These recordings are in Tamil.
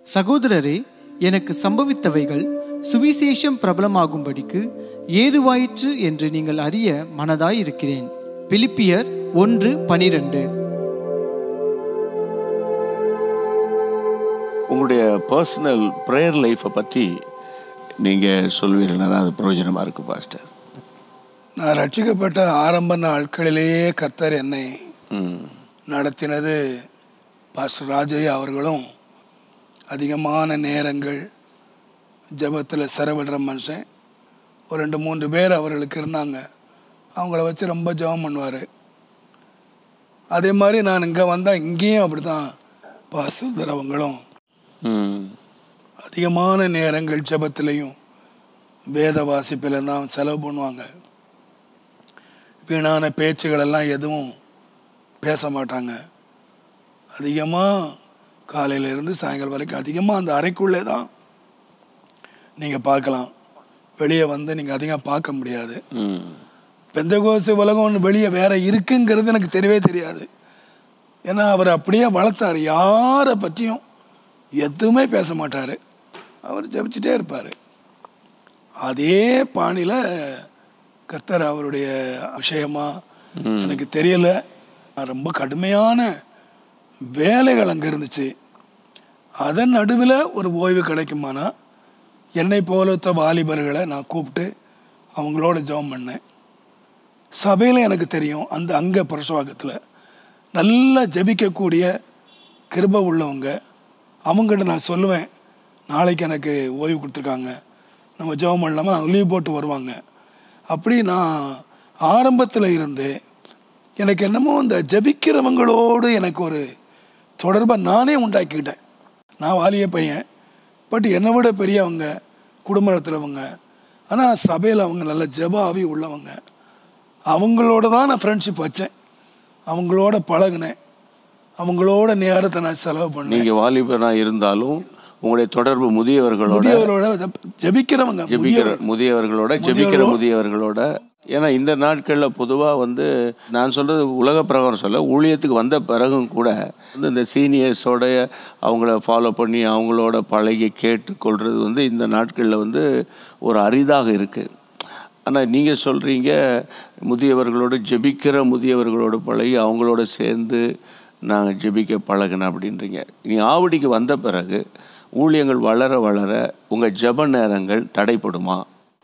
சகோதரரே எனக்கு சம்பவித்தவைகள் சுவிசேஷம் பிரபலமாகும்படிக்கு ஏதுவாயிற்று என்று நீங்கள் அறிய மனதாயிருக்கிறேன் பிலிப்பியர் ஒன்று பனிரெண்டு உங்களுடைய பர்சனல் ப்ரேயர் லைஃப்பை பற்றி நீங்கள் சொல்வீர்கள்னா அது பிரயோஜனமாக இருக்குது பாஸ்டர் நான் ரட்சிக்கப்பட்ட ஆரம்ப நாட்களிலேயே கர்த்தர் என்னை ம் நடத்தினது பாஸ்டர் ராஜய்யா அவர்களும் அதிகமான நேரங்கள் ஜெபத்தில் செலவிடுற மனுஷன் ஒரு ரெண்டு மூன்று பேர் அவர்களுக்கு இருந்தாங்க அவங்கள வச்சு ரொம்ப ஜெபம் பண்ணுவார் அதே மாதிரி நான் இங்கே வந்தால் இங்கேயும் அப்படி தான் பாசுதர் அவங்களும் ம் அதிகமான நேரங்கள் ஜெபத்திலையும் வேத வாசிப்பில் தான் செலவு பண்ணுவாங்க வீணான பேச்சுகளெல்லாம் எதுவும் பேச மாட்டாங்க அதிகமாக காலையிலேருந்து சாயங்காலம் வரைக்கும் அதிகமாக அந்த அறைக்குள்ளே தான் நீங்கள் பார்க்கலாம் வெளியே வந்து நீங்கள் அதிகம் பார்க்க முடியாது ம் பெந்தகோசு உலகம் ஒன்று வெளியே வேற இருக்குங்கிறது எனக்கு தெரியவே தெரியாது ஏன்னா அவர் அப்படியே வளர்த்தார் யாரை பற்றியும் எதுவுமே பேச மாட்டார் அவர் ஜெபிச்சுட்டே இருப்பார் அதே பாணியில் கர்த்தர் அவருடைய விஷயமா எனக்கு தெரியல ரொம்ப கடுமையான வேலைகள் அங்கே இருந்துச்சு அதன் நடுவில் ஒரு ஓய்வு கிடைக்குமானா என்னை போலத்த வாலிபர்களை நான் கூப்பிட்டு அவங்களோட ஜெபம் பண்ணேன் சபையில் எனக்கு தெரியும் அந்த அங்க பிரசவாகத்தில் நல்லா ஜெபிக்கக்கூடிய கிருபை உள்ளவங்க அவங்ககிட்ட நான் சொல்லுவேன் நாளைக்கு எனக்கு ஓய்வு கொடுத்துருக்காங்க நம்ம ஜெபம் பண்ணலாமல் அவங்க லீவ் போட்டு வருவாங்க அப்படி நான் ஆரம்பத்தில் இருந்து எனக்கு என்னமோ அந்த ஜெபிக்கிறவங்களோடு எனக்கு ஒரு தொடர்பை நானே உண்டாக்கிக்கிட்டேன் நான் வாலிய பையன் பட் என்னை விட பெரியவங்க குடும்ப நடத்துகிறவங்க ஆனால் சபையில் அவங்க நல்ல ஜெப ஆவி உள்ளவங்க அவங்களோட தான் நான் ஃப்ரெண்ட்ஷிப் வச்சேன் அவங்களோட பழகினேன் அவங்களோட நேரத்தை நான் செலவு பண்ணேன் நீங்கள் வாலிபனாக இருந்தாலும் உங்களுடைய தொடர்பு முதியவர்களோட முதியவரோட ஜெப- ஜெபிக்கிறவங்க ஜெபிக்கிற முதியவர் முதியவர்களோட ஜெபிக்கிற முதியவர்களோட ஏன்னா இந்த நாட்களில் பொதுவாக வந்து நான் சொல்கிறது உலக பிரகாரம் சொல்ல ஊழியத்துக்கு வந்த பிறகும் கூட வந்து இந்த சீனியர்ஸோட அவங்கள ஃபாலோ பண்ணி அவங்களோட பழகி கேட்டுக்கொள்கிறது வந்து இந்த நாட்களில் வந்து ஒரு அரிதாக இருக்குது ஆனால் நீங்கள் சொல்கிறீங்க முதியவர்களோட ஜெபிக்கிற முதியவர்களோட பழகி அவங்களோட சேர்ந்து நாங்கள் ஜெபிக்க பழகினேன் அப்படின்றீங்க நீ ஆவடிக்கு வந்த பிறகு ஊழியங்கள் வளர வளர உங்கள் ஜெப நேரங்கள் தடைப்படுமா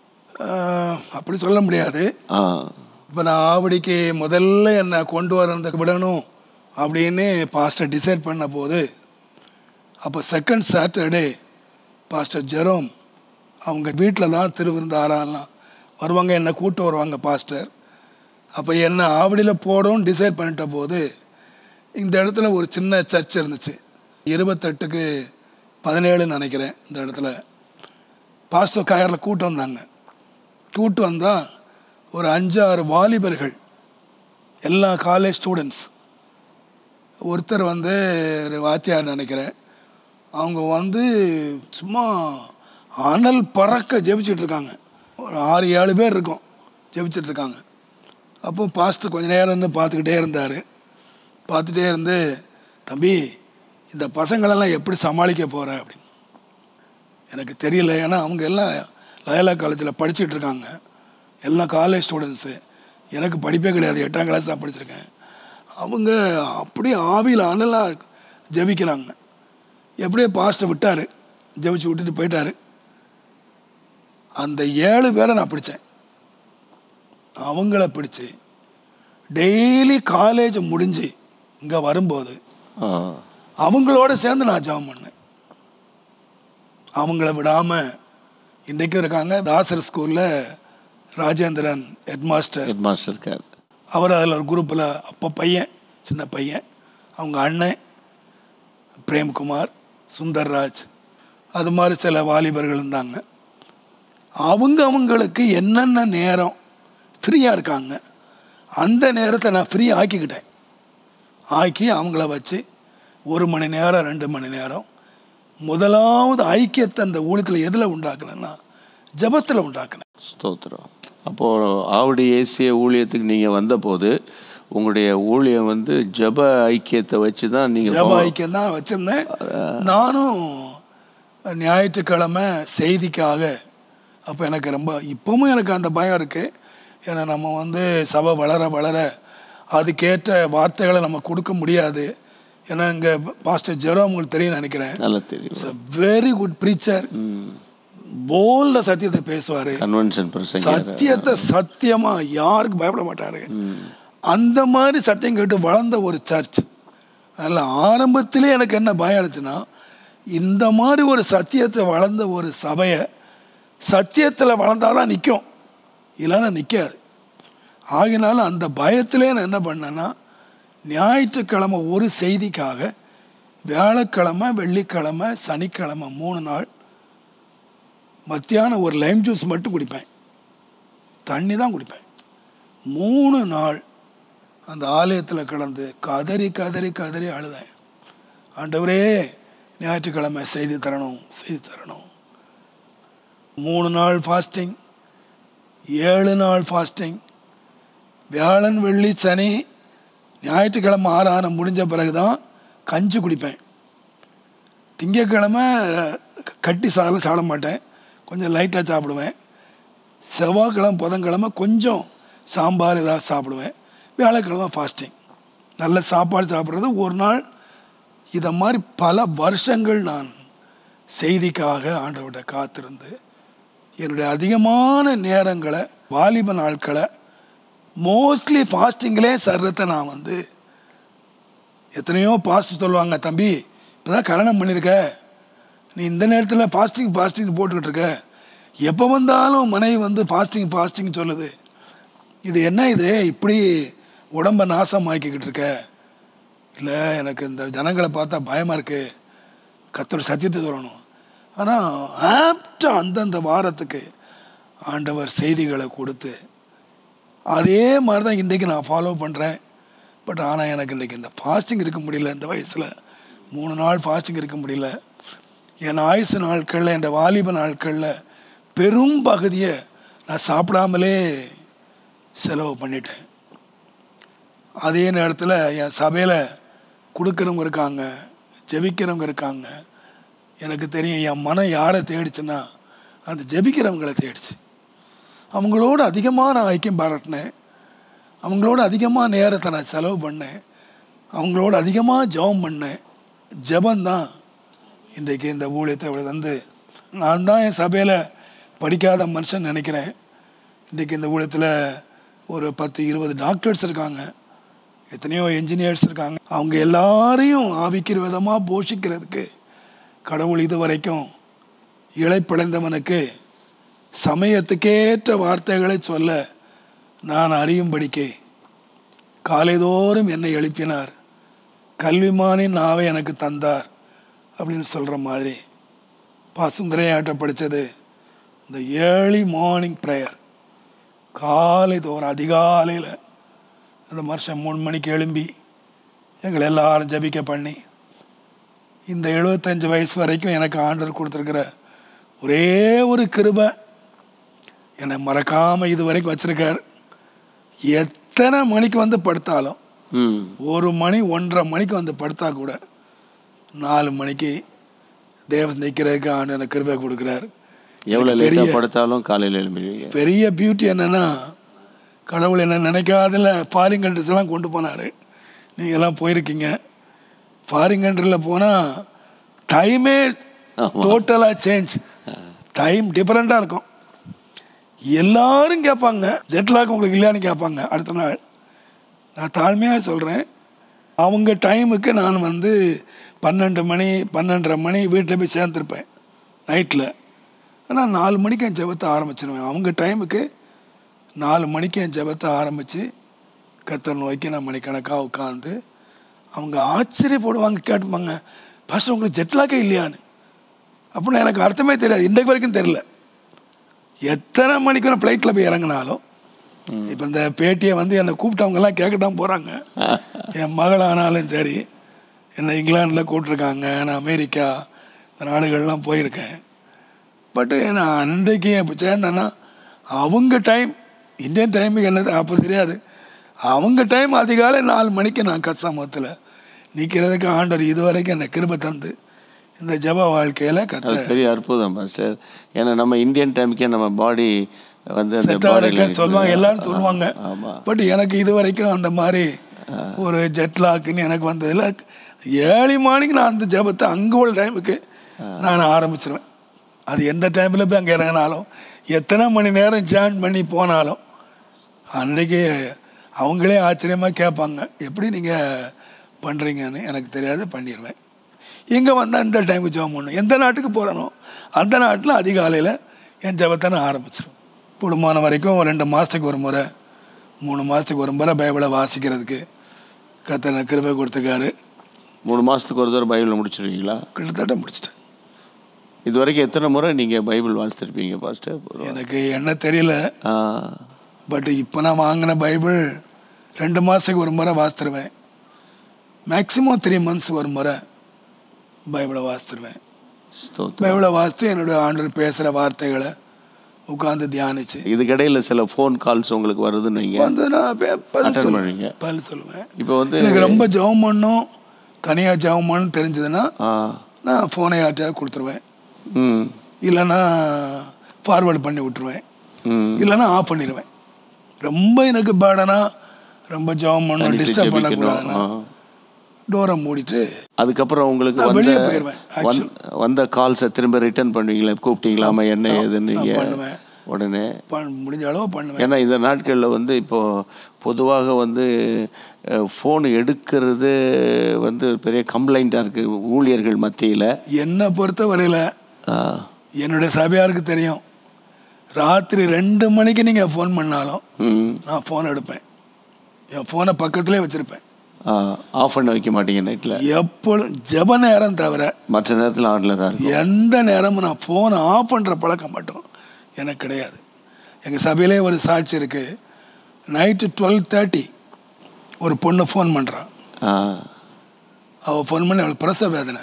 ஆஹ், அப்படி சொல்ல முடியாது ஆ இப்போ நான் ஆவடிக்கு முதல்ல என்னை கொண்டு வரதுக்கு விடணும் அப்படின்னு பாஸ்டர் டிசைட் பண்ண போது அப்போ செகண்ட் சாட்டர்டே பாஸ்டர் ஜெரோம் அவங்க வீட்டில் தான் திருவிருந்து ஆறாலாம் வருவாங்க என்னை கூட்டு வருவாங்க பாஸ்டர் அப்போ என்ன ஆவடியில் போடணும்னு டிசைட் பண்ணிட்ட போது இந்த இடத்துல ஒரு சின்ன சர்ச் இருந்துச்சு இருபத்தெட்டுக்கு பதினேழுன்னு நினைக்கிறேன் இந்த இடத்துல பாஸ்டர் காரில் கூட்டு வந்தாங்க கூட்டு வந்தால் ஒரு அஞ்சாறு வாலிபர்கள் எல்லா காலேஜ் ஸ்டூடெண்ட்ஸ் ஒருத்தர் வந்து ஒரு வாத்தியார் நினைக்கிறேன் அவங்க வந்து சும்மா அனல் பறக்க ஜெபிச்சுட்டு இருக்காங்க ஒரு ஆறு ஏழு பேர் இருக்கும் ஜெபிச்சுட்டு இருக்காங்க அப்போ பாஸ்டர் கொஞ்ச நேரம் இருந்து பார்த்துக்கிட்டே இருந்தார் பார்த்துட்டே இருந்து தம்பி இந்த பசங்களெல்லாம் எப்படி சமாளிக்க போகிற அப்படின்னு எனக்கு தெரியல ஏன்னா அவங்க எல்லாம் லயலா காலேஜில் படிச்சுட்டு இருக்காங்க எல்லாம் காலேஜ் ஸ்டூடெண்ட்ஸு எனக்கு படிப்பே கிடையாது எட்டாம் கிளாஸ் தான் படிச்சிருக்கேன் அவங்க அப்படியே ஆவியில் அனலாக ஜெபிக்கிறாங்க எப்படியோ பாஸ்டர் விட்டார் ஜெபிச்சு விட்டுட்டு போயிட்டாரு அந்த ஏழு பேரை நான் பிடிச்சேன் அவங்கள பிடிச்சி டெய்லி காலேஜ் முடிஞ்சு இங்கே வரும்போது ஆ அவங்களோட சேர்ந்து நான் ஜெபம் பண்ணேன் அவங்கள விடாமல் இன்றைக்கும் இருக்காங்க தாசர் ஸ்கூலில் ராஜேந்திரன் ஹெட்மாஸ்டர் ஹெட் மாஸ்டர் இருக்கார் அவர் அதில் ஒரு குரூப்பில் அப்போ பையன் சின்ன பையன் அவங்க அண்ணன் பிரேம்குமார் சுந்தர்ராஜ் அது மாதிரி சில வாலிபர்கள் இருந்தாங்க அவங்க அவங்களுக்கு என்னென்ன நேரம் ஃப்ரீயாக இருக்காங்க அந்த நேரத்தை நான் ஃப்ரீ ஆக்கிக்கிட்டேன் ஆக்கி அவங்கள வச்சு ஒரு மணி நேரம் ரெண்டு மணி நேரம் முதலாவது ஐக்கியத்தை அந்த ஊழியத்தில் எதில் உண்டாக்குனேன்னா ஜபத்தில் உண்டாக்குனேன் ஸ்தோத்திரம் அப்போது ஆவடி ஏசிய ஊழியத்துக்கு நீங்கள் வந்தபோது உங்களுடைய ஊழியம் வந்து ஜெப ஐக்கியத்தை வச்சு தான் ஜப நீங்கள் ஐக்கியம் தான் வச்சுருந்தேன் நானும் ஞாயிற்றுக்கிழமை செய்திக்காக அப்போ எனக்கு ரொம்ப இப்பவும் எனக்கு அந்த பயம் இருக்குது ஏன்னா நம்ம வந்து சபை வளர வளர அதுக்கேற்ற வார்த்தைகளை நம்ம கொடுக்க முடியாது ஏன்னா இங்கே பாஸ்டர் ஜெரோ உங்களுக்கு தெரியும் நினைக்கிறேன் நல்லா தெரியும் வெரி குட் ப்ரீச்சர் போல்ட சத்தியத்தை பேசுவார் கன்வென்ஷன் பிரசங்க சத்தியத்தை சத்தியமா யாருக்கு பயப்பட மாட்டாரு அந்த மாதிரி சத்தியம் கேட்டு வளர்ந்த ஒரு சர்ச் அதில் ஆரம்பத்திலே எனக்கு என்ன பயம் இருந்துச்சுன்னா இந்த மாதிரி ஒரு சத்தியத்தை வளர்ந்த ஒரு சபையை சத்தியத்தில் வளர்ந்தாதான் நிற்கும் இல்லைன்னா நிற்காது ஆகினால அந்த பயத்திலே நான் என்ன பண்ணேன்னா ஞாயிற்றுக்கிழமை ஒரு செய்திக்காக வியாழக்கிழமை வெள்ளிக்கிழமை சனிக்கிழமை மூணு நாள் மத்தியானம் ஒரு லைம் ஜூஸ் மட்டும் குடிப்பேன் தண்ணி தான் குடிப்பேன் மூணு நாள் அந்த ஆலயத்தில் கிடந்து கதறி கதறி கதறி அழுதேன் ஆண்டவரே ஞாயிற்றுக்கிழமை செய்தி தரணும் செய்தி தரணும் மூணு நாள் ஃபாஸ்டிங் ஏழு நாள் ஃபாஸ்டிங் வியாழன் வெள்ளி சனி ஞாயிற்றுக்கிழமை ஆறானம் முடிஞ்ச பிறகு தான் கஞ்சி குடிப்பேன் திங்கக்கிழமை கட்டி சாதம் சாப்பிட மாட்டேன் கொஞ்சம் லைட்டாக சாப்பிடுவேன் செவ்வாய்க்கிழமை புதன்கிழமை கொஞ்சம் சாம்பார் ஏதாவது சாப்பிடுவேன் வியாழக்கிழமை ஃபாஸ்டிங் நல்ல சாப்பாடு சாப்பிட்றது ஒரு நாள் இதை மாதிரி பல வருஷங்கள் நான் செய்திக்காக ஆண்டவர்கிட்ட காத்திருந்து என்னுடைய அதிகமான நேரங்களை வாலிப நாட்களை மோஸ்ட்லி ஃபாஸ்டிங்கிலே சர்றத்தை நான் வந்து எத்தனையோ பாஸ்ட் சொல்லுவாங்க தம்பி இப்போ தான் கல்யாணம் பண்ணியிருக்க நீ இந்த நேரத்தில் ஃபாஸ்டிங் ஃபாஸ்டிங் போட்டுக்கிட்டு இருக்க எப்போ வந்தாலும் மனைவி வந்து ஃபாஸ்டிங் ஃபாஸ்டிங் சொல்லுது இது என்ன இது இப்படி உடம்பை நாசமாக்கிக்கிட்டு இருக்க இல்லை எனக்கு இந்த ஜனங்களை பார்த்தா பயமாக இருக்குது கத்தோட சத்தியத்தை சொல்லணும் ஆனால் ஆப்டாக அந்தந்த வாரத்துக்கு ஆண்டவர் செய்திகளை கொடுத்து அதே மாதிரி தான் இன்றைக்கி நான் ஃபாலோ பண்ணுறேன் பட் ஆனால் எனக்கு இன்றைக்கி இந்த ஃபாஸ்டிங் இருக்க முடியல இந்த வயசில் மூணு நாள் ஃபாஸ்டிங் இருக்க முடியல என் ஆயுசு நாட்களில் என் வாலிப நாட்களில் பெரும் பகுதியை நான் சாப்பிடாமலே செலவு பண்ணிட்டேன் அதே நேரத்தில் என் சபையில் கொடுக்குறவங்க இருக்காங்க ஜெபிக்கிறவங்க இருக்காங்க எனக்கு தெரியும் என் மனம் யாரை தேடிச்சுன்னா அந்த ஜெபிக்கிறவங்கள தேடிச்சு அவங்களோட அதிகமாக நான் ஐக்கியம் பாராட்டினேன் அவங்களோட அதிகமாக நேரத்தை நான் செலவு பண்ணேன் அவங்களோட அதிகமாக ஜெபம் பண்ணேன் ஜெபந்தான் இன்றைக்கு இந்த ஊழியத்தை இவ்வளோ வந்து நான் தான் என் சபையில் படிக்காத மனுஷன் நினைக்கிறேன் இன்றைக்கு இந்த ஊழியத்தில் ஒரு பத்து இருபது டாக்டர்ஸ் இருக்காங்க எத்தனையோ என்ஜினியர்ஸ் இருக்காங்க அவங்க எல்லாரையும் ஆவிக்கிற விதமாக போஷிக்கிறதுக்கு கடவுள் இது வரைக்கும் இழைப்படைந்தவனுக்கு சமயத்துக்கேற்ற வார்த்தைகளை சொல்ல நான் அறியும்படிக்கு காலைதோறும் என்னை எழுப்பினார் கல்விமானின் நாவை எனக்கு தந்தார் அப்படின்னு சொல்கிற மாதிரி பசுந்தரையாட்ட படித்தது இந்த ஏர்லி மார்னிங் ப்ரேயர் காலை தோறும் அதிகாலையில் அந்த மனுஷன் மூணு மணிக்கு எழும்பி எங்களை எல்லாரும் ஜபிக்க பண்ணி இந்த எழுபத்தஞ்சு வயசு வரைக்கும் எனக்கு ஆண்டர் கொடுத்துருக்கிற ஒரே ஒரு கிருபை என்னை மறக்காமல் இது வரைக்கும் வச்சுருக்கார் எத்தனை மணிக்கு வந்து படுத்தாலும் ம் ஒரு மணி ஒன்றரை மணிக்கு வந்து படுத்தா கூட நாலு மணிக்கு தேவன் நிற்கிறதுக்கு ஆண்டு எனக்கு கிருபை கொடுக்குறார் எவ்வளோ எனக்கு லேட்டாக பெரிய படுத்தாலும் காலையில் எழும்பிடுவீங்க பெரிய பியூட்டி என்னன்னா கடவுள் என்ன நினைக்காதில் ஃபாரின் கண்ட்ரிஸ் எல்லாம் கொண்டு போனார் நீங்கள்லாம் போயிருக்கீங்க ஃபாரின் கண்ட்ரியில் போனால் டைமே டோட்டலாக சேஞ்ச் டைம் டிஃப்ரெண்ட்டாக இருக்கும் எல்லாரும் கேட்பாங்க ஜெட்லாக் உங்களுக்கு இல்லையான்னு கேட்பாங்க அடுத்த நாள் நான் தாழ்மையாக சொல்கிறேன் அவங்க டைமுக்கு நான் வந்து பன்னெண்டு மணி பன்னெண்டரை மணி வீட்டில் போய் சேர்ந்துருப்பேன் நைட்டில் ஆனால் நாலு மணிக்கு என் ஜெபத்தை ஆரம்பிச்சிடுவேன் அவங்க டைமுக்கு நாலு மணிக்கு என் ஜெபத்தை ஆரம்பித்து கத்தர் நோக்கி நான் மணிக்கணக்காக உட்காந்து அவங்க ஆச்சரியப்படுவாங்க கேட்டுப்பாங்க ஃபஸ்ட் உங்களுக்கு ஜெட்லாக்கே இல்லையான்னு அப்படின்னு எனக்கு அர்த்தமே தெரியாது இன்றைக்கு வரைக்கும் தெரில எத்தனை மணிக்கு நான் ஃப்ளைட்டில் போய் இறங்கினாலும் இப்போ இந்த பேட்டியை வந்து என்னை கூப்பிட்டவங்கெல்லாம் கேட்க தான் போகிறாங்க என் மகளானாலும் சரி என்னை இங்கிலாந்தில் கூப்பிட்ருக்காங்க நான் அமெரிக்கா இந்த நாடுகள்லாம் போயிருக்கேன் பட்டு நான் அன்றைக்கு இப்போ சேர்ந்தேன்னா அவங்க டைம் இந்தியன் டைமுக்கு என்னது அப்போ தெரியாது அவங்க டைம் அதிகாலை நாலு மணிக்கு நான் கசாமத்தில் நிற்கிறதுக்கு ஆண்டவர் இது வரைக்கும் என்னை கிருபை தந்து இந்த ஜெப வாழ்க்கையில் அது கத்த பெரிய அற்புதம் பாஸ்டர் ஏன்னா நம்ம இந்தியன் டைமுக்கே நம்ம பாடி வந்து அந்த செத்தா இருக்க பாடியில் சொல்லுவாங்க எல்லாரும் சொல்லுவாங்க ஆமா. பட் எனக்கு இது வரைக்கும் அந்த மாதிரி ஒரு ஜெட்லாக்குன்னு எனக்கு வந்ததில் ஏழு மணிக்கு நான் அந்த ஜெபத்தை அங்கே உள்ள டைமுக்கு நான் ஆரம்பிச்சிருவேன் அது எந்த டைமில் போய் அங்கே இறங்கினாலும் எத்தனை மணி நேரம் ஜாயின் பண்ணி போனாலும் அன்றைக்கு அவங்களே ஆச்சரியமாக கேட்பாங்க எப்படி நீங்கள் பண்ணுறீங்கன்னு எனக்கு தெரியாது பண்ணிடுவேன் இங்கே வந்தால் இந்த டைமுக்கு ஜெபம் பண்ணணும் எந்த நாட்டுக்கு போகிறனோ அந்த நாட்டில் அதிகாலையில் என் ஜெபத்தை நான் ஆரம்பிச்சிருவேன் குடும்பமான வரைக்கும் ஒரு ரெண்டு மாதத்துக்கு ஒரு முறை மூணு மாதத்துக்கு ஒரு முறை பைபிளை வாசிக்கிறதுக்கு கத்தனை கிருபை கொடுத்துக்காரு மூணு மாதத்துக்கு ஒரு தடவை பைபிள் முடிச்சிருவீங்களா கிட்டத்தட்ட முடிச்சிட்டேன் இது வரைக்கும் எத்தனை முறை நீங்கள் பைபிள் வாசித்திருப்பீங்க பாஸ்டர் எனக்கு என்ன தெரியல ஆ பட் இப்போ நான் வாங்கின பைபிள் ரெண்டு மாதத்துக்கு ஒரு முறை வாசித்துருவேன் மேக்ஸிமம் த்ரீ மந்த்ஸ் ஒரு முறை பைபிளை வாசித்துருவேன் ஸ்தோத்திரம் பைபிளை வாசித்து என்னுடைய ஆண்டவர் பேசுகிற வார்த்தைகளை உட்காந்து தியானிச்சு இதுக்கிடையில் சில ஃபோன் கால்ஸ் உங்களுக்கு வருதுன்னு வைங்க வந்து நான் பே- பதில் Attend சொல்லுவேன் பண்ணுவீங்க. பதில் சொல்லுவேன் இப்போ வந்து எனக்கு ரொம்ப ஜெபம் பண்ணும் தனியாக ஜெபம் பண்ணணும் தெரிஞ்சதுன்னா ஆ நான் ஃபோனை யார்ட்டையாவது கொடுத்துருவேன் ம் இல்லைன்னா ஃபார்வேர்டு பண்ணி விட்டுருவேன் ம் இல்லைன்னா ஆஃப் பண்ணிடுவேன் ரொம்ப எனக்கு பேடனா ரொம்ப ஜெபம் பண்ணணும் தனித்து டிஸ்டர்ப் ஜெபிக்கணும். பண்ணக்கூடாதுன்னா ஆ. டோரை மூடிட்டு அதுக்கப்புறம் உங்களுக்கு நான் வந்த வெளியே போயிருவேன், வந்த- வந்த கால்ஸை திரும்ப ரிட்டர்ன் பண்ணுவீங்களா கூப்பிட்டீங்களாமா என்ன ஏதுன்னு நான் நீங்கள் பண்ணுவேன். உடனே பண் முடிஞ்ச அளவு பண்ணுவேன் ஏன்னா இந்த நாட்களில் வந்து இப்போ பொதுவாக வந்து ஃபோன் எடுக்கிறது வந்து பெரிய கம்ப்ளைண்ட்டாக இருக்குது ஊழியர்கள் மத்தியில் என்னை பொறுத்த வரையில் என்னுடைய சபையாருக்கு தெரியும் ராத்திரி ரெண்டு மணிக்கு நீங்கள் ஃபோன் பண்ணாலும் ம் நான் ஃபோன் எடுப்பேன் என் ஃபோனை பக்கத்துலேயே வச்சுருப்பேன் ஆஃப் பண்ண வைக்க மாட்டீங்க நைட்டில் எப்பொழுதும் ஜெப நேரம் தவிர மற்ற நேரத்தில் ஆனில் தான் இருக்கும் எந்த நேரமும் நான் ஃபோனை ஆஃப் பண்ணுற பழக்கம் மட்டும் எனக்கு கிடையாது எங்கள் சபையிலே ஒரு சாட்சி இருக்குது நைட்டு டுவெல் தேர்ட்டி ஒரு பொண்ணு ஃபோன் பண்ணுறான் ஆ அவள் ஃபோன் பண்ணி அவளுக்கு பிரசவ வேதனை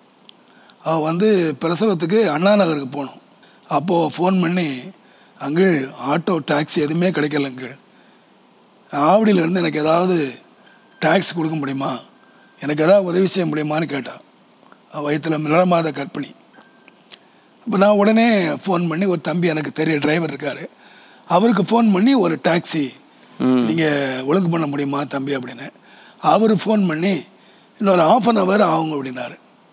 அவள் வந்து பிரசவத்துக்கு அண்ணா நகருக்கு போகணும் அப்போது ஃபோன் பண்ணி அங்கே ஆட்டோ டாக்ஸி எதுவுமே கிடைக்கல அங்கே ஆவடியிலேருந்து எனக்கு ஏதாவது டாக்ஸி கொடுக்க முடியுமா எனக்கு ஏதாவது உதவி செய்ய முடியுமான்னு கேட்டாள் அவள் வயிற்றில் நிலமாத கற்பிணி அப்போ நான் உடனே ஃபோன் பண்ணி ஒரு தம்பி எனக்கு தெரிய டிரைவர் இருக்கார் அவருக்கு ஃபோன் பண்ணி ஒரு டாக்ஸி நீங்கள் ஒழுங்கு பண்ண முடியுமா தம்பி அப்படின்னு அவர் ஃபோன் பண்ணி இன்னொரு ஆஃப் அன் ஹவர் ஆகுங்க அப்படின்னாரு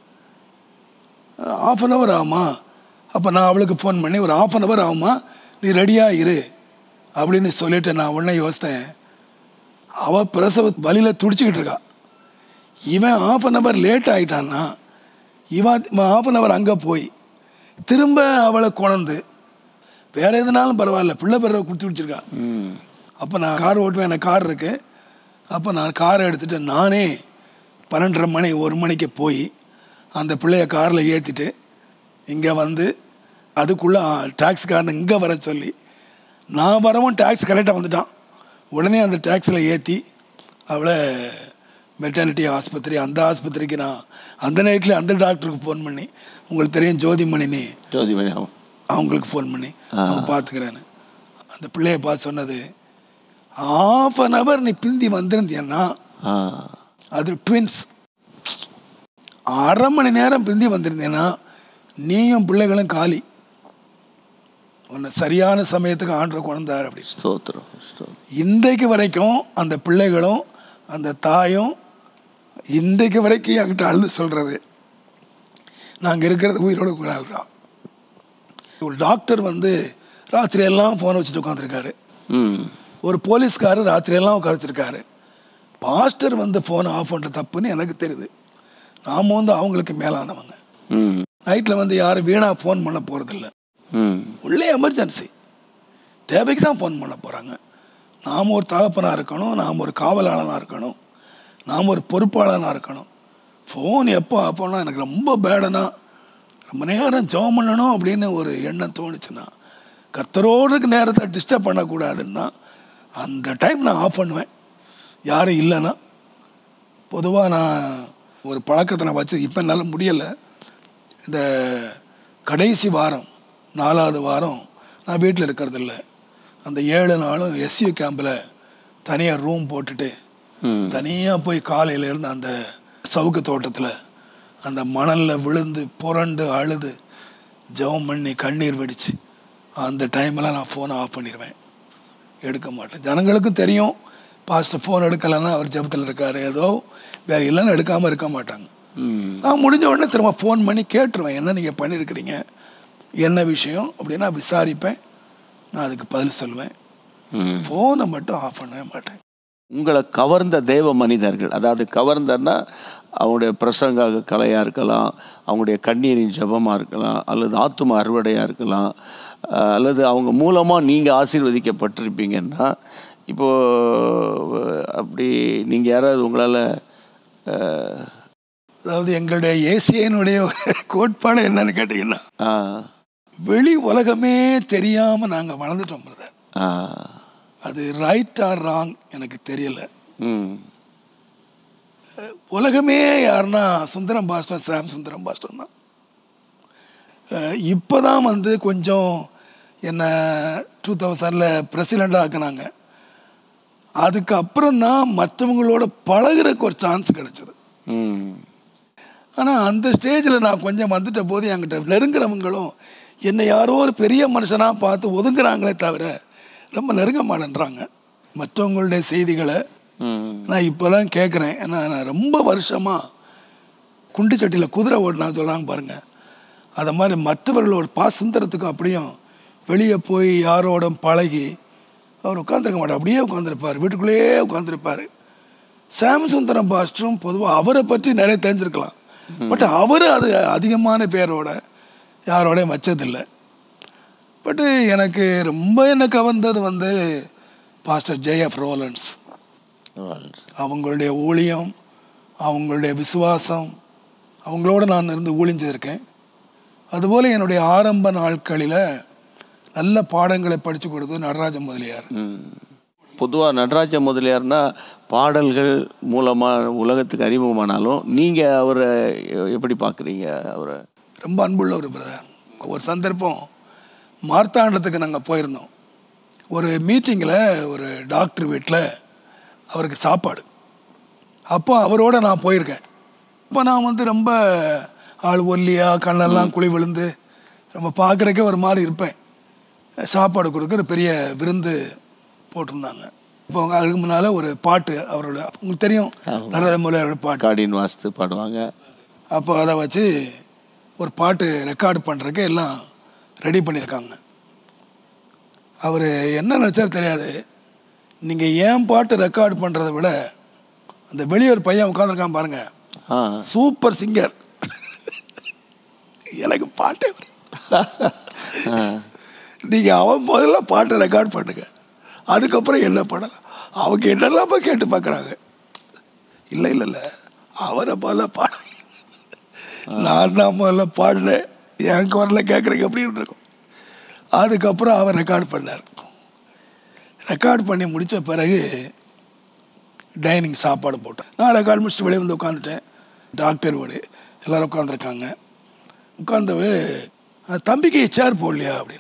ஆஃப் அன் ஹவர் ஆகுமா அப்போ நான் அவளுக்கு ஃபோன் பண்ணி ஒரு ஆஃப் அன் ஹவர் ஆகுமா நீ ரெடியாக இரு அப்படின்னு சொல்லிட்டு நான் உடனே யோசித்தேன் அவள் பிரசவ வழியில் துடிச்சிக்கிட்டு இருக்கா இவன் ஆஃப் அன் ஹவர் லேட் ஆகிட்டான்னா இவன் ஆஃப் அன் ஹவர் அங்கே போய் திரும்ப அவளை கொணந்து வேற எதுனாலும் பரவாயில்ல பிள்ளை பிறவை கொடுத்து வச்சிருக்கா ம் அப்போ நான் கார் ஓட்டுவேன் எனக்கு கார் இருக்கு அப்போ நான் காரை எடுத்துட்டு நானே பன்னெண்டரை மணி ஒரு மணிக்கு போய் அந்த பிள்ளைய காரில் ஏற்றிட்டு இங்கே வந்து அதுக்குள்ளே டாக்ஸிக்காரனை இங்கே வர சொல்லி நான் வரவும் டாக்ஸி கரெக்டாக வந்துட்டான் உடனே அந்த டாக்ஸியில் ஏற்றி அவளை மெட்டர்னிட்டி ஆஸ்பத்திரி அந்த ஆஸ்பத்திரிக்கு நான் அந்த நைட்டில் அந்த டாக்டருக்கு ஃபோன் பண்ணி உங்களுக்கு தெரியும் ஜோதிமணினி ஜோதிமணி ஆமாம் அவங்களுக்கு ஃபோன் பண்ணி அவங்க பார்த்துக்கிறேன்னு அந்த பிள்ளைய பார்த்து சொன்னது ஆஃப் அன் ஹவர் நீ பிந்தி வந்திருந்தியன்னா ஆ அது ட்வின்ஸ் அரை மணி நேரம் பிந்தி வந்திருந்தேன்னா நீயும் பிள்ளைகளும் காலி உன்னை சரியான சமயத்துக்கு ஆண்டு கொண்டார் அப்படி ஸ்தோத்திரம் ஸ்தோத்திரம் இன்றைக்கு வரைக்கும் அந்த பிள்ளைகளும் அந்த தாயும் இன்றைக்கு வரைக்கும் என்கிட்ட அழுது சொல்கிறது நாங்கள் இருக்கிறது உயிரோடு உங்களால் தான் ஒரு டாக்டர் வந்து ராத்திரி எல்லாம் ஃபோனை வச்சுட்டு உட்காந்துருக்காரு ம் ஒரு போலீஸ்காரர் ராத்திரி எல்லாம் உட்காந்துருக்காரு பாஸ்டர் வந்து ஃபோனை ஆஃப் பண்ணுற தப்புன்னு எனக்கு தெரியுது நாம் வந்து அவங்களுக்கு மேலானவங்க ம் நைட்டில் வந்து யாரும் வீணாக ஃபோன் பண்ண போகிறதில்ல ம் உள்ளே எமர்ஜென்சி தேவைக்கு தான் ஃபோன் பண்ண போகிறாங்க நாம் ஒரு தகப்பனாக இருக்கணும் நாம் ஒரு காவலாளனாக இருக்கணும் நாம் ஒரு பொறுப்பாளனாக இருக்கணும் ஃபோன் எப்போ அப்போனா எனக்கு ரொம்ப பேடனா ரொம்ப நேரம் ஜெபம் பண்ணணும் அப்படின்னு ஒரு எண்ணம் தோணுச்சுன்னா கர்த்தரோடுக்கு நேரத்தை டிஸ்டர்ப் பண்ணக்கூடாதுன்னா அந்த டைம் நான் ஆஃப் பண்ணுவேன் யாரும் இல்லைன்னா பொதுவாக நான் ஒரு பழக்கத்தை நான் வச்சு இப்போ என்னால் முடியலை இந்த கடைசி வாரம் நாலாவது வாரம் நான் வீட்டில் இருக்கிறதில்ல அந்த ஏழு நாளும் எஸ்யூ கேம்பில் தனியாக ரூம் போட்டுட்டு ம் தனியாக போய் காலையில இருந்து அந்த சவுக்கு தோட்டத்தில் அந்த மணலில் விழுந்து புரண்டு அழுது ஜெபம் பண்ணி கண்ணீர் வெடிச்சு அந்த டைமில் நான் ஃபோனை ஆஃப் பண்ணிடுவேன் எடுக்க மாட்டேன் ஜனங்களுக்கும் தெரியும் பாஸ்டர் ஃபோன் எடுக்கலைன்னா அவர் ஜெபத்தில் இருக்கார் ஏதோ வேற இல்லைன்னு எடுக்காமல் இருக்க மாட்டாங்க ம் நான் முடிஞ்ச உடனே திரும்ப ஃபோன் பண்ணி கேட்டுருவேன் என்ன நீங்கள் பண்ணியிருக்கிறீங்க என்ன விஷயம் அப்படின்னா விசாரிப்பேன் நான் அதுக்கு பதில் சொல்லுவேன் ம் ஃபோனை மட்டும் ஆஃப் பண்ணவே மாட்டேன் உங்களை கவர்ந்த தேவ மனிதர்கள் அதாவது கவர்ந்தன்னா அவங்களுடைய பிரசங்க கலையாக இருக்கலாம் அவங்களுடைய கண்ணீரின் ஜெபமாக இருக்கலாம் அல்லது ஆத்தும அறுவடையாக இருக்கலாம் அஹ், அல்லது அவங்க மூலமாக நீங்கள் ஆசீர்வதிக்கப்பட்டிருப்பீங்கன்னா இப்போது அப்படி நீங்கள் யாராவது உங்களால் அதாவது எங்களுடைய ஏசியனுடைய ஒரு கோட்பாடு என்னன்னு கேட்டிங்கன்னா வெளி உலகமே தெரியாமல் நாங்கள் வளர்ந்துட்டோம் பிரதர் அது ரைட் ஆர் ராங் எனக்கு தெரியல ம் உலகமே யாருன்னா Sundaram Boston Sam Sundaram Boston தான் இப்போ தான் வந்து கொஞ்சம் என்ன டூ தௌசண்டில் பிரசிடெண்ட்டாக ஆக்குனாங்க அதுக்கப்புறம் தான் மற்றவங்களோட பழகுறதுக்கு ஒரு சான்ஸ் கிடச்சிது ம் ஆனால் அந்த ஸ்டேஜில் நான் கொஞ்சம் வந்துட்ட போது என்கிட்ட நெருங்குறவங்களும் என்னை யாரோ ஒரு பெரிய மனுஷனாக பார்த்து ஒதுங்குறாங்களே தவிர ரொம்ப நெருங்க மாட்டேன்றாங்க மற்றவங்களுடைய செய்திகளை ம் நான் இப்போ தான் கேட்குறேன் ஏன்னா நான் ரொம்ப வருஷமாக குண்டு சட்டியில் குதிரை ஓட்டினா சொல்கிறாங்க பாருங்கள் அதை மாதிரி மற்றவர்களோட பாசுந்தரத்துக்கும் அப்படியும் வெளியே போய் யாரோட பழகி அவர் உட்காந்துருக்க மாட்டார் அப்படியே உட்காந்துருப்பார் வீட்டுக்குள்ளேயே உட்காந்துருப்பார் சாம் சுந்தரம் பாஸ்டரும் பொதுவாக அவரை பற்றி நிறைய தெரிஞ்சிருக்கலாம் பட் அவர் அது அதிகமான பேரோட யாரோடையும் வச்சதில்லை பட்டு எனக்கு ரொம்ப என்ன கவர்ந்தது வந்து பாஸ்டர் ஜேஎஃப் ரோலன்ஸ் அவங்களுடைய ஊழியம் அவங்களுடைய விசுவாசம் அவங்களோட நான் இருந்து ஊழிஞ்சிருக்கேன் அதுபோல் என்னுடைய ஆரம்ப நாட்களில் நல்ல பாடங்களை படித்து கொடுத்தது நடராஜ முதலியார் பொதுவாக நடராஜ முதலியார்னா பாடல்கள் மூலமாக உலகத்துக்கு அறிமுகமானாலும் நீங்கள் அவரை எ- எப்படி பார்க்குறீங்க அவரை ரொம்ப அன்புள்ள ஒரு பிரதர் ஒரு சந்தர்ப்பம் மார்த்தாண்டத்துக்கு நாங்கள் போயிருந்தோம் ஒரு மீட்டிங்கில் ஒரு டாக்டர் வீட்டில் அவருக்கு சாப்பாடு அப்போ அவரோட நான் போயிருக்கேன் அப்போ நான் வந்து ரொம்ப ஆள் ஒல்லியாக கண்ணெல்லாம் குழி விழுந்து ரொம்ப பார்க்குறக்கே ஒரு மாதிரி இருப்பேன் சாப்பாடு கொடுக்குற பெரிய விருந்து போட்டிருந்தாங்க இப்போ அதுக்கு முன்னால் ஒரு பாட்டு அவரோட உங்களுக்கு தெரியும் நடராஜ முதலியாரோட பாட்டு காடின் வாஸ்து பாடுவாங்க அப்போ அதை வச்சு ஒரு பாட்டு ரெக்கார்டு பண்ணுறதுக்கு எல்லாம் ரெடி பண்ணியிருக்காங்க அவர் என்ன நினச்சார் தெரியாது நீங்கள் ஏன் பாட்டு ரெக்கார்டு பண்ணுறதை விட அந்த வெளியூர் பையன் உட்காந்துருக்கான் பாருங்க ஆ சூப்பர் சிங்கர் எனக்கு பாட்டே வரும் ஆ. நீங்கள் அவன் முதல்ல பாட்டு ரெக்கார்ட் பண்ணுங்க அதுக்கப்புறம் என்ன பண்ணலாம் அவங்க என்னெல்லாம கேட்டு பார்க்குறாங்க இல்லை இல்லை இல்லை அவரை முதல்ல பாட நான் தான் முதல்ல பாடினேன் என் குரலில் கேட்குறீங்க எப்படி இருந்திருக்கும் அதுக்கப்புறம் அவர் ரெக்கார்ட் பண்ணார் ரெக்கார்ட் பண்ணி முடித்த பிறகு டைனிங் சாப்பாடு போட்டேன் நான் ரெக்கார்ட் முடிச்சுட்டு வெளியே வந்து உட்காந்துட்டேன் டாக்டர் வீடு எல்லோரும் உட்காந்துருக்காங்க உட்காந்தவு "அஹ், தம்பிக்கு சேர் போடலையா அப்படின்னு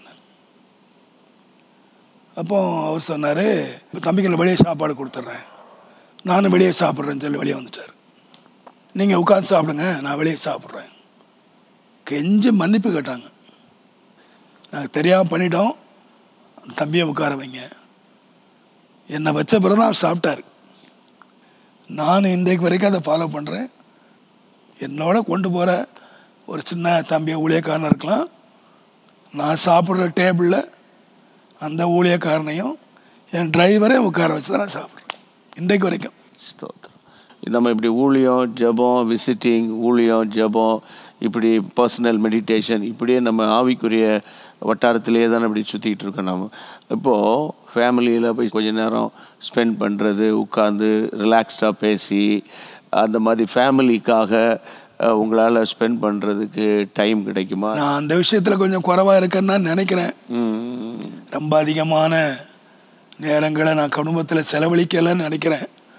அப்போ அவர் சொன்னார் தம்பிக்கு நான் வெளியே சாப்பாடு கொடுத்துட்றேன் நானும் வெளியே சாப்பிட்றேன்னு சொல்லி வெளியே வந்துட்டார் நீங்கள் உட்காந்து சாப்பிடுங்க நான் வெளியே சாப்பிட்றேன் கெஞ்சி மன்னிப்பு கேட்டாங்க நாங்கள் தெரியாமல் பண்ணிட்டோம் தம்பியை உட்கார வைங்க என்னை வச்ச பிறகு தான் அவர் சாப்பிட்டார் நான் இன்றைக்கு வரைக்கும் அதை ஃபாலோ பண்ணுறேன் என்னோட கொண்டு போகிற ஒரு சின்ன தம்பியை ஊழியக்காரன் இருக்கலாம் நான் சாப்பிட்ற டேபிளில் அந்த ஊழியக்காரனையும் என் டிரைவரையும் உட்கார வச்சு தான் நான் சாப்பிட்றேன் இன்றைக்கு வரைக்கும் ஸ்தோத்திரம் நம்ம இப்படி ஊழியம் ஜெபம் விசிட்டிங் ஊழியம் ஜெபம் இப்படி பர்சனல் மெடிடேஷன் இப்படியே நம்ம ஆவிக்குரிய வட்டாரத்திலேயே தானே இப்படி சுற்றிக்கிட்டு இருக்கோம் நம்ம இப்போது ஃபேமிலியில் போய் கொஞ்ச நேரம் ஸ்பெண்ட் பண்ணுறது உட்காந்து ரிலாக்ஸ்டாக பேசி அந்த மாதிரி ஃபேமிலிக்காக உங்களால் ஸ்பெண்ட் பண்ணுறதுக்கு டைம் கிடைக்குமா நான் அந்த விஷயத்தில் கொஞ்சம் குறைவாக இருக்கேன்னு தான் நினைக்கிறேன் ம், ரொம்ப அதிகமான நேரங்களை நான் குடும்பத்தில் செலவழிக்கலைன்னு நினைக்கிறேன்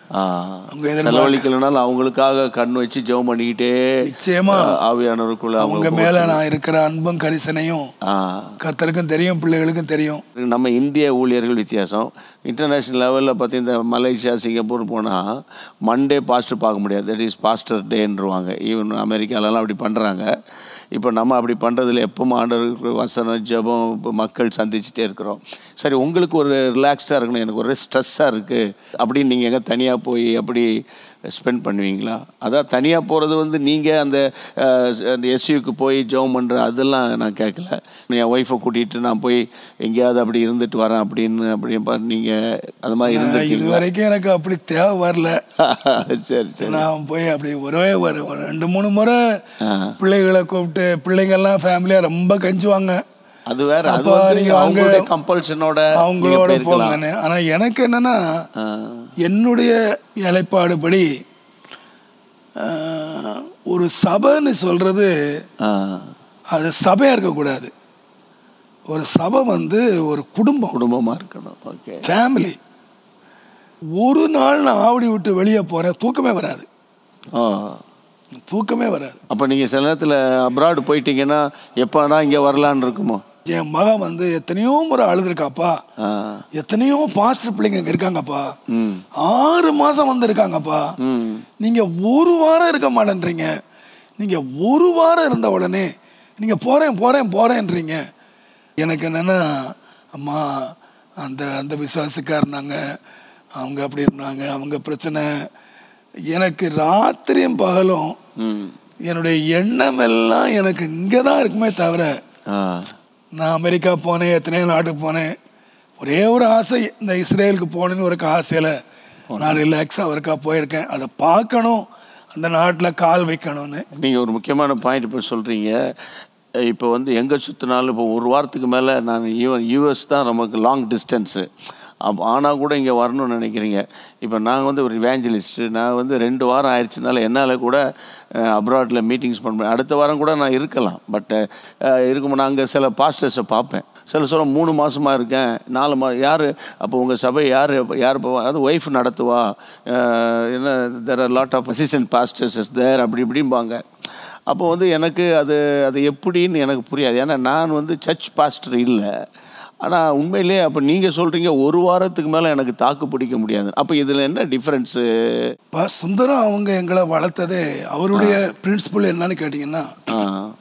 ஆ. அவங்க எதிர்பார்க்க- செலவழிக்கலனாலும் அவங்களுக்காக கண் வச்சு ஜெபம் பண்ணிக்கிட்டே நிச்சயமா ஆ, ஆவியானவருக்குள்ள அவங்க அவங்க மேல நான் இருக்கிற அன்பும் கரிசனையும் ஆ கர்த்தருக்கும் தெரியும் பிள்ளைகளுக்கும் தெரியும் நம்ம இந்திய ஊழியர்கள் வித்தியாசம் இன்டர்நேஷ்னல் லெவலில் பார்த்தி இந்த மலேசியா சிங்கப்பூர் போனால் மண்டே பாஸ்டர் பார்க்க முடியாது தட் இஸ் பாஸ்டர் டேன்றுவாங்க ஈவன் அமெரிக்காலலாம் அப்படி பண்ணுறாங்க இப்போ நம்ம அப்படி பண்ணுறதுல எப்பவும் ஆண்டவருக்கு வசனம் ஜெபம் இப்போ மக்கள் சந்திச்சுட்டே இருக்கிறோம் சரி உங்களுக்கு ஒரு ரிலாக்ஸ்டாக இருக்கணும் எனக்கு ஒரு ஸ்ட்ரெஸ்ஸாக இருக்குது அப்படின்னு நீங்கள் எங்கே தனியாக போய் அப்படி ஸ்பெண்ட் பண்ணுவீங்களா அதான் தனியாக போகிறது வந்து நீங்கள் அந்த எஸ்யூக்கு போய் ஜெபம் பண்ணுற அதெல்லாம் நான் கேட்கல என் ஒய்ஃபை கூட்டிகிட்டு நான் போய் எங்கேயாவது அப்படி இருந்துட்டு வரேன் அப்படின்னு அப்படி நீங்கள் அது மாதிரி இது இருந்துருக்கீங்களா வரைக்கும் எனக்கு அப்படி தேவை வரல சரி சரி நான் போய் அப்படி ஒரே ஒரு ஒரு ரெண்டு மூணு முறை ஆ. பிள்ளைகளை கூப்பிட்டு பிள்ளைங்கள்லாம் ஃபேமிலியாக ரொம்ப கெஞ்சுவாங்க அது வேற அது அப்போ வந்து நீங்க வாங்க. அவங்களுடைய கம்பல்ஷனோட அவங்களோட போங்கன்னு ஆனால் எனக்கு என்னன்னா என்னுடைய இலைப்பாடுபடி ஆஹ், ஒரு சபைன்னு சொல்றது அது சபையாக இருக்கக்கூடாது ஒரு சபை வந்து ஒரு குடும்பம் குடும்பமா இருக்கணும் ஓகே ஃபேமிலி ஒரு நாள் நான் ஆவடி விட்டு வெளியே போனேன் தூக்கமே வராது ஓ தூக்கமே வராது அப்போ நீங்கள் சில நேரத்தில் அப்ராடு போயிட்டீங்கன்னா எப்போனா இங்கே வரலான்னு இருக்குமோ என் மகன் வந்து எத்தனையோ முறை அழுதுருக்காப்பா ஆ எத்தனையோ பாஸ்டர் பிள்ளைங்க இங்க இருக்காங்கப்பா ம் ஆறு மாசம் வந்திருக்காங்கப்பா ம் நீங்க ஒரு வாரம் இருக்க மாட்டேன்றீங்க நீங்க ஒரு வாரம் இருந்த உடனே நீங்க போறேன் போறேன் போறேன்றீங்க எனக்கு என்னன்னா அம்மா அந்த அந்த விசுவாசிக்கா இருந்தாங்க அவங்க அப்படி இருந்தாங்க அவங்க பிரச்சனை எனக்கு ராத்திரியும் பகலும் ம் என்னுடைய எண்ணம் எல்லாம் எனக்கு இங்கே தான் இருக்குமே தவிர ஆ நான் அமெரிக்கா போனேன் எத்தனையோ நாட்டுக்கு போனேன் ஒரே ஒரு ஆசை இந்த இஸ்ரேலுக்கு போகணுன்னு ஒரு ஆசையில் நான் ரிலாக்ஸாக ஒருக்கா போயிருக்கேன் அதை பார்க்கணும் அந்த நாட்டில் கால் வைக்கணும்னு நீங்கள் ஒரு முக்கியமான பாயிண்ட் இப்போ சொல்கிறீங்க இப்போ வந்து எங்கே சுற்றினாலும் இப்போ ஒரு வாரத்துக்கு மேலே நான் யூ யூஎஸ் தான் நமக்கு லாங் டிஸ்டன்ஸு அப் ஆனால் கூட இங்கே வரணும்னு நினைக்கிறீங்க இப்போ நாங்கள் வந்து ஒரு இவேஞ்சலிஸ்ட்டு நான் வந்து ரெண்டு வாரம் ஆயிடுச்சுனால என்னால் கூட அப்ராட்டில் மீட்டிங்ஸ் பண்ண அடுத்த வாரம் கூட நான் இருக்கலாம் பட் இருக்கும் நான் அங்கே சில பாஸ்டர்ஸை பார்ப்பேன் சில சொல்ல மூணு மாதமாக இருக்கேன் நாலு மா யார் அப்போ உங்கள் சபை யார் யார் போவா அது ஒய்ஃப் நடத்துவா அஹ், என்ன there are lot of assistant pastors is there அப்படி இப்படிம்பாங்க அப்போ வந்து எனக்கு அது அது எப்படின்னு எனக்கு புரியாது ஏன்னா நான் வந்து சர்ச் பாஸ்டர் இல்லை ஆனால் உண்மையிலே அப்போ நீங்கள் சொல்கிறீங்க ஒரு வாரத்துக்கு மேலே எனக்கு தாக்கு பிடிக்க முடியாது அப்போ இதில் என்ன டிஃப்ரென்ஸு பா சுந்தரம் அவங்க எங்களை வளர்த்ததே அவருடைய பிரின்சிபல் என்னன்னு கேட்டிங்கன்னா ஆ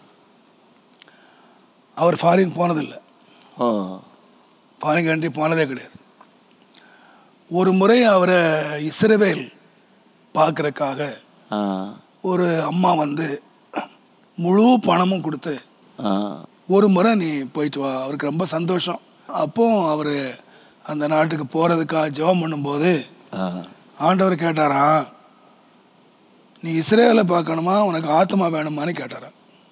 அவர் ஃபாரின் போனதில்லை ஓ ஃபாரின் கண்ட்ரி போனதே கிடையாது ஒரு முறை அவரை இஸ்ரவேல் பார்க்கறக்காக ஆ ஒரு அம்மா வந்து முழு பணமும் கொடுத்து ஆ ஒரு முறை நீ போயிட்டு வா அவருக்கு ரொம்ப சந்தோஷம் அப்போ அவர் அந்த நாட்டுக்கு போகிறதுக்காக ஜெபம் பண்ணும்போது ஆ ஆண்டவர் கேட்டாராம் நீ இஸ்ரேலை பார்க்கணுமா உனக்கு ஆத்மா வேணுமான்னு கேட்டாராம்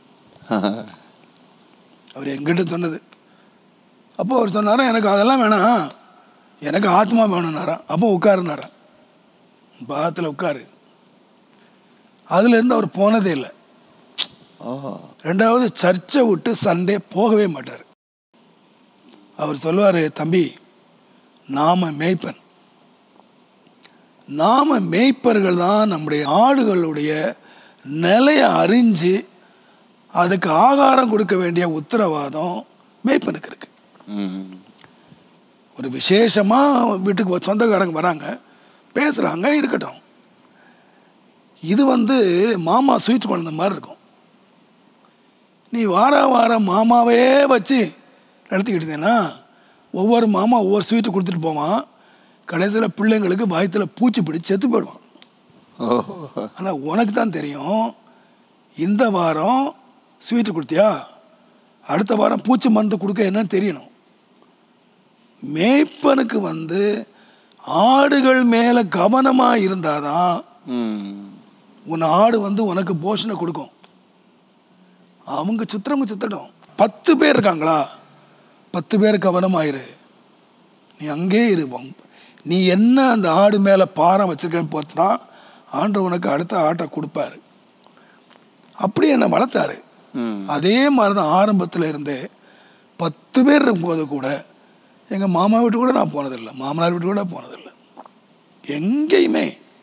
அவர் எங்கிட்ட சொன்னது அப்போ அவர் சொன்னாராம் எனக்கு அதெல்லாம் வேணாம் எனக்கு ஆத்மா வேணும்னாராம் அப்போ உட்காருனாராம் பாகத்தில் உட்காரு அதுலேருந்து அவர் போனதே இல்லை ஓ ரெண்டாவது சர்ச்சை விட்டு சண்டே போகவே மாட்டார் அவர் சொல்லுவார் தம்பி நாம மேய்ப்பன் நாம மேய்ப்பர்கள் தான் நம்முடைய ஆடுகளுடைய நிலையை அறிஞ்சு அதுக்கு ஆகாரம் கொடுக்க வேண்டிய உத்தரவாதம் மேய்ப்பனுக்கு இருக்கு ம் ஒரு விசேஷமாக வீட்டுக்கு வ- சொந்தக்காரங்க வராங்க பேசுகிறாங்க இருக்கட்டும் இது வந்து மாமா ஸ்வீட் குழந்த மாதிரி இருக்கும் நீ வார வாரம் மாமாவே வச்சு நடத்திக்கிட்டீங்கன்னா ஒவ்வொரு மாமா ஒவ்வொரு ஸ்வீட்டு கொடுத்துட்டு போவான் கடைசியில் பிள்ளைங்களுக்கு வயித்துல பூச்சி பிடிச்சி செத்து போயிடுவான் ஓ ஆனால் உனக்கு தான் தெரியும் இந்த வாரம் ஸ்வீட்டு கொடுத்தியா அடுத்த வாரம் பூச்சி மருந்து கொடுக்க என்னன்னு தெரியணும் மேய்ப்பனுக்கு வந்து ஆடுகள் மேலே கவனமாக இருந்தாதான் ம் உன் ஆடு வந்து உனக்கு போஷனை கொடுக்கும் அவங்க சுத்துறவங்க சுத்தட்டும் பத்து பேர் இருக்காங்களா பத்து பேர் கவனமாயிரு நீ அங்கேயே இரு உன்- நீ என்ன அந்த ஆடு மேலே பாரம் வச்சிருக்கன்னு பொறுத்து தான் ஆண்டவர் உனக்கு அடுத்த ஆட்டை கொடுப்பாரு அப்படி என்னை வளர்த்தாரு ம் அதே மாதிரி தான் ஆரம்பத்தில் இருந்தே பத்து பேர் இருக்கும்போது கூட எங்கள் மாமா வீட்டு கூட நான் போனதில்லை மாமனார் வீட்டு கூட போனதில்லை எங்கேயுமே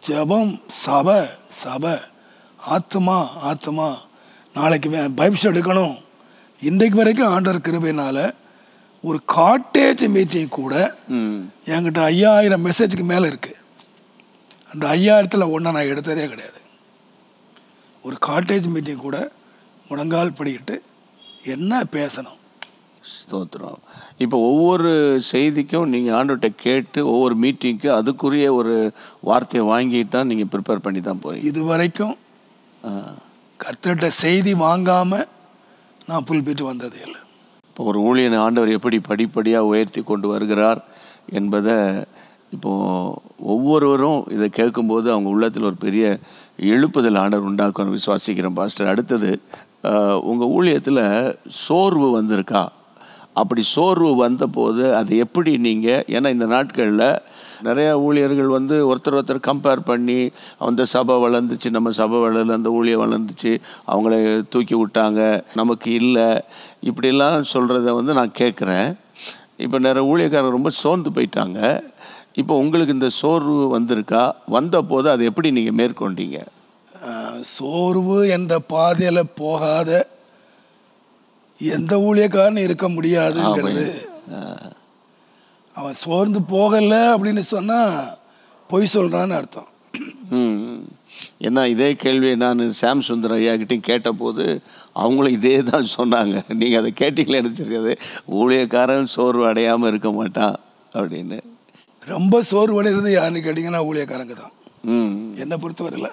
ஜெபம் சபை சபை ஆத்துமா ஆத்துமா நாளைக்கு வே- பைபிள் எடுக்கணும் இன்றைக்கு வரைக்கும் ஆண்டவர் கிருபையினால ஒரு காட்டேஜ் மீட்டிங் கூட ம் என்கிட்ட ஐயாயிரம் மெசேஜுக்கு மேலே இருக்குது அந்த ஐயாயிரத்தில் ஒன்றை நான் எடுத்ததே கிடையாது ஒரு காட்டேஜ் மீட்டிங் கூட முழங்கால் படிக்கிட்டு என்ன பேசணும் ஸ்தோத்திரம் இப்போ ஒவ்வொரு செய்திக்கும் நீங்கள் ஆண்டவர்கிட்ட கேட்டு ஒவ்வொரு மீட்டிங்க்கும் அதுக்குரிய ஒரு வார்த்தையை வாங்கிட்டு தான் நீங்கள் ப்ரிப்பேர் பண்ணி தான் போகிறீங்க இது வரைக்கும் கர்த்தர்கிட்ட செய்தி வாங்காமல் நான் புல்பிட்டு வந்ததே இல்லை இப்போ ஒரு ஊழியனை ஆண்டவர் எப்படி படிப்படியாக உயர்த்தி கொண்டு வருகிறார் என்பதை இப்போ ஒவ்வொருவரும் இதை கேட்கும்போது அவங்க உள்ளத்தில் ஒரு பெரிய எழுப்புதல் ஆண்டவர் உண்டாக்கும் விசுவாசிக்கிறேன் பாஸ்டர் அடுத்தது உங்கள் ஊழியத்தில் சோர்வு வந்திருக்கா அப்படி சோர்வு வந்தபோது அதை எப்படி நீங்கள் ஏன்னா இந்த நாட்களில் நிறையா ஊழியர்கள் வந்து ஒருத்தர் ஒருத்தர் கம்பேர் பண்ணி அந்த சபை வளர்ந்துச்சு நம்ம சபை வளரல அந்த ஊழியம் வளர்ந்துச்சு அவங்கள தூக்கி விட்டாங்க நமக்கு இல்லை இப்படிலாம் சொல்கிறத வந்து நான் கேட்குறேன் இப்போ நிறைய ஊழியக்காரங்க ரொம்ப சோர்ந்து போயிட்டாங்க இப்போ உங்களுக்கு இந்த சோர்வு வந்திருக்கா வந்தபோது அதை எப்படி நீங்கள் மேற்கொண்டீங்க ஆஹ், சோர்வு என்ற பாதையில் போகாத எந்த ஊழியக்காரனும் இருக்க முடியாதுங்கிறது அவன் சோர்ந்து போகலை அப்படின்னு சொன்னால் பொய் சொல்கிறான்னு அர்த்தம் ம் ஏன்னா இதே கேள்வியை நான் சாம் சுந்தர் ஐயாக்கிட்டையும் கேட்டபோது அவங்களும் இதே தான் சொன்னாங்க நீங்கள் அதை கேட்டீங்களே எனக்கு தெரியாது ஊழியக்காரன் சோர்வு அடையாமல் இருக்க மாட்டான் அப்படின்னு ரொம்ப சோர்வடைகிறது யாருன்னு கேட்டிங்கன்னா ஊழியக்காரங்க தான் ம் என்னை பொறுத்தவரையில்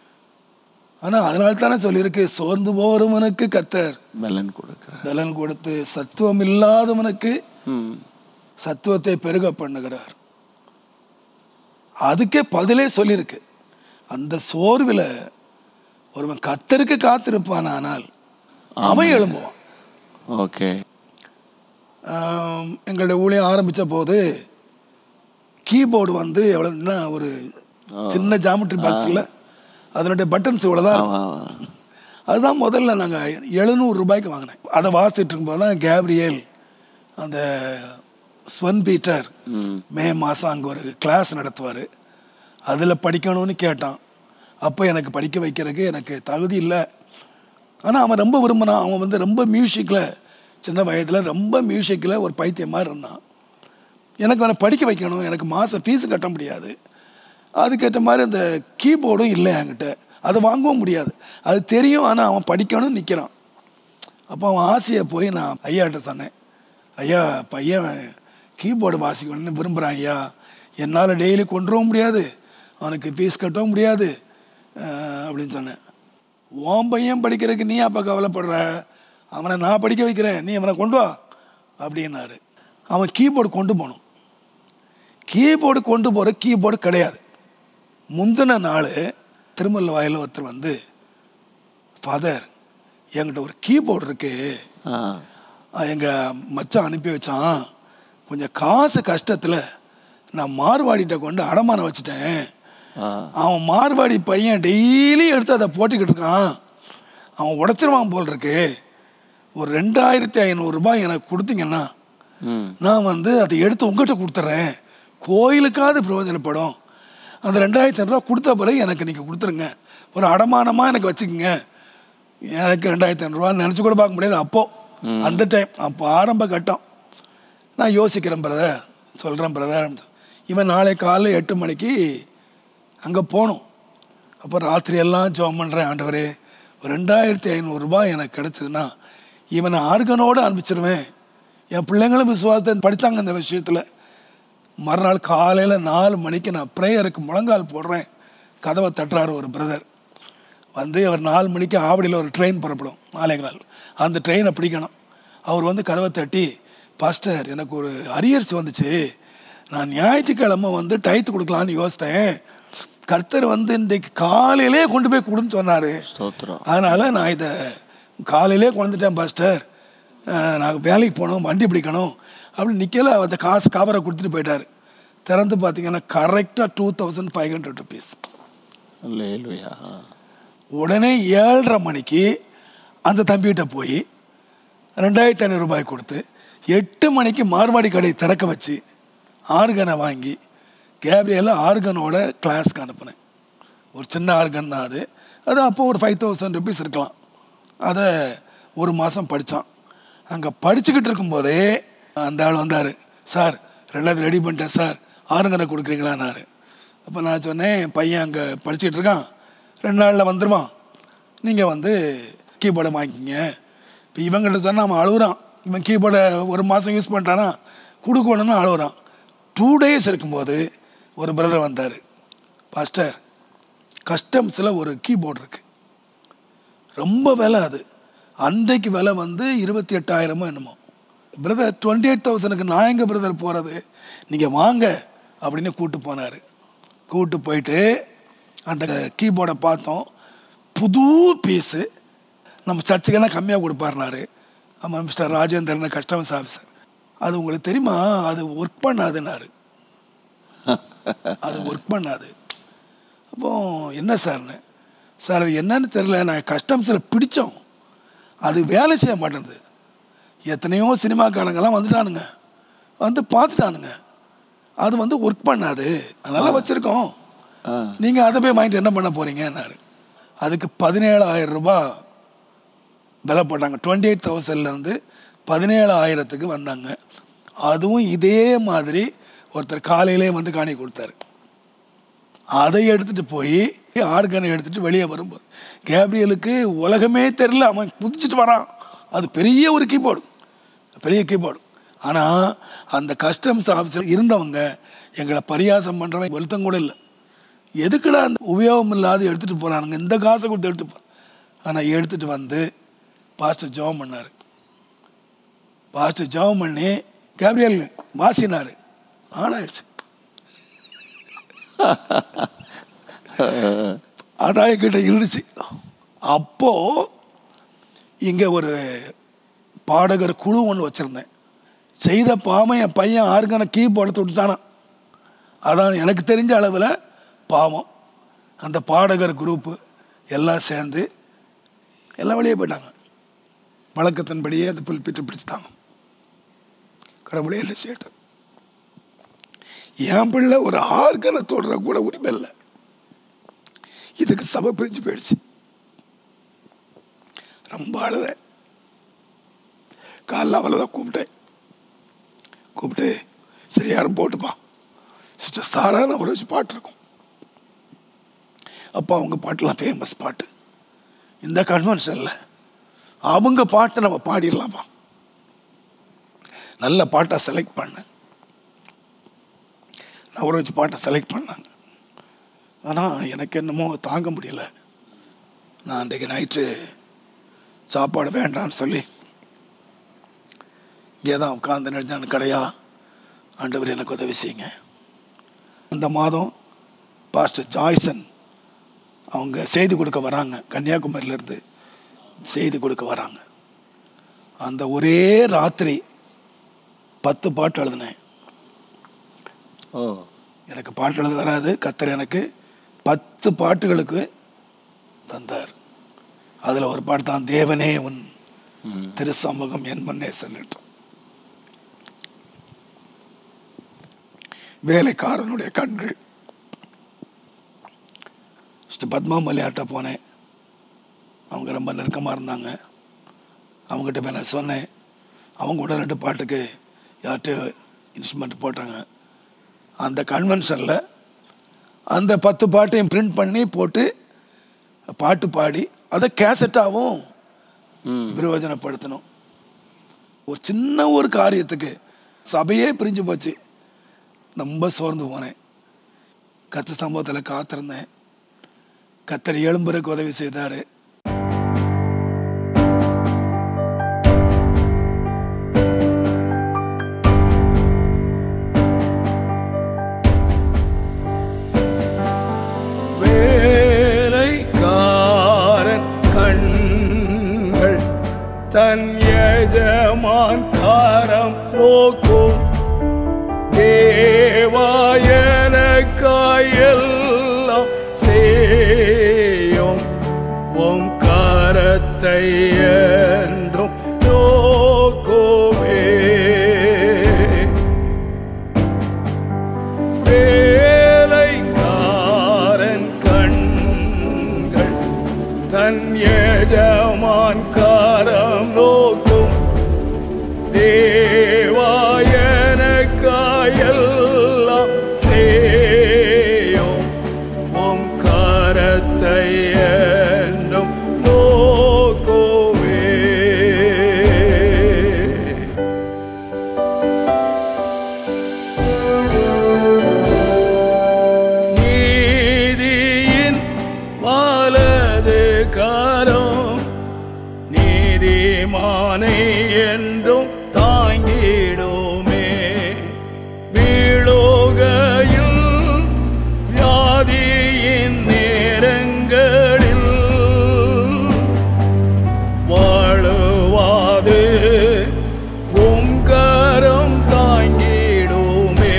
ஆனால் அதனால தானே சொல்லியிருக்கு சோர்ந்து போகிறவனுக்கு கத்தர் பலன் கொடுக்குறேன் பலன் கொடுத்து சத்துவம் இல்லாதவனுக்கு ம் சத்துவத்தை பெருக பண்ணுகிறார் அதுக்கே பதிலே சொல்லியிருக்கு அந்த சோர்வில் ஒருவன் கத்தருக்கு காத்திருப்பான் ஆனால் அவன் எழும்புவான் ஓகே ஆம், எங்களுடைய ஊழியம் ஆரம்பித்த போது கீபோர்டு வந்து எவ்வளோன்னா ஒரு சின்ன ஜாமெட்ரி பாக்ஸில் அதனுடைய பட்டன்ஸ் இவ்வளோதான் இருக்கும் ஆமாம் அதுதான் முதல்ல நாங்கள் எழுநூறு ரூபாய்க்கு வாங்கினேன் அதை வாசிட்டு இருக்கும்போது தான் கேப்ரியல் அந்த ஸ்வன் பீட்டர் ம் மே மாதம் அங்கே ஒரு கிளாஸ் நடத்துவார் அதில் படிக்கணும்னு கேட்டான் அப்போ எனக்கு படிக்க வைக்கிறதுக்கு எனக்கு தகுதி இல்லை ஆனால் அவன் ரொம்ப விரும்பினான் அவன் வந்து ரொம்ப மியூசிக்கில் சின்ன வயதில் ரொம்ப மியூசிக்கில் ஒரு பைத்தியம் மாதிரி இருந்தான் எனக்கு அவனை படிக்க வைக்கணும் எனக்கு மாதம் ஃபீஸ் கட்ட முடியாது அதுக்கேற்ற மாதிரி அந்த கீபோர்டும் இல்லை என்கிட்ட அதை வாங்கவும் முடியாது அது தெரியும் ஆனால் அவன் படிக்கணும்னு நிற்கிறான் அப்போ அவன் ஆசையை போய் நான் ஐயாட்ட சொன்னேன் ஐயா பையன் கீபோர்டு வாசிக்கணும்னு விரும்புகிறான் ஐயா என்னால் டெய்லி கொண்டு வர முடியாது அவனுக்கு ஃபீஸ் கட்டவும் முடியாது அஹ், அப்படின்னு சொன்னேன் உன் பையன் படிக்கிறதுக்கு நீ அப்போ கவலைப்படுற அவனை நான் படிக்க வைக்கிறேன் நீ அவனை கொண்டு வா அப்படின்னாரு அவன் கீபோர்டு கொண்டு போகணும் கீபோர்டு கொண்டு போகிற கீபோர்டு கிடையாது முந்தின நாள் திருமல்ல வாயில் ஒருத்தர் வந்து ஃபாதர் என்கிட்ட ஒரு கீபோர்டு இருக்குது ஆ எங்கள் மச்சான் அனுப்பி வச்சான் கொஞ்சம் காசு கஷ்டத்தில் நான் மார்வாடிகிட்ட கொண்டு அடமானம் வச்சுட்டேன் ஆ அவன் மார்வாடி பையன் டெய்லி எடுத்து அதை போட்டுக்கிட்டு இருக்கான் அவன் உடச்சிருவான் போல் இருக்கு ஒரு ரெண்டாயிரத்தி ஐநூறுரூபாய் எனக்கு கொடுத்தீங்கன்னா ம் நான் வந்து அதை எடுத்து உங்கள்கிட்ட கொடுத்துட்றேன் கோயிலுக்காவது பிரயோஜனப்படும் அந்த ரெண்டாயிரத்தி ஐநூறுரூவா கொடுத்த பிறகு எனக்கு நீங்கள் கொடுத்துருங்க ஒரு அடமானமாக எனக்கு வச்சுக்கோங்க எனக்கு ரெண்டாயிரத்தி ஐநூறுரூவா நினச்சி கூட பார்க்க முடியாது அப்போது அந்த டைம் அப்போ ஆரம்ப கட்டம் நான் யோசிக்கிறேன் பிரதர் சொல்கிறேன் பிரதர் இவன் நாளை காலைல எட்டு மணிக்கு அங்கே போகணும் அப்போ ராத்திரி எல்லாம் ஜோம் பண்ணுறேன் ஆண்டவரே ஒரு ரெண்டாயிரத்தி ஐநூறுரூபா எனக்கு கிடச்சிதுன்னா இவனை ஆர்கனோடு அனுப்பிச்சிடுவேன் என் பிள்ளைங்களும் விசுவாசத்தை படித்தாங்க இந்த விஷயத்தில் மறுநாள் காலையில் நாலு மணிக்கு நான் ப்ரேயருக்கு முழங்கால் போடுறேன் கதவை தட்டுறாரு ஒரு பிரதர் வந்து அவர் நாலு மணிக்கு ஆவடியில் ஒரு ட்ரெயின் புறப்படும் நாலே கால் அந்த ட்ரெயினை பிடிக்கணும் அவர் வந்து கதவை தட்டி பாஸ்டர் எனக்கு ஒரு அரியர்ஸ் வந்துச்சு நான் ஞாயிற்றுக்கிழமை வந்து டயத்து கொடுக்கலான்னு யோசித்தேன் கர்த்தர் வந்து இன்றைக்கு காலையிலே கொண்டு போய் கொடுன்னு சொன்னார் ஸ்தோத்திரம் அதனால் நான் இதை காலையிலே கொண்டுட்டேன் பாஸ்டர் அஹ், நான் வேலைக்கு போகணும் வண்டி பிடிக்கணும் அப்படி நிற்கல அந்த காசு கவரை கொடுத்துட்டு போயிட்டார் திறந்து பார்த்தீங்கன்னா கரெக்டாக two thousand five hundred rupees அல்லேலூயா உடனே ஏழரை மணிக்கு அந்த தம்பிகிட்ட போய் ரெண்டாயிரத்தி ஐநூறு ரூபாய் கொடுத்து எட்டு மணிக்கு மார்வாடி கடை திறக்க வச்சு ஆர்கனை வாங்கி கேப்ரியலை ஆர்கனோட கிளாஸ்க்கு அனுப்புனேன் ஒரு சின்ன ஆர்கன் தான் அது அது அப்போ ஒரு ஃபைவ் தௌசண்ட் ருபீஸ் இருக்கலாம் அதை ஒரு மாதம் படித்தான் அங்கே படிச்சுக்கிட்டு இருக்கும்போதே அந்த ஆள் வந்தார் சார் ரெண்டாவது ரெடி பண்ணிட்டேன் சார் ஆறுங்கரை கொடுக்குறீங்களான்னாரு அப்போ நான் சொன்னேன் என் பையன் அங்கே படிச்சுக்கிட்டு இருக்கான் ரெண்டு நாளில் வந்துடுவான் நீங்கள் வந்து கீபோர்டை வாங்கிக்கிங்க இப்போ இவங்கள்ட்ட சொன்னால் அவன் அழுகுறான் இவன் கீபோர்டை ஒரு மாதம் யூஸ் பண்ணிட்டானா கொடுக்கணும்னு அழுகுறான் டூ டேஸ் இருக்கும்போது ஒரு பிரதர் வந்தார் பாஸ்டர் கஸ்டம்ஸில் ஒரு கீபோர்டு இருக்குது ரொம்ப விலை அது அன்றைக்கு விலை வந்து இருபத்தி எட்டாயிரமோ என்னமோ பிரதர் டுவெண்ட்டி எயிட் தௌசண்ட்க்கு நான் எங்கே பிரதர் போகிறது நீங்கள் வாங்க அப்படின்னு கூப்பிட்டு போனார் கூப்பிட்டு போயிட்டு அந்த கீபோர்டை பார்த்தோம் புது பீஸு நம்ம சர்ச்சுக்கெல்லாம் கம்மியாக கொடுப்பாருனாரு ஆமாம் மிஸ்டர் ராஜேந்திரன் கஸ்டமர்ஸ் ஆஃபீஸர் அது உங்களுக்கு தெரியுமா அது ஒர்க் பண்ணாதுன்னாரு அது ஒர்க் பண்ணாது அப்போ என்ன சார்னு சார் அது என்னன்னு தெரில நான் கஸ்டம்ஸில் பிடிச்சோம் அது வேலை செய்ய மாட்டேங்குது எத்தனையோ சினிமாக்காரங்கெல்லாம் வந்துட்டானுங்க வந்து பார்த்துட்டானுங்க அது வந்து ஒர்க் பண்ணாது அதனால் வச்சுருக்கோம் ஆ நீங்கள் அதை போய் வாங்கிட்டு என்ன பண்ண போகிறீங்கன்னாரு அதுக்கு பதினேழாயிரம் ரூபாய் விலை போட்டாங்க டுவெண்ட்டி எயிட் தௌசண்ட்லேருந்து பதினேழாயிரத்துக்கு வந்தாங்க அதுவும் இதே மாதிரி ஒருத்தர் காலையிலே வந்து காணி கொடுத்தாரு அதை எடுத்துகிட்டு போய் ஆர்கனை எடுத்துகிட்டு வெளியே வரும்போது கேப்ரியலுக்கு உலகமே தெரில அவன் குதிச்சுட்டு வரான் அது பெரிய ஒரு கீபோர்டு பெரிய கீபோர்டு ஆனால் அந்த கஸ்டம்ஸ் ஆஃபீஸில் இருந்தவங்க எங்களை பரியாசம் பண்ணுறவங்க ஒருத்தம் கூட இல்லை எதுக்குடா அந்த உபயோகம் இல்லாத எடுத்துகிட்டு போகிறானுங்க இந்த காசை கொடுத்து எடுத்துட்டு போ ஆனால் எடுத்துகிட்டு வந்து பாஸ்டர் ஜெபம் பண்ணார் பாஸ்டர் ஜெபம் பண்ணி கேப்ரியல் வாசினார் ஆன் ஆயிடுச்சு அதான் என்கிட்ட இருந்துச்சு அப்போ இங்கே ஒரு பாடகர் குழு ஒன்று வச்சுருந்தேன் செய்த பாவம் என் பையன் ஆர்கனை கீ போட விட்டுட்டானா அதான் எனக்கு தெரிஞ்ச அளவில் பாவம் அந்த பாடகர் குரூப்பு எல்லாம் சேர்ந்து எல்லாம் வெளியே போயிட்டாங்க வழக்கத்தின்படியே அந்த புல்பிட்டு பிடிச்சிட்டாங்க கடவுளே இல்லை சேட்டன் என் பிள்ளை ஒரு ஆர்கனை தொடுற கூட உரிமை இல்லை இதுக்கு சபை பிரிஞ்சு போயிடுச்சு ரொம்ப அழுத காலைல அவளை தான் கூப்பிட்டேன் கூப்பிட்டு சரி யாரும் போட்டுப்பா சிஸ்டர் சாரான ஒரு வச்சு பாட்டு இருக்கும் அப்போ அவங்க பாட்டுலாம் ஃபேமஸ் பாட்டு இந்த கன்வென்ஷனில் அவங்க பாட்டை நம்ம பாடிடலாமா நல்ல பாட்டாக செலக்ட் பண்ணேன் நான் ஒரு வச்சு பாட்டை செலக்ட் பண்ணாங்க ஆனால் எனக்கு என்னமோ தாங்க முடியல நான் அன்றைக்கு நைட்டு சாப்பாடு வேண்டாம்னு சொல்லி இங்கே தான் உட்காந்து நெடுஞ்சான கடையா ஆண்டவர் எனக்கு உதவி செய்யுங்க அந்த மாதம் பாஸ்டர் ஜாய்சன் அவங்க செய்தி கொடுக்க வராங்க கன்னியாகுமரியிலேருந்து செய்தி கொடுக்க வராங்க அந்த ஒரே ராத்திரி பத்து பாட்டு எழுதினேன் ஓ எனக்கு பாட்டு எழுத வராது கத்தர் எனக்கு பத்து பாட்டுகளுக்கு தந்தார் அதில் ஒரு பாட்டு தான் தேவனே உன் திருசமூகம் என் முன்னே செல்லட்டும் வேலைக்காரனுடைய கண்கள் ஃபஸ்ட்டு பத்மா மலையாட்ட போனேன் அவங்க ரொம்ப நெருக்கமாக இருந்தாங்க அவங்ககிட்ட போய் நான் சொன்னேன் அவங்க கூட ரெண்டு பாட்டுக்கு யார்கிட்ட இன்ஸ்ட்ருமெண்ட் போட்டாங்க அந்த கன்வென்ஷனில் அந்த பத்து பாட்டையும் பிரிண்ட் பண்ணி போட்டு பாட்டு பாடி அதை கேசட்டாகவும் ம் பிரயோஜனப்படுத்தணும் ஒரு சின்ன ஒரு காரியத்துக்கு சபையே பிரிஞ்சு போச்சு ரொம்ப சோர்ந்து போனேன் கத்த சம்பவத்தில் காத்திருந்தேன் கத்தர் எழும்புறக்கு உதவி செய்தார் வேலைக்காரன் கண்கள் தன் எஜமான் காரம் போக்கும் தேவாயனக்காயெல்லாம் செய்யும் உம் கரத்தை என்றும் நோக்குமே வேலைக்காரன் கண்கள் எஜமான் காரம் நோக்கும் தேவாயனக்காயெல்லாம் செய்யும் உம் கரத்தை என்றும் நோக்குவே நீதியின் வலது கரம் நீதிமானை என்றும் தாங்கிடுமே வீழோகையில் வியாதியின் நேரங்களில் வாழுவாது உம் கரம் தாங்கிடுமே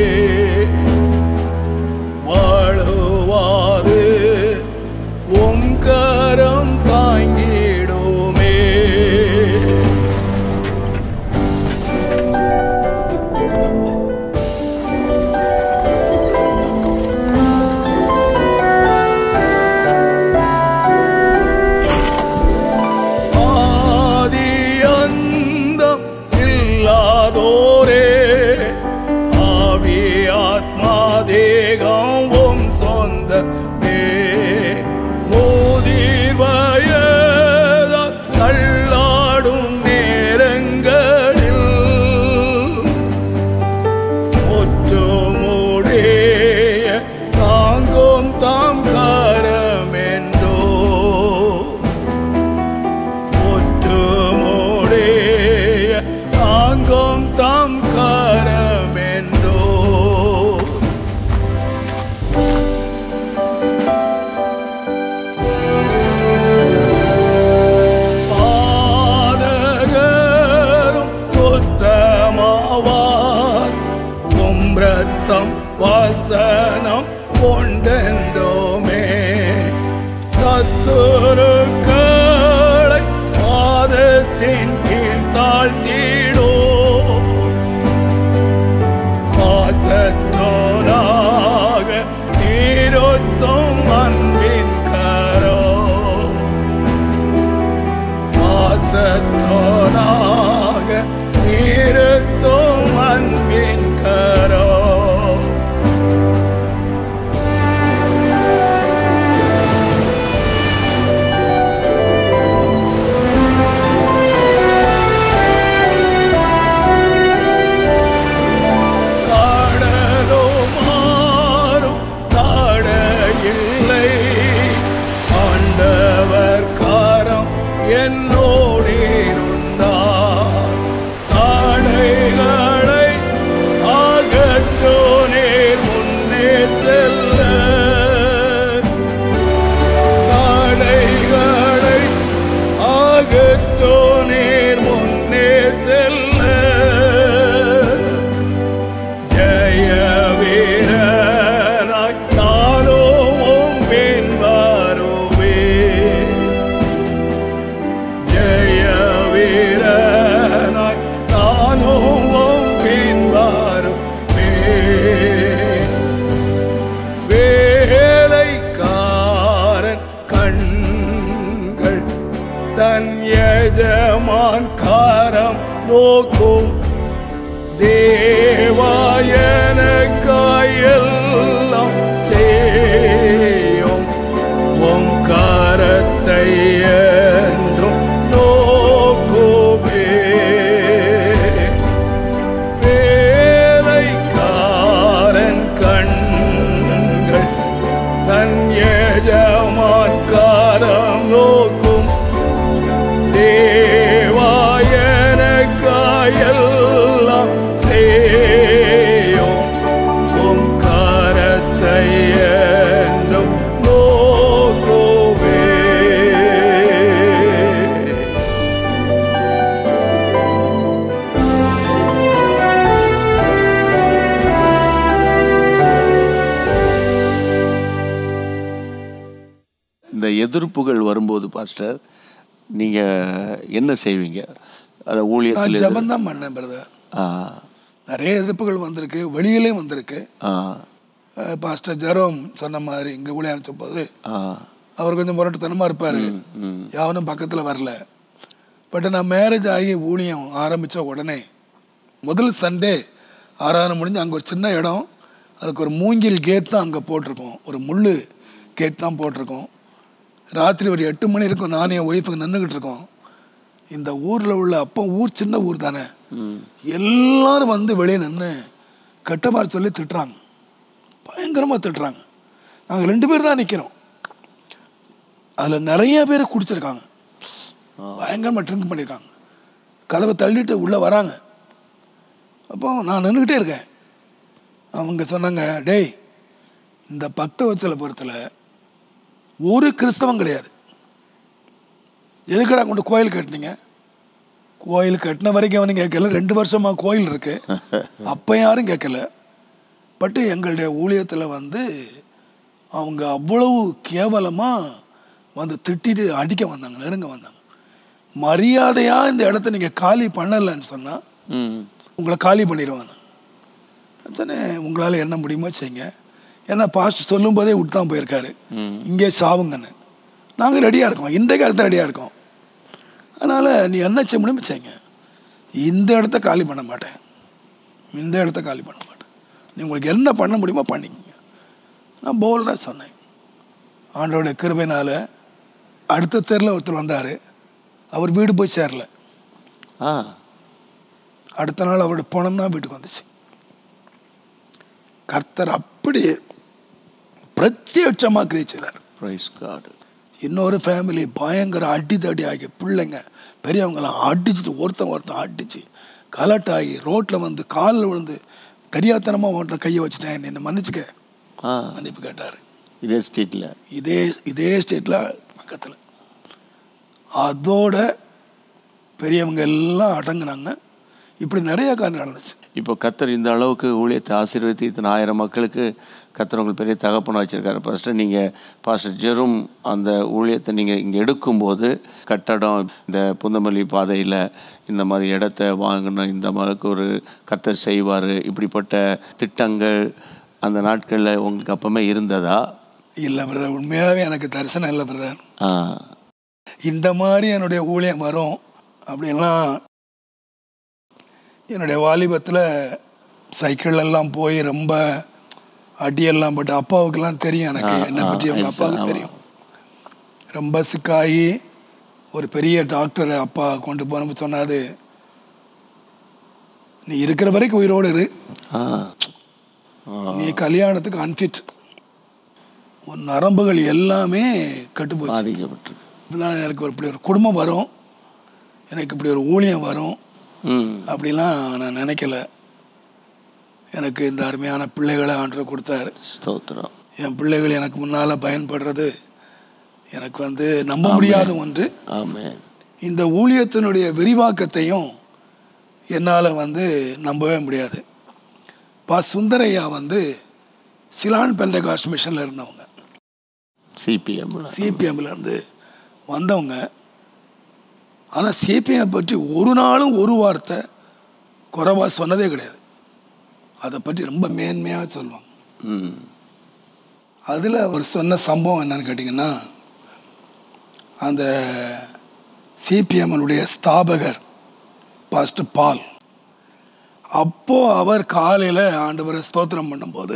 வாழுவாது உம் கரம் தாங்கிடுமே ஆதி அந்தம் இல்லாதோரே ஆவி ஆத்மா தேகம் உம் சொந்தமே மோதிர் வயதால் தள்ளாடும் நேரங்களில் ஒற்றுமுடைய தாங்கும் தாம் கரமென்றோ ஒற்றுமுடைய தாங்கும் தாம் கரமென்றோ பாதகரும் சுத்தமாவார் உம் ரத்தம் வசனம் கொண்டென்றோமே சத்துருக்களை பாதத்தின் கீழ் தாழ்த்திடோ பாசற்றோனாக நீருத்தும் அன்பின் கரோ பாசற்றோனாக நீருத்தும் அன்பின் கரோ காடலோ மாறும் தாட இல்லை ஆண்டவர் காரம் என்னோடு இருந்தார் தாடைகளை அகற்றோ நேர் முன்னே செல்ல தாடைகளை அகற்றோ நேர் முன்னே செல்ல ஜெய வீரனாய் நானும் பின் வருவே ஜெய வீரனாய் நானும் பின் வருவே வேலைக்காரன் கண்கள் தன் எஜமான் காரம் நோக்கும் தேவாயனக்காயெல்லாம் செய்யும் உம் கரத்தை என்றும் நோக்குமே வேலைக்காரன் கண்கள் தன் எஜமான் காரம் நோக்கும் தேவாயனக்காயெல்லாம் செய்யும் உம் கரத்தை என்னும் நோக்குவே இந்த எதிர்ப்புகள் வரும்போது பாஸ்டர் நீங்க என்ன செய்வீங்க அத நான் ஊழியத்தில் ஜபம் தான் பண்ணேன் பிரதர் ஆ நிறைய எதிர்ப்புகள் வந்திருக்கு வெளியிலையும் வந்திருக்கு ஆ அஹ் பாஸ்டர் ஜெரோம் சொன்ன மாதிரி இங்கே ஊழியம் போது ஆ அவர் கொஞ்சம் முரட்டுத்தனமாக இருப்பார் ம் யாவனும் பக்கத்தில் வரல பட் நான் மேரேஜ் ஆகி ஊழியம் ஆரம்பித்த உடனே முதல் சண்டே ஆறாறு முடிஞ்சு அங்கே ஒரு சின்ன இடம் அதுக்கு ஒரு மூங்கில் கேட் தான் அங்கே போட்டிருக்கோம் ஒரு முள் கேட் தான் போட்டிருக்கோம் ராத்திரி ஒரு எட்டு மணி இருக்கும் நானும் என் ஒய்ஃபுக்கு நின்றுக்கிட்டு இருக்கோம் இந்த ஊரில் உள்ள அப்போ ஊர் சின்ன ஊர் தானே ம் எல்லாரும் வந்து வெளியே நின்று கெட்ட மாதிரி சொல்லி திட்டுறாங்க பயங்கரமாக திட்டுறாங்க நாங்கள் ரெண்டு பேர் தான் நிற்கிறோம் அதில் நிறைய பேர் குடிச்சிருக்காங்க பயங்கரமாக ட்ரிங்க் பண்ணியிருக்காங்க கதவை தள்ளிட்டு உள்ளே வராங்க அப்போ நான் நின்றுக்கிட்டே இருக்கேன் அவங்க சொன்னாங்க டேய் இந்த பக்த வச்சலபுரத்தில் ஒரு கிறிஸ்தவம் கிடையாது எதுக்கடா கொண்டு கோயில் கட்டினீங்க கோயில் கட்டின வரைக்கும் அவனும் கேட்கல ரெண்டு வருஷமாக கோயில் இருக்கு அப்போ யாரும் கேட்கல பட்டு எங்களுடைய ஊழியத்தில் வந்து அவங்க அவ்வளவு கேவலமாக வந்து திட்டிட்டு அடிக்க வந்தாங்க நெருங்க வந்தாங்க மரியாதையாக இந்த இடத்த நீங்கள் காலி பண்ணலைன்னு சொன்னால் ம் உங்களை காலி பண்ணிடுவாங்க தானே உங்களால் என்ன முடியுமோ செய்யுங்க ஏன்னா பாஸ்ட் சொல்லும்போதே விட்டு தான் போயிருக்காரு ம். இங்கே சாவுங்கன்னு நாங்கள் ரெடியாக இருக்கோம் இன்றைக்கு அடுத்த ரெடியாக இருக்கோம் அதனால் நீ என்ன செய்ய முடியுமோ செய்யுங்க இந்த இடத்த காலி பண்ண மாட்டேன் இந்த இடத்த காலி பண்ண மாட்டேன் நீ உங்களுக்கு என்ன பண்ண முடியுமோ பண்ணிக்கங்க நான் போல்டாக சொன்னேன் ஆண்டோடைய கிருபையினால் அடுத்த தெருவில் ஒருத்தர் வந்தார் அவர் வீடு போய் சேரல ஆ அடுத்த நாள் அவருடைய பணம் தான் வீட்டுக்கு வந்துச்சு கர்த்தர் அப்படியே பிரத்யட்சமாக கிரியை செய்தார் ப்ரைஸ் காடு இன்னொரு ஃபேமிலி பயங்கர அடி தடி ஆகி பிள்ளைங்க பெரியவங்களாம் அடிச்சு ஒருத்தன் ஒருத்தன் அடிச்சு கலட்டாகி ரோட்டில் வந்து காலில் விழுந்து தெரியாத்தனமாக உன்கிட்ட கையை வச்சுட்டேன் என்னை மன்னிச்சுக்க ஆ மன்னிப்பு கேட்டார் இதே ஸ்ட்ரீட்டில் இதே இதே ஸ்டேட்டில் பக்கத்தில் அதோட பெரியவங்க எல்லாம் அடங்குனாங்க இப்படி நிறைய காரியம் நடந்துச்சு இப்போ கத்தர் இந்த அளவுக்கு ஊழியத்தை ஆசீர்வதித்து இத்தனை ஆயிரம் மக்களுக்கு கத்தர் உங்களுக்கு பெரிய தகப்பனாக வச்சுருக்காரு ஃபஸ்ட்டு நீங்கள் பாஸ்டர் ஜெரும் அந்த ஊழியத்தை நீங்கள் இங்கே எடுக்கும்போது கட்டடம் இந்த புந்தமல்லி பாதையில் இந்த மாதிரி இடத்த வாங்கணும் இந்த மாதிரிக்கு ஒரு கத்தர் செய்வார் இப்படிப்பட்ட திட்டங்கள் அந்த நாட்களில் உங்களுக்கு அப்பவுமே இருந்ததா இல்லை பிரதர் உண்மையாகவே எனக்கு தரிசனம் இல்லை பிரதர் ஆ இந்த மாதிரி என்னுடைய ஊழியம் வரும் அப்படின்லாம் என்னுடைய வாலிபத்தில் சைக்கிள் எல்லாம் போய் ரொம்ப அடியெல்லாம் பட்டு அப்பாவுக்கெல்லாம் தெரியும் எனக்கு ஆ, என்னை ஆ, பற்றி அவங்க yes, அப்பாவுக்கு ஆமா. தெரியும் ரொம்ப சிக்காகி ஒரு பெரிய டாக்டரை அப்பா கொண்டு போனப்ப சொன்னாது நீ இருக்கிற வரைக்கும் உயிரோடு இரு ஆ நீ கல்யாணத்துக்கு அன்ஃபிட் உன் நரம்புகள் எல்லாமே கட்டுப்போச்சு பாதிக்கப்பட்டிருக்கு இப்படிதான் எனக்கு ஒரு இப்படி ஒரு குடும்பம் வரும் எனக்கு இப்படி ஒரு ஊழியம் வரும் ம் அப்படிலாம் நான் நினைக்கல எனக்கு இந்த அருமையான பிள்ளைகளை ஆண்டவர் கொடுத்தாரு ஸ்தோத்திரம் என் பிள்ளைகள் எனக்கு முன்னால் பயன்படுறது எனக்கு வந்து நம்ப முடியாத ஒன்று ஆமென் இந்த ஊழியத்தினுடைய விரிவாக்கத்தையும் என்னால் வந்து நம்பவே முடியாது பா சுந்தரையா வந்து சிலான் பெண்டகாஸ்ட் மிஷனில் இருந்தவங்க சிபிஎம்ல சிபிஎம்ல இருந்து வந்தவங்க ஆனால் சிபிஎம் பற்றி ஒரு நாளும் ஒரு வார்த்தை குறைவா சொன்னதே கிடையாது அதை பற்றி ரொம்ப மேன்மையாக சொல்லுவாங்க ம் அதில் அவர் சொன்ன சம்பவம் என்னன்னு கேட்டிங்கன்னா அந்த சிபிஎம்னுடைய ஸ்தாபகர் பாஸ்ட் பால் அப்போது அவர் காலையில் ஆண்டவரை ஸ்தோத்திரம் பண்ணும்போது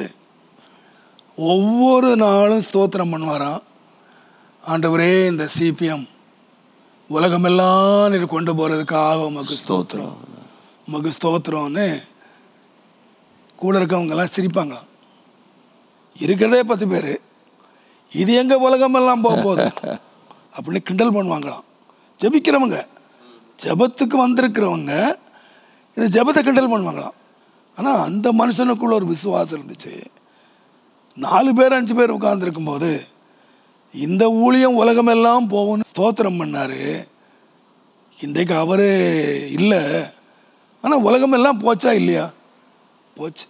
ஒவ்வொரு நாளும் ஸ்தோத்திரம் பண்ணுவாராம் ஆண்டவரே இந்த சிபிஎம் உலகமெல்லாம் நீர் கொண்டு போகிறதுக்காக உமக்கு ஸ்தோத்திரம் உமக்கு ஸ்தோத்திரம்னு கூட இருக்கவங்கெல்லாம் சிரிப்பாங்களாம் இருக்கிறதே பத்து பேர் இது எங்க உலகமெல்லாம் போக போகுது அப்படின்னு கிண்டல் பண்ணுவாங்களாம் ஜெபிக்கிறவங்க ஜெபத்துக்கு வந்திருக்கிறவங்க இந்த ஜெபத்தை கிண்டல் பண்ணுவாங்களாம் ஆனால் அந்த மனுஷனுக்குள்ள ஒரு விசுவாசம் இருந்துச்சு நாலு பேர் அஞ்சு பேர் உட்கார்ந்துருக்கும் போது இந்த ஊழியம் உலகமெல்லாம் போகும்னு ஸ்தோத்திரம் பண்ணாரு இன்றைக்கு அவர் இல்லை ஆனால் உலகமெல்லாம் போச்சா இல்லையா போச்சு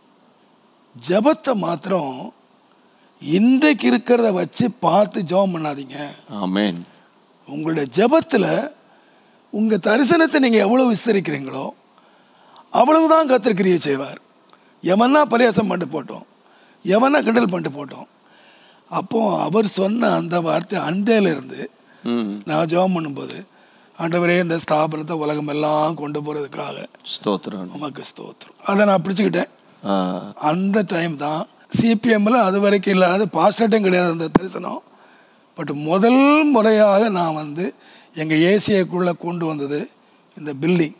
ஜெபத்தை மாத்திரம் இன்றைக்கு இருக்கிறத வச்சு பார்த்து ஜெபம் பண்ணாதீங்க ஆமென் உங்களுடைய ஜெபத்தில் உங்கள் தரிசனத்தை நீங்கள் எவ்வளோ விஸ்தரிக்கிறீங்களோ அவ்வளவுதான் கத்திரிக்கிரியை செய்வார் எவனா பரியாசம் பண்ணிட்டு போட்டோம் எவனா கிண்டல் பண்ணிட்டு போட்டோம் அப்போ அவர் சொன்ன அந்த வார்த்தை அண்டையிலிருந்து ம் நான் ஜெபம் பண்ணும்போது ஆண்டவரே இந்த ஸ்தாபனத்தை உலகம் எல்லாம் கொண்டு போகிறதுக்காக ஸ்தோத்திரம் உமக்கு ஸ்தோத்திரம் அதை நான் பிடிச்சிக்கிட்டேன் ஆ அந்த டைம் தான் சிபிஎம்மில் அது வரைக்கும் இல்லாத பாஸ்டர்ட்டும் கிடையாது அந்த தரிசனம் பட் முதல் முறையாக நான் வந்து எங்கள் ஏசியக்குள்ளே கொண்டு வந்தது இந்த பில்டிங்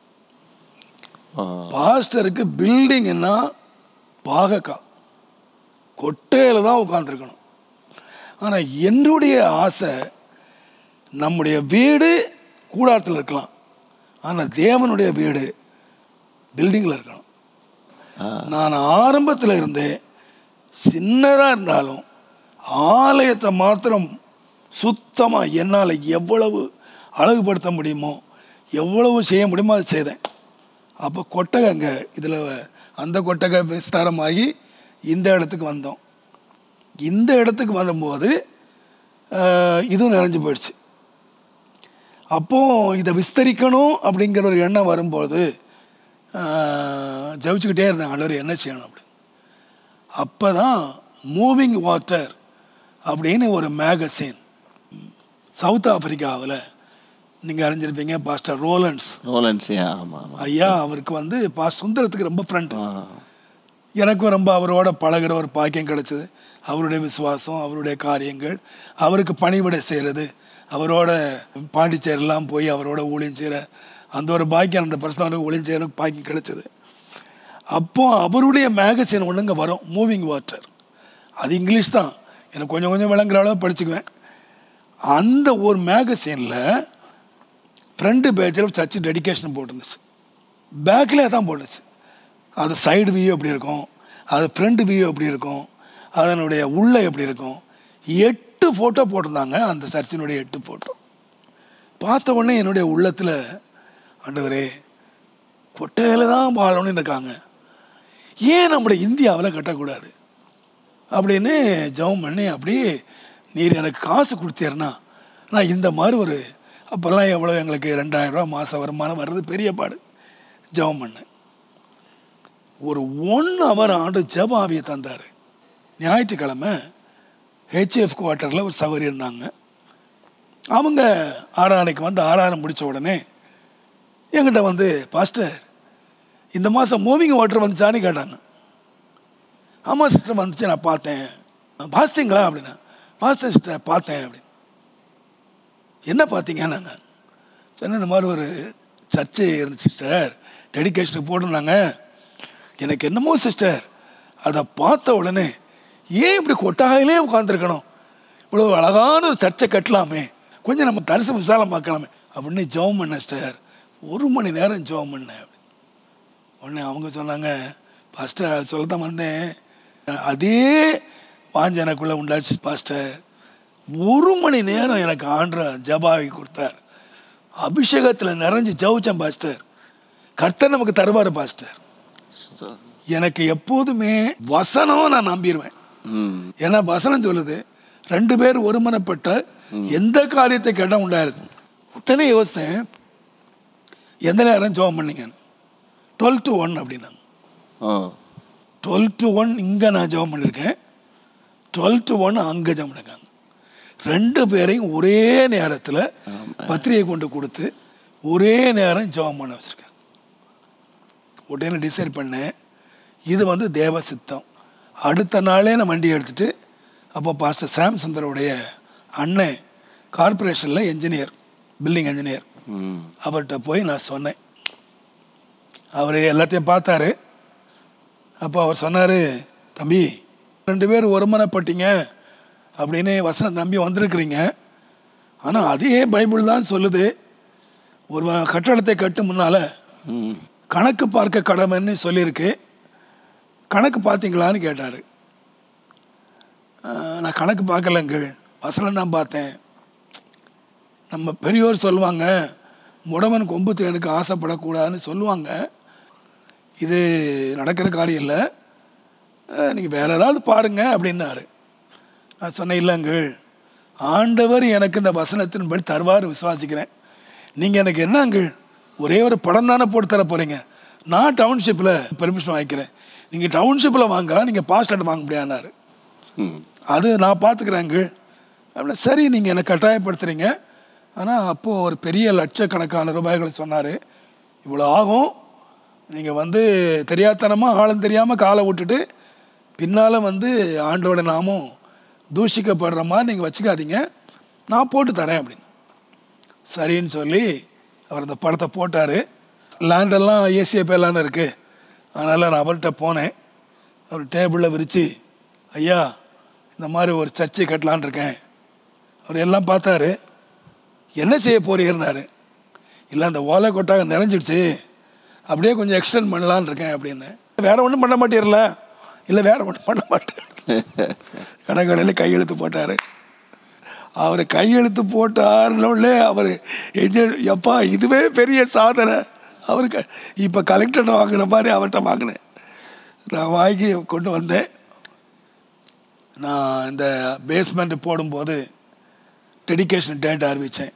ஆ பாஸ்டருக்கு பில்டிங்னா பாகக்கா கொட்டையில் தான் உட்காந்துருக்கணும் ஆனால் என்னுடைய ஆசை நம்முடைய வீடு கூடாரத்தில் இருக்கலாம் ஆனால் தேவனுடைய வீடு பில்டிங்கில் இருக்கணும் ஆ. நான் ஆரம்பத்தில் இருந்தே சின்னதாக இருந்தாலும் ஆலயத்தை மாத்திரம் சுத்தமாக என்னால் எவ்வளவு அழகுபடுத்த முடியுமோ எவ்வளவு செய்ய முடியுமோ அதை செய்தேன் அப்போ கொட்டகைங்க இதில் அந்த கொட்டகை விஸ்தாரமாகி இந்த இடத்துக்கு வந்தோம் இந்த இடத்துக்கு வந்தபோது ஆஹ், இதுவும் நிறைஞ்சு போயிடுச்சு அப்போ இதை விஸ்தரிக்கணும் அப்படிங்கிற ஒரு எண்ணம் வரும்போது ஆஹ், ஜெபிச்சுக்கிட்டே இருந்தேன் ஆண்டவர் என்ன செய்யணும் அப்படி அப்போ தான் மூவிங் வாட்டர் அப்படின்னு ஒரு மேகசின் சவுத் ஆப்பிரிக்காவில் நீங்கள் அறிஞ்சிருப்பீங்க பாஸ்டர் ரோலன்ஸ் ரோலன்ஸியா ஆமாம் ஆமாம் ஐயா அவருக்கு வந்து பா சுந்தரத்துக்கு ரொம்ப ஃப்ரெண்ட் ஆ எனக்கும் ரொம்ப அவரோட பழகுற ஒரு பாக்கியம் கிடைச்சது அவருடைய விசுவாசம் அவருடைய காரியங்கள் அவருக்கு பணிவிடை செய்கிறது அவரோட பாண்டிச்சேரிலாம் போய் அவரோட ஊழியம் செய்கிற அந்த ஒரு பாக்கியம் அந்த பர்சனலுக்கு ஊழியம் செய்கிற பாக்கியம் கிடைச்சது அப்போ அவருடைய மேகசின் ஒன்றுங்க வரும் மூவிங் வாட்டர் அது இங்கிலீஷ் தான் எனக்கு கொஞ்சம் கொஞ்சம் விளங்குற அளவு படிச்சுக்குவேன் அந்த ஒரு மேகசினில் ஃப்ரண்ட் பேஜில் சர்ச்சு டெடிகேஷன் போட்டிருந்துச்சு பேக்கில் தான் போட்டுச்சு அது சைடு வியூ எப்படி இருக்கும் அது ஃப்ரண்ட் வியூ எப்படி இருக்கும் அதனுடைய உள்ள எப்படி இருக்கும் எட்டு ஃபோட்டோ போட்டிருந்தாங்க அந்த சர்ச்சினுடைய எட்டு ஃபோட்டோ பார்த்த உடனே என்னுடைய உள்ளத்தில் ஆண்டவரே கொட்டையில் தான் வாழணும்னு இருக்காங்க ஏன் நம்முடைய இந்தியாவில் கட்டக்கூடாது அப்படின்னு ஜெபம் பண்ணி அப்படியே நீர் எனக்கு காசு கொடுத்தீர்னா நான் இந்த மாதிரி ஒரு அப்போல்லாம் எவ்வளோ எங்களுக்கு ரெண்டாயிரம் ரூபா மாத வருமானம் வர்றது பெரிய பாடு ஜெபம் பண்ணேன் ஒரு ஒன் ஹவர் ஆண்டு ஜெப ஆவியை தந்தார் ஞாயிற்றுக்கிழமை ஹெச்எஃப் குவார்ட்டரில் ஒரு சகோதரி இருந்தாங்க அவங்க ஆறானைக்கு வந்து ஆறாரம் முடித்த உடனே என்கிட்ட வந்து பாஸ்டர் இந்த மாதம் மூவிங் வாட்டர் வந்துச்சான்னு கேட்டாங்க ஆமாம் சிஸ்டர் வந்துச்சு நான் பார்த்தேன் பார்த்தீங்களா அப்படின்னா பார்த்தேன் சிஸ்டர் பார்த்தேன் அப்படின்னு என்ன பார்த்தீங்க நாங்கள் சொன்னேன் இந்த மாதிரி ஒரு சர்ச்சை இருந்துச்சு சிஸ்டர் டெடிகேஷனுக்கு போட்டிருந்தாங்க எனக்கு என்னமோ சிஸ்டர் அதை பார்த்த உடனே ஏன் இப்படி கொட்டாயிலே உட்காந்துருக்கணும் இவ்வளோ அழகான ஒரு சர்ச்சை கட்டலாமே கொஞ்சம் நம்ம தரிசு விசாலமாக்கலாமே அப்படின்னு ஜெபம் பண்ணேன் சிஸ்டர் ஒரு மணி நேரம் ஜெபம் பண்ணேன் அப்படின்னு. உடனே அவங்க சொன்னாங்க பாஸ்டர் சொல்ல தான் வந்தேன் அதே வாஞ்ச எனக்குள்ளே உண்டாச்சு பாஸ்டர் ஒரு மணி நேரம் எனக்கு ஆண்ட ஜபாவி கொடுத்தார் அபிஷேகத்தில் நிறைஞ்சு ஜவுச்சேன் பாஸ்டர் கர்த்தர் நமக்கு தருவார் பாஸ்டர் எனக்கு எப்போதுமே வசனம் நான் நம்பிடுவேன் ம் ஏன்னா வசனம் சொல்லுது ரெண்டு பேர் ஒருமனப்பட்ட எந்த காரியத்தை கேட்டால் உண்டாயிருக்கும் உடனே யோசித்தேன் எந்த நேரம் ஜெபம் பண்ணீங்க டுவெல் டு ஒன் அப்படின்னாங்க ஓ டுவெல் டு ஒன் இங்கே நான் ஜெபம் பண்ணியிருக்கேன் டுவெல் டு ஒன் அங்கே ஜெபம் பண்ணிருக்காங்க ரெண்டு பேரையும் ஒரே நேரத்தில் பத்திரிகை கொண்டு கொடுத்து ஒரே நேரம் ஜெபம் பண்ண வச்சுருக்காங்க உடனே டிசைட் பண்ணேன் இது வந்து தேவ சித்தம் அடுத்த நாளே நான் வண்டி எடுத்துட்டு அப்போ பாஸ்டர் சாம் சுந்தரோடைய அண்ணன் கார்ப்பரேஷனில் என்ஜினியர் பில்டிங் என்ஜினியர் ம் அவர்கிட்ட போய் நான் சொன்னேன் அவர் எல்லாத்தையும் பார்த்தாரு அப்போ அவர் சொன்னார் தம்பி ரெண்டு பேர் ஒருமனப்பட்டீங்க அப்படின்னு வசனம் தம்பி வந்திருக்கிறீங்க ஆனால் அதே பைபிள் தான் சொல்லுது ஒரு கட்டடத்தை கட்டும் முன்னால் ம் கணக்கு பார்க்க கடமைன்னு சொல்லியிருக்கு கணக்கு பார்த்தீங்களான்னு கேட்டார் நான் கணக்கு பார்க்கலங்கள் வசனம் தான் பார்த்தேன் நம்ம பெரியோர் சொல்லுவாங்க முடவன் கொம்பு தேனுக்கு ஆசைப்படக்கூடாதுன்னு சொல்லுவாங்க இது நடக்கிற காரியம் இல்லை நீங்கள் வேறு ஏதாவது பாருங்க அப்படின்னாரு நான் சொன்னேன் இல்லைங்கள் ஆண்டவர் எனக்கு இந்த வசனத்தின்படி தருவார் விசுவாசிக்கிறேன் நீங்கள் எனக்கு என்னங்கள் ஒரே ஒரு படம் தானே போட்டு தர போகிறீங்க நான் டவுன்ஷிப்பில் பெர்மிஷன் வாங்கிக்கிறேன் நீங்கள் டவுன்ஷிப்பில் வாங்கலாம் நீங்கள் பாஸ்டர்ட் வாங்க முடியாதுனாரு ம் அது நான் பார்த்துக்கிறேங்க அப்படின்னா சரி நீங்கள் என்னை கட்டாயப்படுத்துகிறீங்க ஆனால் அப்போது ஒரு பெரிய லட்சக்கணக்கான ரூபாய்களை சொன்னார் இவ்வளோ ஆகும் நீங்கள் வந்து தெரியாதனமாக ஆளும் தெரியாமல் காலை விட்டுட்டு பின்னால் வந்து ஆண்டோட நாமும் தூஷிக்கப்படுற மாதிரி நீங்கள் வச்சுக்காதீங்க நான் போட்டு தரேன் அப்படின்னு சரின்னு சொல்லி அவர் அந்த படத்தை போட்டார் லேண்டெல்லாம் ஏசிய பேர்லான்னு இருக்குது அதனால் நான் அவர்கிட்ட போனேன் அவர் டேபிளில் விரித்து ஐயா இந்த மாதிரி ஒரு சர்ச்சை கட்டலான் இருக்கேன் அவர் எல்லாம் பார்த்தாரு என்ன செய்ய போறீர்னாரு இல்லை அந்த ஓலை கொட்டாக நிறைஞ்சிடுச்சு அப்படியே கொஞ்சம் எக்ஸ்டெண்ட் பண்ணலான்னு இருக்கேன் அப்படின்னு வேற ஒன்றும் பண்ண மாட்டீர்ல இல்லை வேற ஒன்றும் பண்ண மாட்டேன் கடை கடையில் கையெழுத்து போட்டார் அவர் கையெழுத்து போட்டாருன்னே அவர் என்ஜினியர் எப்பா இதுவே பெரிய சாதனை அவருக்கு இப்போ கலெக்டர் வாங்குற மாதிரி அவர்கிட்ட வாங்கினேன் நான் வாங்கி கொண்டு வந்தேன் நான் இந்த பேஸ்மெண்ட் போடும்போது டெடிகேஷன் டேட் அறிவித்தேன்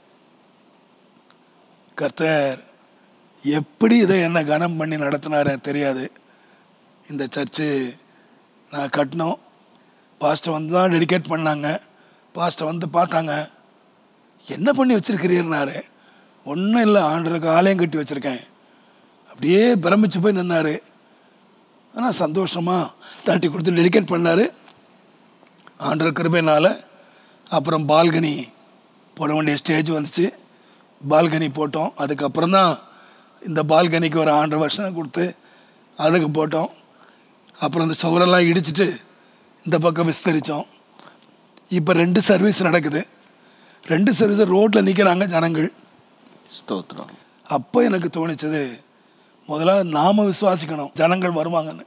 கர்த்தர் எப்படி இதை என்ன கனம் பண்ணி நடத்தினார் எனக்கு தெரியாது இந்த சர்ச்சு நான் கட்டினோம் பாஸ்டர் வந்து தான் டெடிகேட் பண்ணாங்க பாஸ்டர் வந்து பார்த்தாங்க என்ன பண்ணி வச்சிருக்கிறீர்னாரு ஒன்றும் இல்லை ஆண்டருக்கு ஆலயம் கட்டி வச்சுருக்கேன் அப்படியே பிரமிச்சு போய் நின்னார் ஆனால் சந்தோஷமாக தட்டி கொடுத்து டெடிகேட் பண்ணார் ஆண்டர் கிருபையினால் அப்புறம் பால்கனி போட வேண்டிய ஸ்டேஜ் வந்துச்சு பால்கனி போட்டோம் அதுக்கப்புறம் தான் இந்த பால்கனிக்கு ஒரு ஆண்டரை வருஷம் கொடுத்து அதுக்கு போட்டோம் அப்புறம் இந்த சுவரெல்லாம் இடிச்சிட்டு இந்த பக்கம் விஸ்தரித்தோம் இப்போ ரெண்டு சர்வீஸ் நடக்குது ரெண்டு சர்வீஸ் ரோட்டில் நிற்கிறாங்க ஜனங்கள் ஸ்தோத்திரம் அப்போ எனக்கு தோணிச்சது முதல்ல நாம விசுவாசிக்கணும் ஜனங்கள் வருவாங்கன்னு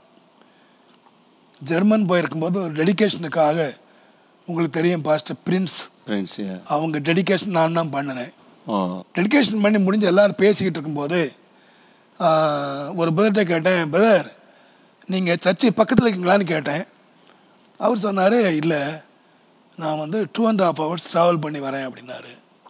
ஜெர்மன் போயிருக்கும்போது ஒரு டெடிகேஷனுக்காக உங்களுக்கு தெரியும் பாஸ்டர் பிரின்ஸ் ஃப்ரெண்ட்ஸ் அவங்க டெடிகேஷன் நான் தான் பண்ணினேன் ஓ டெடிகேஷன் பண்ணி முடிஞ்சு எல்லாரும் பேசிக்கிட்டு இருக்கும்போது ஆஹ், ஒரு பிரதர்கிட்ட கேட்டேன் பிரதர் நீங்கள் சர்ச்சு பக்கத்தில் இருக்கீங்களான்னு கேட்டேன் அவர் சொன்னார் இல்லை நான் வந்து two and half hours travel பண்ணி வரேன் அப்படின்னாரு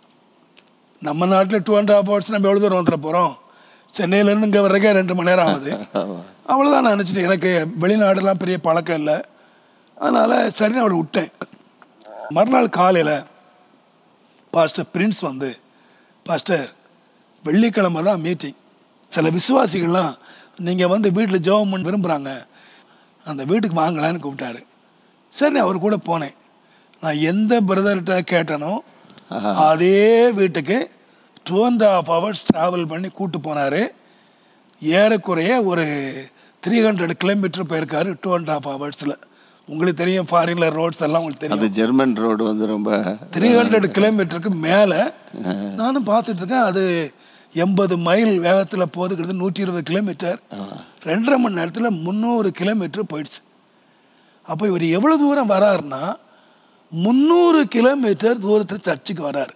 நம்ம நாட்டில் டூ அண்ட் ஹாஃப் ஹவர்ஸ் நம்ம எவ்வளோ தூரம் வந்துட போகிறோம் சென்னையிலேருந்து இங்கே வர்றக்கே ரெண்டு மணி நேரம் ஆகுது அவ்வளோதான் நான் நினச்சிட்டேன் எனக்கு வெளிநாடுலாம் பெரிய பழக்கம் இல்லை அதனால் சரின்னு அவளை விட்டேன் மறுநாள் காலையில் பாஸ்டர் பிரின்ஸ் வந்து பாஸ்டர் வெள்ளிக்கிழமை தான் மீட்டிங் சில விசுவாசிகள்லாம் நீங்கள் வந்து வீட்டில் ஜெபம் பண்ண விரும்புகிறாங்க அந்த வீட்டுக்கு வாங்கலான்னு கூப்பிட்டாரு சரி அவர் கூட போனேன் நான் எந்த பிரதர்கிட்ட கேட்டனோ அதே வீட்டுக்கு two and half hours travel பண்ணி கூட்டு போனார் ஏறக்குறைய ஒரு த்ரீ ஹண்ட்ரட் கிலோமீட்டர் போயிருக்காரு டூ அண்ட் ஹாஃப் ஹவர்ஸில் உங்களுக்கு தெரியும் ஃபாரின்ல ரோட்ஸ் எல்லாம் உங்களுக்கு தெரியும் அது ஜெர்மன் ரோடு வந்து ரொம்ப த்ரீ ஹண்ட்ரட் கிலோமீட்டருக்கு மேலே நானும் பார்த்துட்டு இருக்கேன் அது எண்பது மைல் வேகத்தில் போதுக்கிறது நூற்றி இருபது கிலோமீட்டர் ரெண்டரை மணி நேரத்தில் முந்நூறு கிலோமீட்டர் போயிடுச்சு அப்போ இவர் எவ்வளோ தூரம் வராருன்னா முந்நூறு கிலோமீட்டர் தூரத்தில் சர்ச்சுக்கு வராரு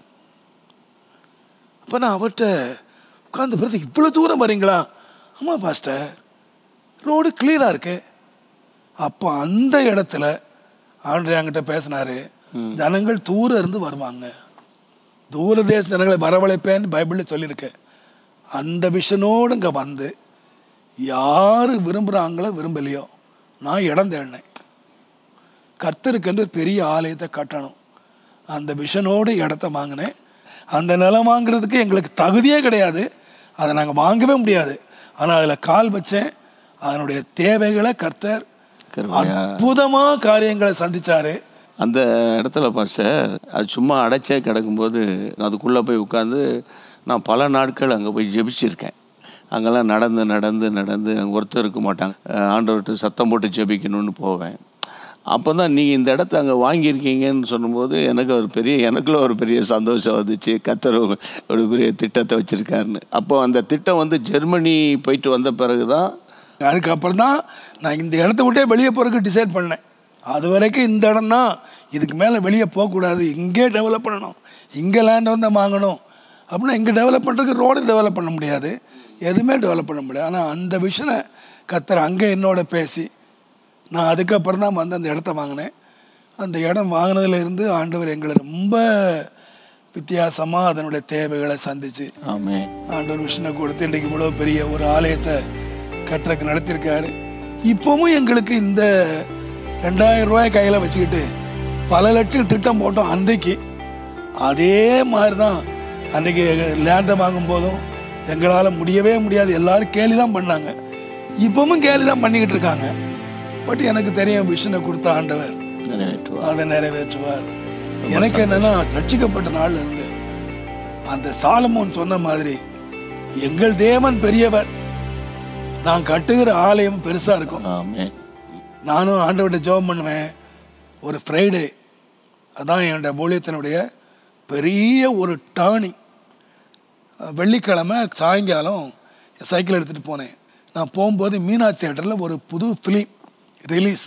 அப்போ நான் அவர்கிட்ட உட்காந்து பிறகு இவ்வளோ தூரம் வரீங்களா ஆமாம் பாஸ்டர் ரோடு கிளியராக இருக்கு அப்போ அந்த இடத்துல ஆண்டு என்கிட்ட பேசினாரு ஜனங்கள் தூரம் இருந்து வருவாங்க தூர தேச ஜனங்களை வரவழைப்பேன்னு பைபிளில் சொல்லியிருக்கு அந்த விஷனோடு இங்கே வந்து யார் விரும்புகிறாங்களோ விரும்பலையோ நான் இடம் தேடினேன் கர்த்தருக்கென்று ஒரு பெரிய ஆலயத்தை கட்டணும் அந்த விஷனோடு இடத்த வாங்கினேன் அந்த நிலம் வாங்குறதுக்கு எங்களுக்கு தகுதியே கிடையாது அதை நாங்கள் வாங்கவே முடியாது ஆனால் அதில் கால் வச்சேன் அதனுடைய தேவைகளை கர்த்தர் கிருபையா அற்புதமாக காரியங்களை சந்திச்சாரு அந்த இடத்துல பாஸ்டர் அது சும்மா அடைச்சே கிடக்கும்போது அதுக்குள்ளே போய் உட்காந்து நான் பல நாட்கள் அங்கே போய் ஜெபிச்சிருக்கேன் அங்கெல்லாம் நடந்து நடந்து நடந்து அங்கே ஒருத்தர் இருக்க மாட்டாங்க அஹ் ஆண்டவர்கிட்ட சத்தம் போட்டு ஜெபிக்கணும்னு போவேன் அப்போ தான் நீங்கள் இந்த இடத்த அங்கே வாங்கியிருக்கீங்கன்னு சொல்லும்போது எனக்கு ஒரு பெரிய எனக்குள்ள ஒரு பெரிய சந்தோஷம் வந்துச்சு கத்தர் ஒரு பெரிய திட்டத்தை வச்சுருக்காருன்னு அப்போ அந்த திட்டம் வந்து ஜெர்மனி போயிட்டு வந்த பிறகு தான் அதுக்கப்புறம் தான் நான் இந்த இடத்த விட்டே வெளியே போகிறதுக்கு டிசைட் பண்ணேன் அது வரைக்கும் இந்த இடம் தான் இதுக்கு மேலே வெளியே போகக்கூடாது இங்கே டெவலப் பண்ணணும் இங்கே லேண்ட் வந்து வாங்கணும் அப்படின்னா இங்கே டெவலப் பண்ணுறதுக்கு ரோடு டெவலப் பண்ண முடியாது எதுவுமே டெவலப் பண்ண முடியாது ஆனால் அந்த விஷனை கத்தர் அங்கே என்னோட பேசி நான் அதுக்கப்புறம் தான் வந்து அந்த இடத்த வாங்கினேன் அந்த இடம் வாங்கினதுல இருந்து ஆண்டவர் எங்களை ரொம்ப வித்தியாசமாக அதனுடைய தேவைகளை சந்திச்சு ஆமென் ஆண்டவர் விஷனை கொடுத்து இன்றைக்கு இவ்வளோ பெரிய ஒரு ஆலயத்தை கட்டுறதுக்கு நடத்தியிருக்காரு இப்போவும் எங்களுக்கு இந்த ரெண்டாயிரம் ரூபாய் கையில் வச்சுக்கிட்டு பல லட்சம் திட்டம் போட்டோம் அன்றைக்கு அதே மாதிரி தான் அன்றைக்கி லேண்டை வாங்கும் போதும் எங்களால் முடியவே முடியாது எல்லாரும் கேலி தான் பண்ணாங்க இப்பவும் கேலி தான் பண்ணிக்கிட்டு இருக்காங்க பட் எனக்கு தெரியும் விஷனை கொடுத்த ஆண்டவர் நிறைவேற்றுவார் அதை நிறைவேற்றுவார் எனக்கு என்னன்னா ரட்சிக்கப்பட்ட நாள்ல இருந்து அந்த சாலமோன் சொன்ன மாதிரி எங்கள் தேவன் பெரியவர் நான் கட்டுகிற ஆலயம் பெருசா இருக்கும் ஆமென் நானும் ஆண்டவர்கிட்ட ஜெபம் பண்ணுவேன் ஒரு ஃப்ரைடே அதான் என்னோட ஊழியத்தினுடைய பெரிய ஒரு டேர்னிங் வெள்ளிக்கிழமை சாயங்காலம் சைக்கிள் எடுத்துகிட்டு போனேன் நான் போகும்போது மீனாட்சி தேட்டரில் ஒரு புது film release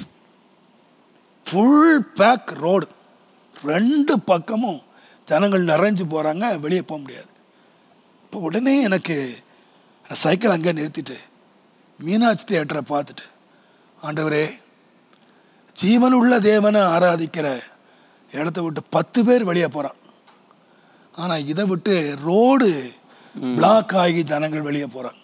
full pack road ரெண்டு பக்கமும் ஜனங்கள் நிறைஞ்சு போகிறாங்க வெளியே போக முடியாது இப்போ உடனே எனக்கு சைக்கிள் அங்கே நிறுத்திட்டு மீனாட்சி தியேட்டரை பார்த்துட்டு ஆண்டவரே ஜீவனுள்ள தேவனை ஆராதிக்கிற இடத்த விட்டு பத்து பேர் வெளியே போகிறான் ஆனால் இதை விட்டு ரோடு பிளாக் ஆகி ஜனங்கள் வெளியே போகிறாங்க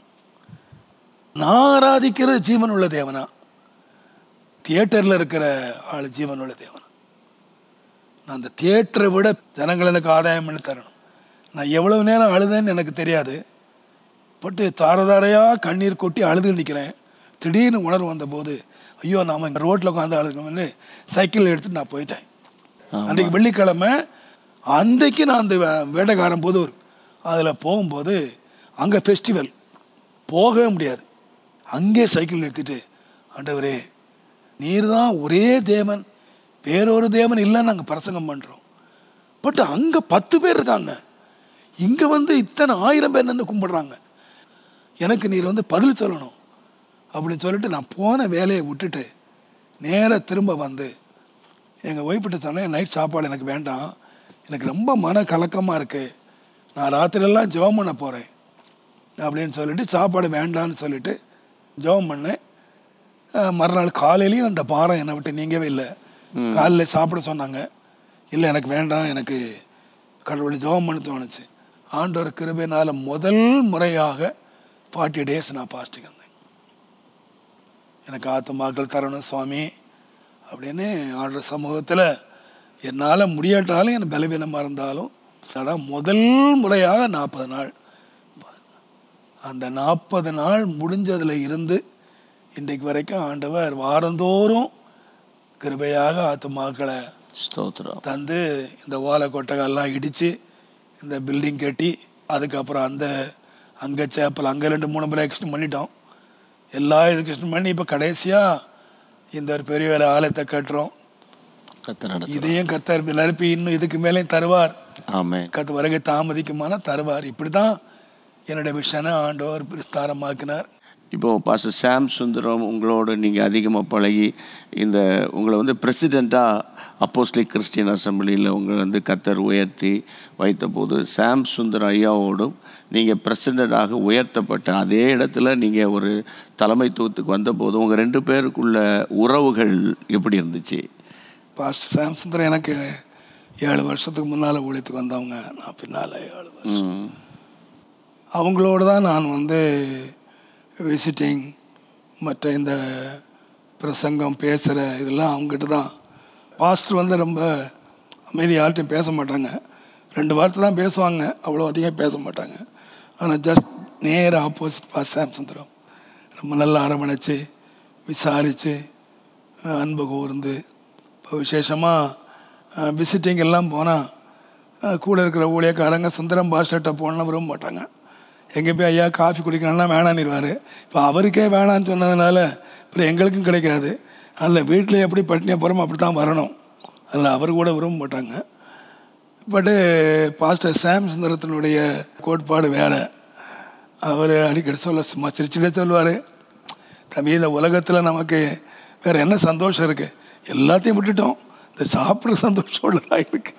நான் ஆராதிக்கிறது ஜீவனுள்ள தேவனா தியேட்டரில் இருக்கிற ஆள் ஜீவனுள்ள தேவனா நான் அந்த தியேட்டரை விட ஜனங்கள் எனக்கு ஆதாயம் பண்ணி தரணும் நான் எவ்வளவு நேரம் அழுதேன்னு எனக்கு தெரியாது பட்டு தாரதாரையாக கண்ணீர் கொட்டி அழுது நிற்கிறேன் திடீர்னு உணர்வு வந்தபோது ஐயோ நாம் இங்கே ரோட்டில் உட்காந்து அழுதுக்கணும்னு சைக்கிள் எடுத்துட்டு நான் போயிட்டேன் அன்றைக்கு வெள்ளிக்கிழமை அன்றைக்கு நான் அந்த வே- வேட்டைக்காரன் புதூர் அதில் போகும்போது அங்கே ஃபெஸ்டிவல் போகவே முடியாது அங்கே சைக்கிள் நிறுத்திட்டு ஆண்டவரே நீர் தான் ஒரே தேவன் வேறொரு தேவன் இல்லைன்னு நாங்கள் பிரசங்கம் பண்ணுறோம் பட் அங்கே பத்து பேர் இருக்காங்க இங்கே வந்து இத்தனை ஆயிரம் பேர் நின்று கும்பிடுறாங்க எனக்கு நீர் வந்து பதில் சொல்லணும் அப்படின்னு சொல்லிட்டு நான் போன வேலையை விட்டுட்டு நேராக திரும்ப வந்து எங்கள் ஒய்ஃப்கிட்ட சொன்னேன் நைட் சாப்பாடு எனக்கு வேண்டாம் எனக்கு ரொம்ப மன கலக்கமாக இருக்குது நான் ராத்திரியெல்லாம் ஜெபம் பண்ண போகிறேன் அப்படின்னு சொல்லிட்டு சாப்பாடு வேண்டான்னு சொல்லிட்டு ஜெபம் பண்ணேன் அஹ் மறுநாள் காலையிலையும் அந்த பாரம் என்னை விட்டு நீங்கவே இல்லை காலையில் சாப்பிட சொன்னாங்க இல்லை எனக்கு வேண்டாம் எனக்கு கடவுளை ஜெபம் பண்ண தோணுச்சு ஆண்டவர் கிருபையினால் முதல் முறையாக ஃபார்ட்டி டேஸ் நான் பாஸ்டிங் இருந்தேன் எனக்கு ஆத்துமாக்கள் தரணும் சுவாமி அப்படின்னு ஆண்டவர் சமூகத்தில் என்னால் முடியாட்டாலும் என் பலவீனமாக இருந்தாலும் அதான் முதல் முறையாக நாற்பது நாள் அந்த நாற்பது நாள் முடிஞ்சதில் இருந்து இன்றைக்கு வரைக்கும் ஆண்டவர் வாரந்தோறும் கிருபையாக ஆத்துமாக்களை ஸ்தோத்திரம் தந்து இந்த ஓலை கொட்டகெல்லாம் இடித்து இந்த பில்டிங் கட்டி அதுக்கப்புறம் அந்த அங்கே சேப்பல் அங்கே ரெண்டு மூணு முறை எக்ஸ்டன் பண்ணிட்டோம் எல்லா இது எக்ஸ்டன் பண்ணி இப்போ கடைசியாக இந்த ஒரு பெரிய ஒரு ஆலயத்தை கட்டுறோம் கத்த நடத்து இதையும் கத்தர் நிரப்பி இன்னும் இதுக்கு மேலேயும் தருவார் ஆமென் கத்து வருகை தாமதிக்குமான தருவார் இப்படி தான் என்னுடைய விஷனை ஆண்டவர் விஸ்தாரமாக்கினார் இப்போ பாஸ்டர் சாம் சுந்தரம் உங்களோட நீங்கள் அதிகமாக பழகி இந்த உங்களை வந்து பிரசிடெண்ட்டாக அப்போஸ்லிக் கிறிஸ்டியன் அசம்பிளியில் உங்களை வந்து கத்தர் உயர்த்தி வைத்தபோது சாம் சுந்தரம் ஐயாவோடும் நீங்கள் பிரசிடெண்ட்டாக உயர்த்தப்பட்ட அதே இடத்துல நீங்கள் ஒரு தலைமைத்துவத்துக்கு வந்தபோது உங்கள் ரெண்டு பேருக்குள்ள உறவுகள் எப்படி இருந்துச்சு பாஸ்டர் சாம்சுந்தரம் எனக்கு ஏழு வருஷத்துக்கு முன்னால் ஊழியத்துக்கு வந்தவங்க நான் பின்னால் ஏழு வருஷம் ம் அவங்களோட தான் நான் வந்து விசிட்டிங் மற்ற இந்த பிரசங்கம் பேசுகிற இதெல்லாம் அவங்ககிட்ட தான் பாஸ்டர் வந்து ரொம்ப அமைதி யார்கிட்டையும் பேச மாட்டாங்க ரெண்டு வார்த்தை தான் பேசுவாங்க அவ்வளோ அதிகம் பேச மாட்டாங்க ஆனால் ஜஸ்ட் நேர ஆப்போசிட் பாஸ் சாம் சுந்தரம் ரொம்ப நல்லா அரவணைச்சு விசாரித்து அன்பு கூர்ந்து இப்போ விசேஷமாக விசிட்டிங் எல்லாம் போனால் கூட இருக்கிற ஊழியக்காரங்க சுந்தரம் பாஸ்டர்கிட்ட போகணும்னு விரும்ப மாட்டாங்க எங்கே போய் ஐயா காஃபி குடிக்கணும்னா வேணான்னிருவார் இப்போ அவருக்கே வேணான்னு சொன்னதுனால அப்புறம் எங்களுக்கும் கிடைக்காது அதில் வீட்டில் எப்படி பட்டினியாக போகிறோமோ அப்படி தான் வரணும் அதில் அவர் கூட விரும்ப மாட்டாங்க பட்டு பாஸ்டர் சாம் சுந்தரத்தினுடைய கோட்பாடு வேறு அவர் அடிக்கடி சொல்ல சும்மா சிரிச்சுட்டே சொல்லுவார் தம்பி இந்த உலகத்தில் நமக்கு வேறு என்ன சந்தோஷம் இருக்குது எல்லாத்தையும் விட்டுட்டோம் இந்த சாப்பிட்ற சந்தோஷம் உள்ளதாக இருக்குது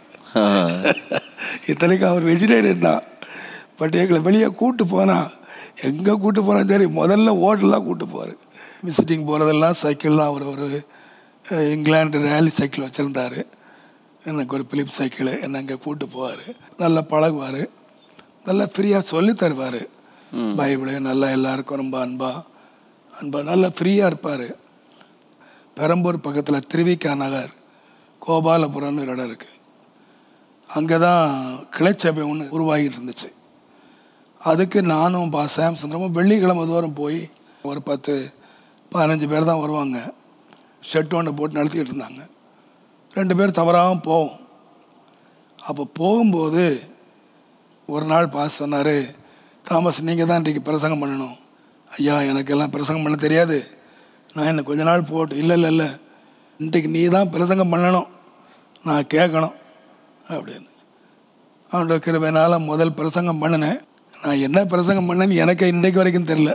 இத்தனைக்கும் அவர் வெஜிடேரியன் தான் பட் எங்களை வெளியே கூட்டு போனால் எங்கே கூட்டு போனால் சரி முதல்ல ஹோட்டல் தான் கூட்டு போவார் விசிட்டிங் போகிறதெல்லாம் சைக்கிள் தான் அவர் ஒரு அஹ், இங்கிலாந்து ரேலி சைக்கிள் வச்சுருந்தார் எனக்கு ஒரு பிலிப் சைக்கிள் என்னை அங்கே கூட்டு போவார் நல்லா பழகுவார் நல்லா ஃப்ரீயாக சொல்லி தருவார் பைபிளு நல்லா எல்லாருக்கும் ரொம்ப அன்பா அன்பா நல்லா ஃப்ரீயாக இருப்பார் பெரம்பூர் பக்கத்தில் திருவிக்கா நகர் கோபாலபுரம்னு ஒரு இடம் இருக்குது அங்கே தான் கிளைச்சபை ஒன்று உருவாகிட்டு இருந்துச்சு அதுக்கு நானும் பா சாம் சுந்தரமும் வெள்ளிக்கிழமை தோறும் போய் ஒரு பத்து பதினஞ்சு பேர் தான் வருவாங்க ஷெட் ஒன்று போட்டு நடத்திக்கிட்டு இருந்தாங்க ரெண்டு பேர் தவறாமல் போவோம் அப்போ போகும்போது ஒரு நாள் பாஸ் சொன்னார் தாமஸ் நீங்கள் தான் இன்றைக்கி பிரசங்கம் பண்ணணும் ஐயா எனக்கெல்லாம் பிரசங்கம் பண்ண தெரியாது நான் என்ன கொஞ்ச நாள் போட்டு இல்லை இல்லை இல்லை இன்றைக்கு நீ தான் பிரசங்கம் பண்ணணும் நான் கேட்கணும் அப்படின்னு அவனோட கிருபையினால் முதல் பிரசங்கம் பண்ணினேன் நான் என்ன பிரசங்கம் பண்ணேன்னு எனக்கு இன்றைக்கு வரைக்கும் தெரில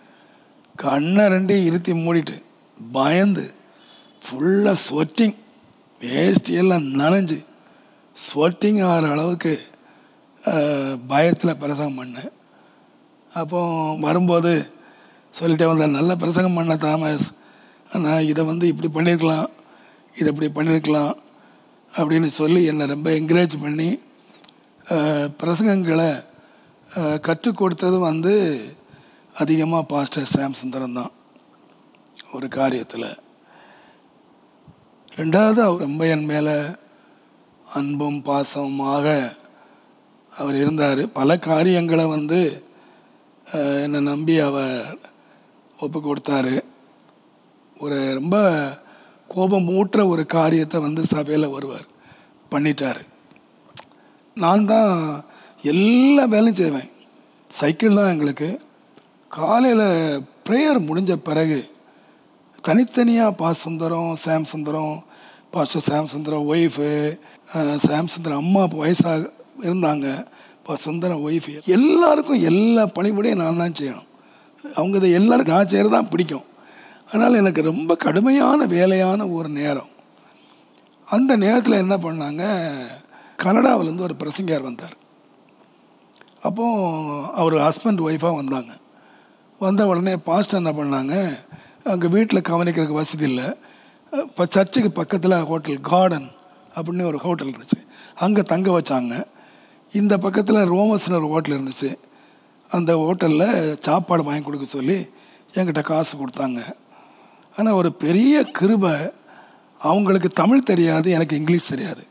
கண்ணை ரெண்டையும் இருத்தி மூடிட்டு பயந்து ஃபுல்லாக ஸ்வெட்டிங் வேஷ்டி எல்லாம் நனைஞ்சு ஸ்வெட்டிங் ஆகிற அளவுக்கு பயத்தில் பிரசங்கம் பண்ணேன் அப்போ வரும்போது சொல்லிட்டே வந்தார் நல்ல பிரசங்கம் பண்ண தாமஸ் ஆனால் இதை வந்து இப்படி பண்ணியிருக்கலாம் இதை இப்படி பண்ணியிருக்கலாம் அப்படின்னு சொல்லி என்னை ரொம்ப என்கரேஜ் பண்ணி அஹ், பிரசங்கங்களை அஹ், கற்றுக் கொடுத்தது வந்து அதிகமாக பாஸ்டர் சாம் சுந்தரம் தான் ஒரு காரியத்தில் ரெண்டாவது அவர் ரொம்ப என் மேலே அன்பும் பாசமுமாக அவர் இருந்தார் பல காரியங்களை வந்து அஹ், என்னை நம்பி அவர் ஒப்பு கொடுத்தாரு ஒரு ரொம்ப கோபம் ஊட்டுற ஒரு காரியத்தை வந்து சபையில் வருவார் பண்ணிட்டார் நான் தான் எல்லா வேலையும் செய்வேன் சைக்கிள் தான் எங்களுக்கு காலையில் ப்ரேயர் முடிஞ்ச பிறகு தனித்தனியாக பா Sundaram Sam Sundaram pastor Sam Sundaram wife Sam Sundaram அம்மா இப்போ வயசாக இருந்தாங்க பா சுந்தரம் ஒய்ஃபு எல்லாருக்கும் எல்லா பணிபடியும் நான் தான் செய்யணும் அவங்க இதை எல்லாருக்கும் நான் செய்கிறது தான் பிடிக்கும் அதனால் எனக்கு ரொம்ப கடுமையான வேலையான ஒரு நேரம் அந்த நேரத்தில் என்ன பண்ணாங்க கனடாவிலேருந்து ஒரு பிரசங்கியார் வந்தார் அப்போ அவர் ஹஸ்பண்ட் ஒய்ஃபாக வந்தாங்க வந்த உடனே பாஸ்டர் என்ன பண்ணாங்க அங்கே வீட்டில் கவனிக்கிறதுக்கு வசதி இல்லை இப்போ சர்ச்சுக்கு பக்கத்தில் ஹோட்டல் கார்டன் அப்படின்னு ஒரு ஹோட்டல் இருந்துச்சு அங்கே தங்க வச்சாங்க இந்த பக்கத்தில் ரோமஸ்னு ஒரு ஹோட்டல் இருந்துச்சு அந்த ஹோட்டலில் சாப்பாடு வாங்கி கொடுக்க சொல்லி என்கிட்ட காசு கொடுத்தாங்க ஆனால் ஒரு பெரிய கிருபை அவங்களுக்கு தமிழ் தெரியாது எனக்கு இங்கிலீஷ் தெரியாது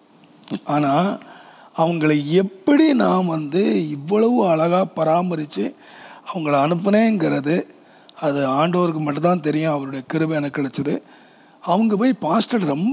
ஆனால் அவங்கள எப்படி நான் வந்து இவ்வளவு அழகாக பராமரித்து அவங்கள அனுப்புனேங்கிறது அது ஆண்டவருக்கு மட்டும்தான் தெரியும் அவருடைய கிருபை எனக்கு கிடைச்சது அவங்க போய் பாஸ்டர் ரொம்ப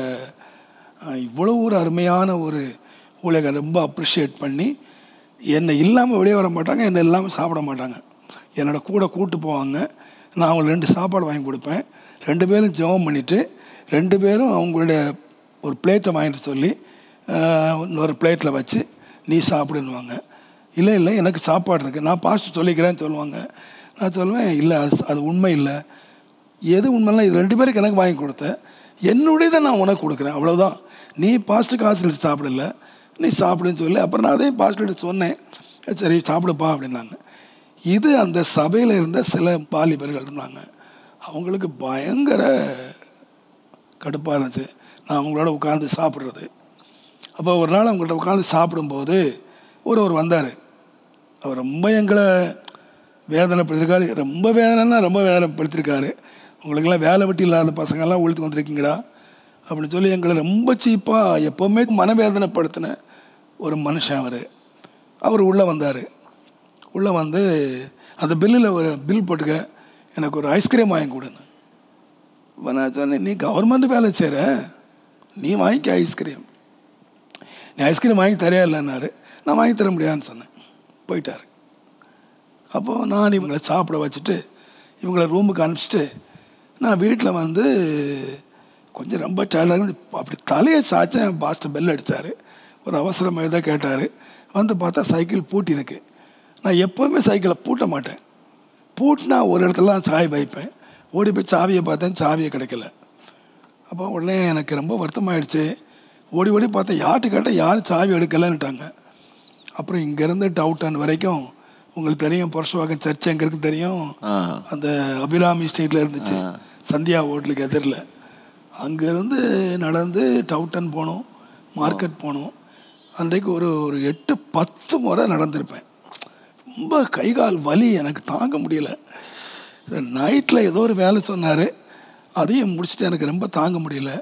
அஹ், இவ்வளவு ஒரு அருமையான ஒரு ஊழியர் ரொம்ப அப்ரிஷியேட் பண்ணி என்னை இல்லாமல் வெளியே வர மாட்டாங்க என்னை இல்லாமல் சாப்பிட மாட்டாங்க என்னோட கூட கூட்டு போவாங்க நான் அவங்களுக்கு ரெண்டு சாப்பாடு வாங்கி கொடுப்பேன் ரெண்டு பேரும் ஜெபம் பண்ணிவிட்டு ரெண்டு பேரும் அவங்களுடைய ஒரு பிளேட்டை வாங்கிட்டு சொல்லி ஆஹ், இன்னொரு பிளேட்டில் வச்சு நீ சாப்பிடுன்னுவாங்க இல்லை இல்லை எனக்கு சாப்பாடு இருக்குது நான் பாஸ்ட் சொல்லிக்கிறேன்னு சொல்லுவாங்க நான் சொல்லுவேன் இல்லை அது அது உண்மை இல்லை எது உண்மைனா இது ரெண்டு பேருக்கு எனக்கு வாங்கி கொடுத்த என்னுடையதை நான் உனக்கு கொடுக்குறேன் அவ்வளோதான் நீ பாஸ்ட்டு காசு எடுத்து சாப்பிடல நீ சாப்பிடுன்னு சொல்லி அப்புறம் நான் அதே பாஸ்ட்டு சொன்னேன் சரி சாப்பிடுப்பா அப்படின்னாங்க இது அந்த சபையில் இருந்த சில வாலிபர்கள் இருந்தாங்க அவங்களுக்கு பயங்கர கடுப்பாக இருந்துச்சு நான் அவங்களோட உட்காந்து சாப்பிட்றது அப்போ ஒரு நாள் அவங்கள்ட்ட உட்காந்து சாப்பிடும்போது ஒருவர் வந்தார் அவர் ரொம்ப எங்களை வேதனைப்படுத்திருக்காரு ரொம்ப வேதனைன்னா ரொம்ப வேதனைப்படுத்திருக்காரு உங்களுக்கெல்லாம் வேலை வெட்டி இல்லாத பசங்கள்லாம் உழுத்து வந்திருக்கீங்கடா அப்படின்னு சொல்லி எங்களை ரொம்ப சீப்பாக எப்போவுமே மனவேதனைப்படுத்தின ஒரு மனுஷன் அவர் அவர் உள்ளே வந்தார் உள்ளே வந்து அந்த பில்லில் ஒரு பில் போட்டுக்க எனக்கு ஒரு ஐஸ்கிரீம் வாங்கி கொடுங்க இப்போ நான் சொன்னேன் நீ கவர்மெண்ட் வேலை செய்கிற நீ வாங்கிக்க ஐஸ்கிரீம் நீ ஐஸ்கிரீம் வாங்கி தரையா இல்லைன்னாரு நான் வாங்கி தர முடியாதுன்னு சொன்னேன் போயிட்டார் அப்போது நான் இவங்களை சாப்பிட வச்சுட்டு இவங்களை ரூமுக்கு அனுப்பிச்சிட்டு நான் வீட்டில் வந்து கொஞ்சம் ரொம்ப டயர்டாக இருந்து அப்படி தலையை சாய்ச்சேன் பாஸ்டர் பெல் அடித்தார் ஒரு அவசரமாக தான் கேட்டார் வந்து பார்த்தா சைக்கிள் பூட்டி இருக்கு நான் எப்போவுமே சைக்கிளை பூட்ட மாட்டேன் பூட்டினா ஒரு இடத்துல தான் சாவி வைப்பேன் ஓடி போய் சாவியை பார்த்தேன் சாவியை கிடைக்கல அப்போ உடனே எனக்கு ரொம்ப வருத்தமாயிடுச்சு ஓடி ஓடி பார்த்தேன் யார்கிட்ட கேட்டால் யாரும் சாவி எடுக்கலைன்னுட்டாங்க அப்புறம் இங்கேருந்து டவுட்டன் வரைக்கும் உங்களுக்கு தெரியும் புரஷவாக்கம் சர்ச் எங்கே இருக்கு தெரியும் ஆ அந்த அபிராமி ஸ்ட்ரீட்டில் இருந்துச்சு சந்தியா ஹோட்டலுக்கு எதிரில் அங்கேருந்து நடந்து டவுட்டன் போனோம் மார்க்கெட் போனோம் அன்றைக்கு ஒரு ஒரு எட்டு பத்து முறை நடந்திருப்பேன் ரொம்ப கை கால் வலி எனக்கு தாங்க முடியல நைட்டில் ஏதோ ஒரு வேலை சொன்னார் அதையும் முடிச்சுட்டு எனக்கு ரொம்ப தாங்க முடியல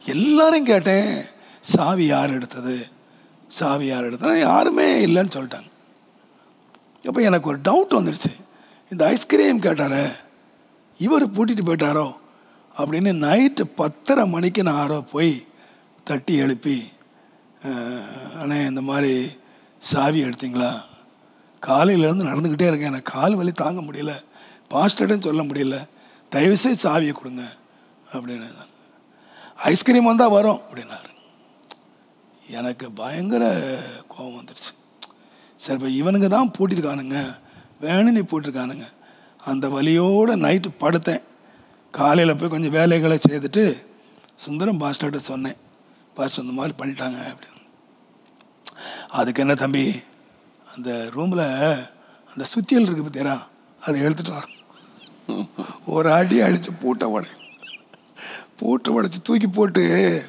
எல்லாரும் கேட்டேன் சாவி யார் எடுத்தது சாவி யார் எடுத்தது யாருமே இல்லைன்னு சொல்லிட்டாங்க அப்போ எனக்கு ஒரு டவுட் வந்துடுச்சு இந்த ஐஸ்கிரீம் கேட்டாரே இவர் பூட்டிட்டு போயிட்டாரோ அப்படின்னு நைட்டு பத்தரை மணிக்கு நான் யாரோ போய் தட்டி எழுப்பி "அஹ், அண்ணே இந்த மாதிரி சாவி எடுத்தீங்களா காலையிலேருந்து நடந்துக்கிட்டே இருக்கேன் எனக்கு கால் வலி தாங்க முடியல பாஸ்டர்டும் சொல்ல முடியல தயவுசெய்து சாவியை கொடுங்க அப்படின்னு ஐஸ்கிரீம் வந்தால் வரும் அப்படின்னாரு எனக்கு பயங்கர கோபம் வந்துடுச்சு சரி இப்போ இவனுங்க தான் பூட்டிருக்கானுங்க வேணும்னு போட்டிருக்கானுங்க அந்த வலியோடு நைட்டு படுத்தேன் காலையில் போய் கொஞ்சம் வேலைகளை செய்துட்டு சுந்தரம் பாஸ்டர்கிட்ட சொன்னேன் பாஸ்டர் இந்த மாதிரி பண்ணிட்டாங்க அப்படின்னு அதுக்கு என்ன தம்பி அந்த ரூமில் அந்த சுத்தியல் இருக்குது பார்த்தீரா அதை எடுத்துட்டு வர ஒரு அடி அடித்து பூட்டை உடை பூட்டை உடைச்சி தூக்கி போட்டு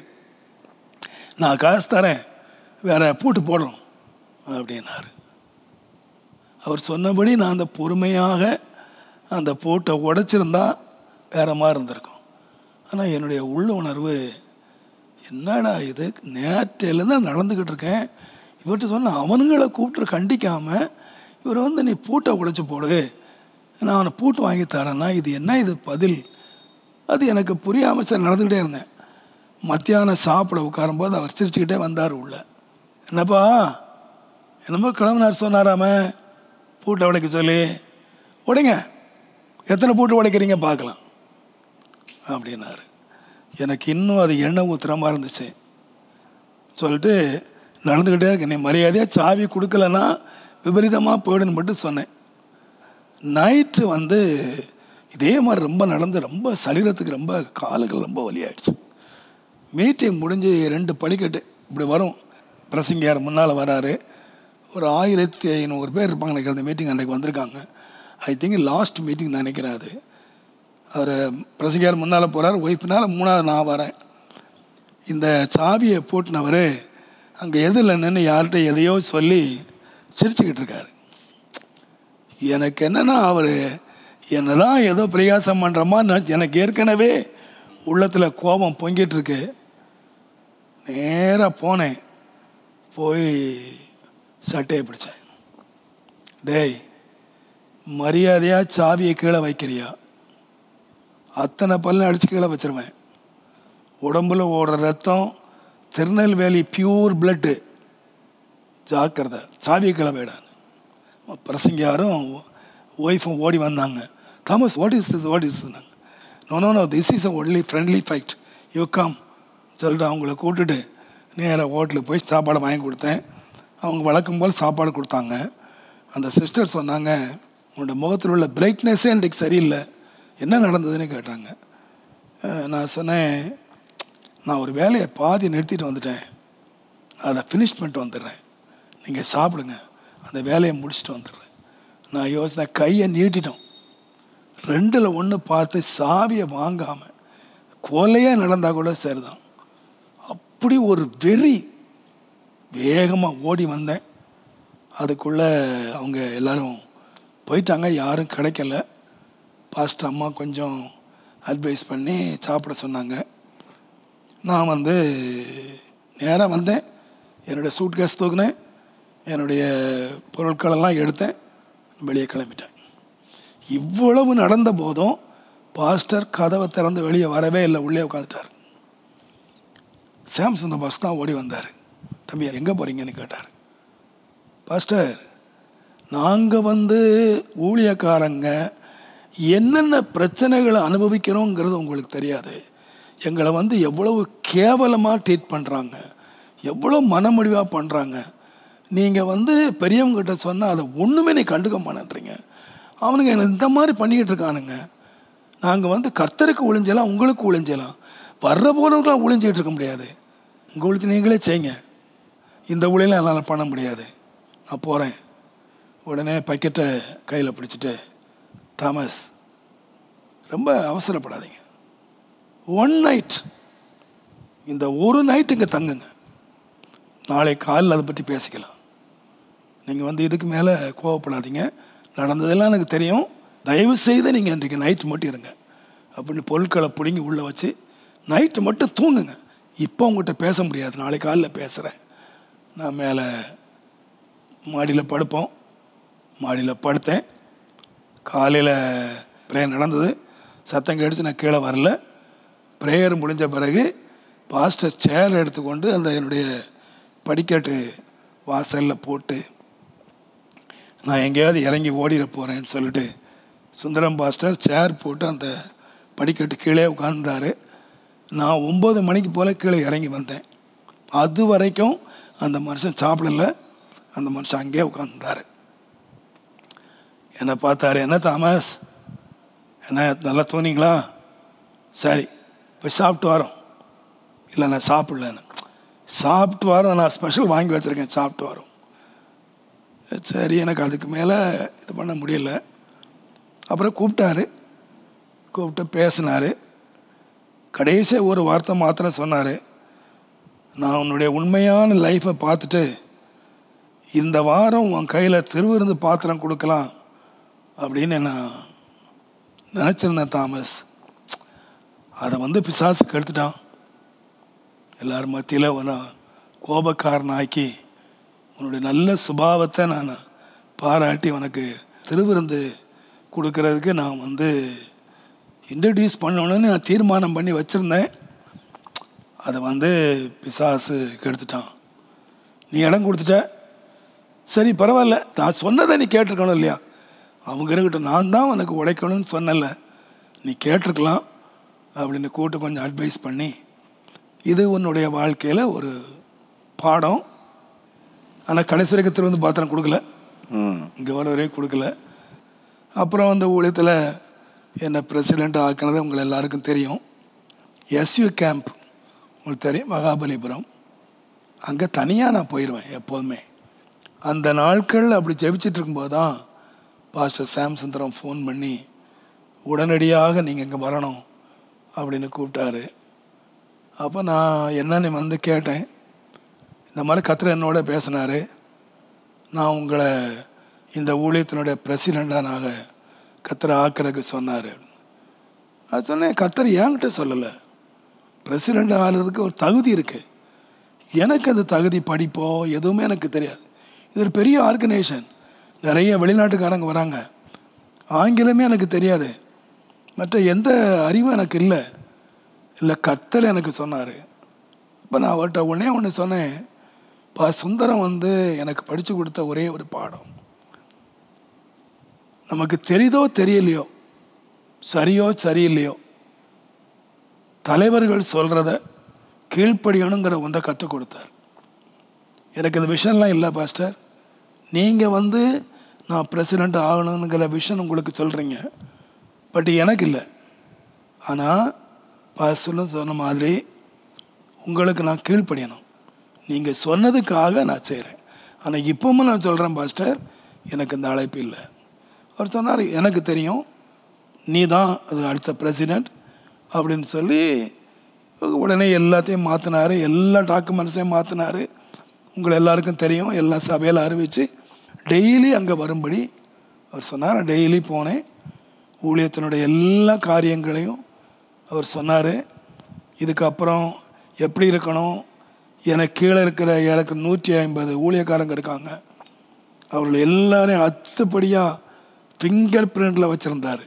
நான் காசு தரேன் வேற பூட்டு போடுறோம் அப்படின்னாரு அவர் சொன்னபடி நான் அந்த பொறுமையாக அந்த பூட்டை உடைச்சிருந்தா வேற மாதிரி இருந்திருக்கும் ஆனால் என்னுடைய உள்ள உணர்வு என்னடா இது நேற்றையிலேருந்து நான் நடந்துக்கிட்டு இருக்கேன் இவர்கிட்ட சொன்ன அவனுங்களை கூப்பிட்டு கண்டிக்காமல் இவர் வந்து நீ பூட்டை உடைச்சி போடு நான் அவனை பூட்டு வாங்கி தரேன்னா இது என்ன இது பதில் அது எனக்கு புரியாமல் சரி நடந்துக்கிட்டே இருந்தேன் மத்தியானம் சாப்பிட உட்காரும்போது அவர் சிரிச்சுக்கிட்டே வந்தார் உள்ள என்னப்பா என்னமோ கிளம்புனார் சொன்னாராம பூட்டை உடைக்க சொல்லி உடைங்க எத்தனை பூட்டு உடைக்கிறீங்க பார்க்கலாம் அப்படின்னாரு எனக்கு இன்னும் அது எண்ணெய் ஊத்துற மாதிரி இருந்துச்சு சொல்லிட்டு நடந்துக்கிட்டே இருக்கு நீ மரியாதையாக சாவி கொடுக்கலன்னா விபரீதமாக போயிடுன்னு மட்டும் சொன்னேன் நைட்டு வந்து இதே மாதிரி ரொம்ப நடந்து ரொம்ப சரீரத்துக்கு ரொம்ப காலுகள் ரொம்ப வலியாயிடுச்சு மீட்டிங் முடிஞ்சு ரெண்டு படிக்கட்டு இப்படி வரும் பிரசங்கியார் முன்னால் வராரு ஒரு ஆயிரத்தி ஐநூறு பேர் இருப்பாங்க நினைக்கிறேன் அந்த மீட்டிங் அன்றைக்கு வந்திருக்காங்க ஐ திங்க் லாஸ்ட் மீட்டிங் நினைக்கிறேன் அது அவர் பிரசங்கியார் முன்னால் போகிறார் ஒய்ஃப்னால் மூணாவது நான் வரேன் இந்த சாவியை போட்டினவர் அங்கே எதிரில் நின்று யார்கிட்ட எதையோ சொல்லி சிரிச்சுக்கிட்டு இருக்காரு எனக்கு என்னன்னா அவர் என்னதான் ஏதோ பிரயாசம் பண்ணுற மாதிரி நான் எனக்கு ஏற்கனவே உள்ளத்தில் கோபம் பொங்கிட்டு இருக்கு நேராக போனேன் போய் சட்டையை பிடிச்சேன் டேய் மரியாதையாக சாவியை கீழே வைக்கிறியா அத்தனை பல்ல அடித்து கீழே வச்சிருவேன் உடம்புல ஓடுற ரத்தம் திருநெல்வேலி பியூர் பிளட்டு ஜாக்கிரதை சாவியை கீழே போயிடான்னு பிரசங்கியாரும் ஒய்ஃபும் ஓடி வந்தாங்க Thomas what is this what is no no no this is only friendly fight you come சொல்லிட்டு அவங்கள கூப்பிட்டுட்டு நேராக ஹோட்டலுக்கு போய் சாப்பாடு வாங்கி கொடுத்தேன் அவங்க வழக்கம் போல் சாப்பாடு கொடுத்தாங்க அந்த சிஸ்டர் சொன்னாங்க உன்னோட முகத்தில் உள்ள பிரைட்னஸே இன்றைக்கு சரியில்லை என்ன நடந்ததுன்னு கேட்டாங்க அஹ் நான் சொன்னேன் நான் ஒரு வேலையை பாதி நிறுத்திட்டு வந்துட்டேன் நான் அதை ஃபினிஷ் பண்ணிட்டு வந்துடுறேன் நீங்கள் சாப்பிடுங்க அந்த வேலையை முடிச்சுட்டு வந்துடுறேன் நான் யோசனை கையை நீட்டிட்டோம் ரெண்டில் ஒன்று பார்த்து சாவியை வாங்காமல் கொலையாக நடந்தால் கூட சரிதான் அப்படி ஒரு வெறி வேகமாக ஓடி வந்தேன் அதுக்குள்ளே அவங்க எல்லாரும் போயிட்டாங்க யாரும் கிடைக்கல பாஸ்டர் அம்மா கொஞ்சம் அட்வைஸ் பண்ணி சாப்பிட சொன்னாங்க நான் வந்து நேராக வந்தேன் என்னுடைய சூட் கேஸ் தூக்குனேன் என்னுடைய பொருட்களெல்லாம் எடுத்தேன் வெளியே கிளம்பிட்டேன் இவ்வளவு நடந்த போதும் பாஸ்டர் கதவை திறந்து வெளியே வரவே இல்லை உள்ளே உட்காந்துட்டார் சாம்சங் பாஸ் தான் ஓடி வந்தார் தம்பி எங்கே போகிறீங்கன்னு கேட்டார் பாஸ்டர் நாங்கள் வந்து ஊழியக்காரங்க என்னென்ன பிரச்சனைகளை அனுபவிக்கிறோங்கிறது உங்களுக்கு தெரியாது எங்களை வந்து எவ்வளவு கேவலமாக ட்ரீட் பண்ணுறாங்க எவ்வளோ மனமுடிவாக பண்ணுறாங்க நீங்கள் வந்து பெரியவங்ககிட்ட சொன்னால் அதை ஒன்றுமே நீ கண்டுக்க மாட்டேன்றீங்க அவனுங்க எனக்கு இந்த மாதிரி பண்ணிக்கிட்டு இருக்கானுங்க நாங்கள் வந்து கர்த்தருக்கு ஒளிஞ்சலாம் உங்களுக்கு ஒளிஞ்சலாம் வர்ற போனவங்களாம் ஒளிஞ்சிக்கிட்டு இருக்க முடியாது உங்களுக்கு நீங்களே செய்யுங்க இந்த ஊழியெல்லாம் என்னால் பண்ண முடியாது நான் போகிறேன் உடனே பக்கெட்டை கையில் பிடிச்சிட்டு தாமஸ் ரொம்ப அவசரப்படாதீங்க ஒன் நைட் இந்த ஒரு நைட் இங்கே தங்குங்க நாளை காலையில் அதை பற்றி பேசிக்கலாம் நீங்கள் வந்து இதுக்கு மேலே கோவப்படாதீங்க நடந்ததெல்லாம் எனக்கு தெரியும் தயவு செய்து நீங்கள் இன்றைக்கு நைட் மட்டும் இருங்க அப்படின்னு பொருட்களை பிடுங்கி உள்ளே வச்சு நைட்டு மட்டும் தூங்குங்க இப்போ உங்கள்கிட்ட பேச முடியாது நாளைக்கு காலைல பேசுகிறேன் நான் மேலே மாடியில் படுப்போம் மாடியில் படுத்தேன் காலையில் ப்ரேயர் நடந்தது சத்தம் கேட்டுச்சு நான் கீழே வரல ப்ரேயர் முடிஞ்ச பிறகு பாஸ்டர் சேர் எடுத்துக்கொண்டு அந்த என்னுடைய படிக்கட்டு வாசலில் போட்டு நான் எங்கேயாவது இறங்கி ஓடிட போகிறேன்னு சொல்லிட்டு சுந்தரம் பாஸ்டர் சேர் போட்டு அந்த படிக்கட்டு கீழே உட்கார்ந்தாரு நான் ஒம்பது மணிக்கு போல் கீழே இறங்கி வந்தேன் அது வரைக்கும் அந்த மனுஷன் சாப்பிடல அந்த மனுஷன் அங்கேயே உட்காந்துருந்தாரு என்னை பார்த்தாரு என்ன தாமஸ் என்ன நல்லா தூணிங்களா சரி போய் சாப்பிட்டு வரோம் இல்லை நான் சாப்பிடலன்னு சாப்பிட்டு வரோம் நான் ஸ்பெஷல் வாங்கி வச்சுருக்கேன் சாப்பிட்டு வரோம் சரி எனக்கு அதுக்கு மேலே இது பண்ண முடியல அப்புறம் கூப்பிட்டாரு கூப்பிட்டு பேசினார் கடைசியாக ஒரு வார்த்தை மாத்திரம் சொன்னார் நான் உன்னுடைய உண்மையான லைஃப்பை பார்த்துட்டு இந்த வாரம் உன் கையில் திருவிருந்து பாத்திரம் கொடுக்கலாம் அப்படின்னு நான் நினச்சிருந்தேன் தாமஸ் அதை வந்து பிசாசுக்கு எடுத்துட்டான் எல்லார் மத்தியில் ஒரு கோபக்காரனாக்கி உன்னுடைய நல்ல சுபாவத்தை நான் பாராட்டி உனக்கு திருவிருந்து கொடுக்கறதுக்கு நான் வந்து இன்ட்ரடியூஸ் பண்ணணும்னு நான் தீர்மானம் பண்ணி வச்சுருந்தேன் அதை வந்து பிசாசு கெடுத்துட்டான் நீ இடம் கொடுத்துட்ட சரி பரவாயில்ல நான் சொன்னதை நீ கேட்டிருக்கணும் இல்லையா அவங்க இருக்கட்டும் நான் தான் உனக்கு உடைக்கணும்னு சொன்னல நீ கேட்டிருக்கலாம் அப்படின்னு கூப்பிட்டு கொஞ்சம் அட்வைஸ் பண்ணி இது உன்னுடைய வாழ்க்கையில் ஒரு பாடம் ஆனால் கடைசி வரைக்கும் திரும்ப பாத்திரம் கொடுக்கல ம் இங்கே வர வரையும் கொடுக்கல அப்புறம் அந்த ஊழியத்தில் என்னை பிரசிடெண்ட் ஆக்கினது உங்கள் எல்லாருக்கும் தெரியும் எஸ்யூ கேம்ப் உங்களுக்கு தெரியும் மகாபலிபுரம் அங்கே தனியாக நான் போயிடுவேன் எப்போதுமே அந்த நாட்கள் அப்படி ஜெபிச்சிட்டு இருக்கும்போது தான் பாஸ்டர் சாம் சுந்தரம் ஃபோன் பண்ணி உடனடியாக நீங்கள் இங்கே வரணும் அப்படின்னு கூப்பிட்டாரு அப்போ நான் என்னன்னு வந்து கேட்டேன் இந்த மாதிரி கத்திர என்னோட பேசினார் நான் உங்களை இந்த ஊழியத்தினுடைய பிரசிடெண்ட்டாக நாங்கள் கத்தரை ஆக்கிறதுக்கு சொன்னார் நான் சொன்னேன் கத்தர் என்கிட்ட சொல்லலை பிரசிடெண்ட் ஆகிறதுக்கு ஒரு தகுதி இருக்குது எனக்கு அந்த தகுதி படிப்போ எதுவுமே எனக்கு தெரியாது இது ஒரு பெரிய ஆர்கனைசேஷன் நிறைய வெளிநாட்டுக்காரங்க வராங்க ஆங்கிலமே எனக்கு தெரியாது மற்ற எந்த அறிவும் எனக்கு இல்லை இல்லை கத்தல் எனக்கு சொன்னார் இப்போ நான் அவர்கிட்ட ஒன்றே ஒன்று சொன்னேன் பா சுந்தரம் வந்து எனக்கு படித்து கொடுத்த ஒரே ஒரு பாடம் நமக்கு தெரியுதோ தெரியலையோ சரியோ சரியில்லையோ தலைவர்கள் சொல்கிறத கீழ்ப்படியணுங்கிற ஒன்றை கற்றுக் கொடுத்தார் எனக்கு இந்த விஷயம்லாம் இல்லை பாஸ்டர் நீங்கள் வந்து நான் பிரசிடெண்ட் ஆகணுங்கிற விஷயம் உங்களுக்கு சொல்கிறீங்க பட் எனக்கு இல்லை ஆனால் பாஸ்டர்னு சொன்ன மாதிரி உங்களுக்கு நான் கீழ்ப்படியணும் நீங்கள் சொன்னதுக்காக நான் செய்கிறேன் ஆனால் இப்பவும் நான் சொல்கிறேன் பாஸ்டர் எனக்கு இந்த அழைப்பு இல்லை அவர் சொன்னார் எனக்கு தெரியும் நீ தான் அது அடுத்த பிரசிடெண்ட் அப்படின்னு சொல்லி உடனே எல்லாத்தையும் மாற்றினார் எல்லா டாக்குமெண்ட்ஸையும் மாற்றினார் உங்களை எல்லாருக்கும் தெரியும் எல்லா சபையில் அறிவித்து டெய்லி அங்கே வரும்படி அவர் சொன்னார் நான் டெய்லி போனேன் ஊழியத்தினுடைய எல்லா காரியங்களையும் அவர் சொன்னார் இதுக்கப்புறம் எப்படி இருக்கணும் எனக்கு கீழே இருக்கிற எனக்கு நூற்றி ஐம்பது ஊழியக்காரங்க இருக்காங்க அவர்கள் எல்லாரையும் அத்துப்படியாக ஃபிங்கர் பிரிண்டில் வச்சுருந்தார்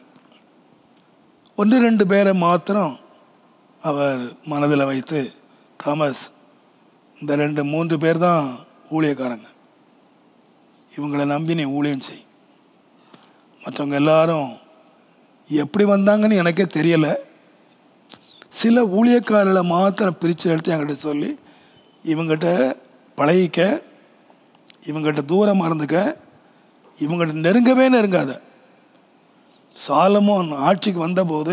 ஒன்று ரெண்டு பேரை மாத்திரம் அவர் மனதில் வைத்து தாமஸ் இந்த ரெண்டு மூன்று பேர் தான் ஊழியக்காரங்க இவங்களை நம்பி நீ ஊழியம் செய் மற்றவங்க எல்லாரும் எப்படி வந்தாங்கன்னு எனக்கே தெரியலை சில ஊழியக்காரர்களை மாத்திரம் பிரித்து எடுத்து என்கிட்ட சொல்லி இவங்கிட்ட பழகிக்க இவங்கிட்ட தூரமாக இருந்துக்க இவங்கிட்ட நெருங்கவே நெருங்காத சாலமோன் ஆட்சிக்கு வந்தபோது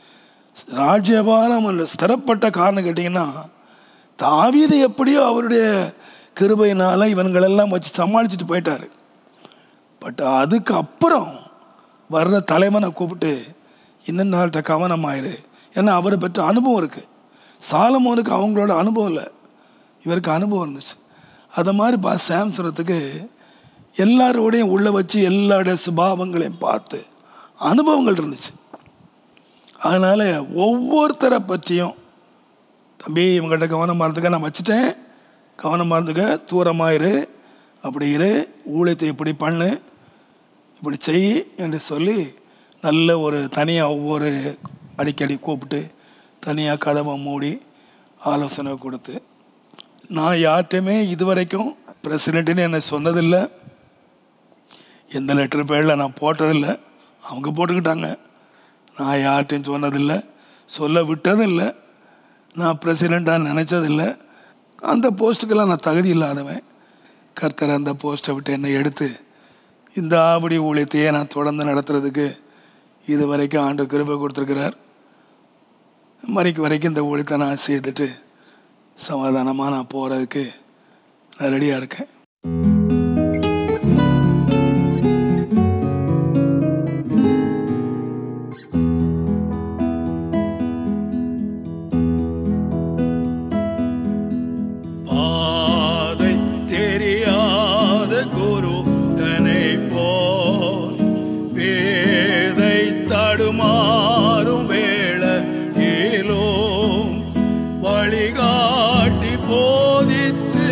ராஜ்யபாரம் என்ற ஸ்திரப்பட்ட காரணம் கேட்டிங்கன்னா தாவீது எப்படியோ அவருடைய கிருபையினால் இவன்களெல்லாம் வச்சு சமாளிச்சுட்டு போயிட்டாரு பட் அதுக்கு அப்புறம் வர்ற தலைவனை கூப்பிட்டு இன்னும் நாள்கிட்ட கவனமாயிரு ஏன்னா அவரை பெற்ற அனுபவம் இருக்குது சாலமோனுக்கு அவங்களோட அனுபவம் இல்லை இவருக்கு அனுபவம் இருந்துச்சு அதை மாதிரி பா சாம்சனத்துக்கு எல்லாரோடையும் உள்ளே வச்சு எல்லாருடைய சுபாவங்களையும் பார்த்து அனுபவங்கள் இருந்துச்சு அதனால் ஒவ்வொருத்தரை பற்றியும் தம்பி இவங்கள்ட்ட கவனமாக இருந்துக்க நான் வச்சுட்டேன் கவனமாக இருந்துக்க தூரமாக இரு அப்படி இரு ஊழியத்தை இப்படி பண்ணு இப்படி செய் என்று சொல்லி நல்ல ஒரு தனியாக ஒவ்வொரு அடிக்கடி கூப்பிட்டு தனியாக கதவை மூடி ஆலோசனை கொடுத்து நான் யார்கிட்டையுமே இது வரைக்கும் பிரசிடெண்ட்டுன்னு என்னை சொன்னதில்லை எந்த லெட்டர் பேரில் நான் போட்டதில்லை அவங்க போட்டுக்கிட்டாங்க நான் யார்கிட்டையும் சொன்னதில்லை சொல்ல விட்டதும் இல்லை நான் பிரசிடெண்ட்டாக நினச்சதில்லை அந்த போஸ்ட்டுக்கெல்லாம் நான் தகுதி இல்லாதவன் கர்த்தர் அந்த போஸ்ட்டை விட்டு என்னை எடுத்து இந்த ஆவடி ஊழியத்தையே நான் தொடர்ந்து நடத்துறதுக்கு இது வரைக்கும் ஆண்டு கிருபை கொடுத்துருக்கிறார் மறைக்கு வரைக்கும் இந்த ஊழியத்தை நான் செய்துட்டு சமாதானமாக நான் போகிறதுக்கு நான் ரெடியாக இருக்கேன் பாதை தெரியாத குரு தனை போல் பேதை தடுமாறும் வேளையிலும் வழிகாட்டி போதித்து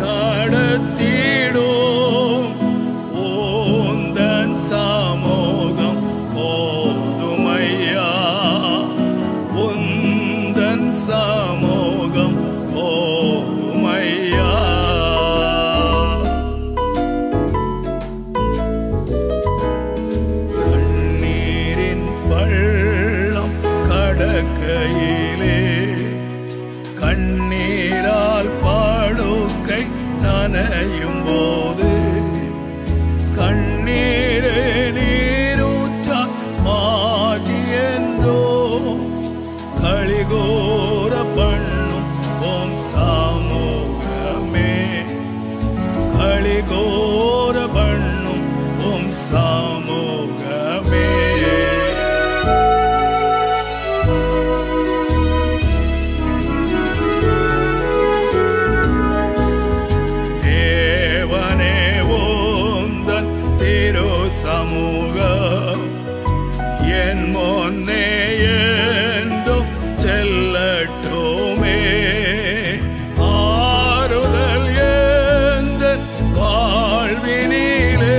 நடத்திடும் ஓந்தன் சமூகம் போதுமையா உந்தன் சமூகம் போதுமையா கண்ணீரின் பள்ளம் கடக்கையிலே கண்ணீரால் பாடுக்கை நனையும் போது கண்ணீரே நீரூற்றா மாற்றி என்றோ களிகூர பண்ணும் ஓம் சாமூகமே களிகூர பண்ணும் ஓம் சாமூகமே தேவனே ஓந்தன் திரு சமூகம் என் முன்னே என்றும் செல்லட்டுமே ஆறுதல் எந்த வாழ்வினிலே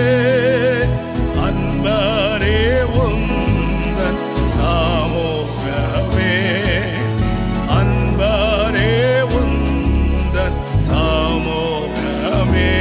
அன்பரே உந்தன் சாமூகமே அன்பரே உந்தன் சாமூகமே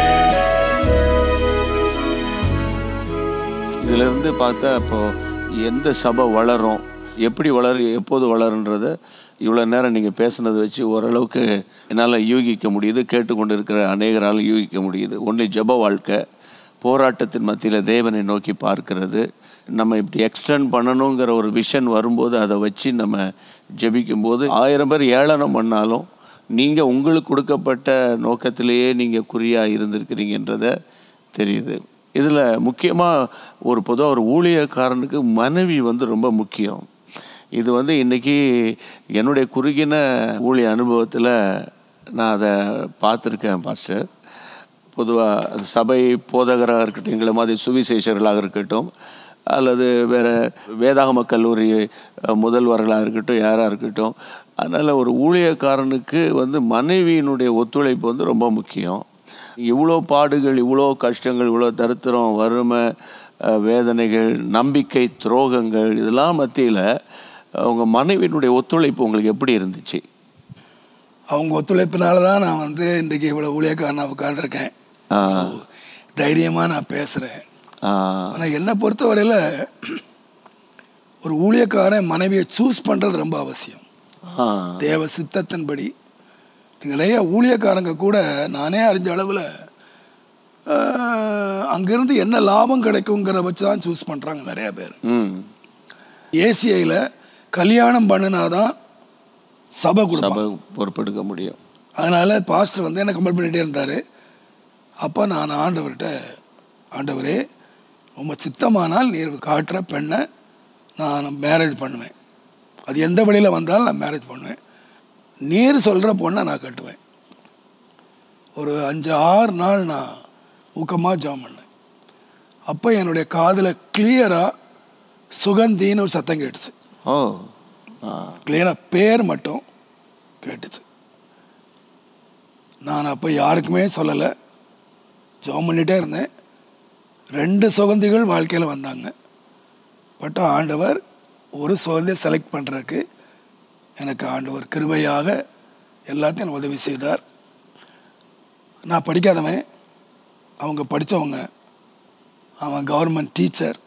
இதிலிருந்து பார்த்தா இப்போ எந்த சபை வளரும் எப்படி வளரும் எப்போது வளருன்றத இவ்வளோ நேரம் நீங்கள் பேசுனதை வச்சு ஓரளவுக்கு என்னால் யூகிக்க முடியுது கேட்டுக்கொண்டு இருக்கிற அநேகரால் யூகிக்க முடியுது ஒன்லி ஜப வாழ்க்கை போராட்டத்தின் மத்தியில் தேவனை நோக்கி பார்க்கிறது நம்ம இப்படி எக்ஸ்டெண்ட் பண்ணணுங்கிற ஒரு விஷன் வரும்போது அதை வச்சு நம்ம ஜெபிக்கும்போது ஆயிரம் பேர் ஏளனம் பண்ணாலும் நீங்கள் உங்களுக்கு கொடுக்கப்பட்ட நோக்கத்திலேயே நீங்கள் குறியாக இருந்திருக்கிறீங்கன்றத தெரியுது இதில் முக்கியமாக ஒரு பொதுவாக ஒரு ஊழியக்காரனுக்கு மனைவி வந்து ரொம்ப முக்கியம் இது வந்து இன்றைக்கி என்னுடைய குறுகின ஊழிய அனுபவத்தில் நான் அதை பார்த்துருக்கேன் பாஸ்டர் பொதுவாக சபை போதகராக இருக்கட்டும் எங்களை மாதிரி சுவிசேஷர்களாக இருக்கட்டும் அல்லது வேறு வேதாகம கல்லூரி அஹ், முதல்வர்களாக இருக்கட்டும் யாராக இருக்கட்டும் அதனால் ஒரு ஊழியக்காரனுக்கு வந்து மனைவியினுடைய ஒத்துழைப்பு வந்து ரொம்ப முக்கியம் இவ்வளோ பாடுகள் இவ்வளோ கஷ்டங்கள் இவ்வளோ தரித்திரம் வறுமை அஹ், வேதனைகள் நம்பிக்கை துரோகங்கள் இதெல்லாம் மத்தியில் உங்கள் மனைவியினுடைய ஒத்துழைப்பு உங்களுக்கு எப்படி இருந்துச்சு அவங்க ஒத்துழைப்பினால தான் நான் வந்து இன்றைக்கி இவ்வளோ ஊழியக்காரனாக உட்காந்துருக்கேன் ஆ, தைரியமாக நான் பேசுகிறேன் ஆ, ஆனால் என்னை பொறுத்தவரையில் ஒரு ஊழியக்காரன் மனைவியை சூஸ் பண்ணுறது ரொம்ப அவசியம் ஆ, தேவ சித்தத்தின்படி நிறைய ஊழியக்காரங்க கூட நானே அறிஞ்ச அளவில் அங்கேருந்து என்ன லாபம் கிடைக்குங்கிற வச்சு தான் சூஸ் பண்ணுறாங்க நிறைய பேர் ம் ஏசிஐயில் கல்யாணம் பண்ணினாதான் சபை கொடுப்பாங்க சபை பொறுப்பெடுக்க முடியும் அதனால் பாஸ்டர் வந்து என்ன கம்பல் பண்ணிகிட்டே இருந்தார் அப்போ நான் ஆண்டவர்கிட்ட ஆண்டவரே உங்க சித்தமானால் நீர் காட்டுற பெண்ணை நான் மேரேஜ் பண்ணுவேன் அது எந்த வழியில் வந்தாலும் நான் மேரேஜ் பண்ணுவேன் நீர் சொல்கிற பொண்ணை நான் கட்டுவேன் ஒரு அஞ்சு ஆறு நாள் நான் ஊக்கமாக ஜாம் பண்ணேன் அப்போ என்னுடைய காதில் கிளியராக சுகந்தின்னு ஒரு சத்தம் கேட்டுச்சு ஓ ஆ கிளியராக பேர் மட்டும் கேட்டுச்சு நான் அப்போ யாருக்குமே சொல்லலை ஜெபம் பண்ணிகிட்டே இருந்தேன் ரெண்டு சுகந்திகள் வாழ்க்கையில் வந்தாங்க பட் ஆண்டவர் ஒரு சுகந்தியை செலக்ட் பண்ணுறதுக்கு எனக்கு ஆண்டவர் கிருபையாக எல்லாத்தையும் எனக்கு உதவி செய்தார் நான் படிக்காதவன் அவங்க படித்தவங்க அவன் கவர்மெண்ட் டீச்சர்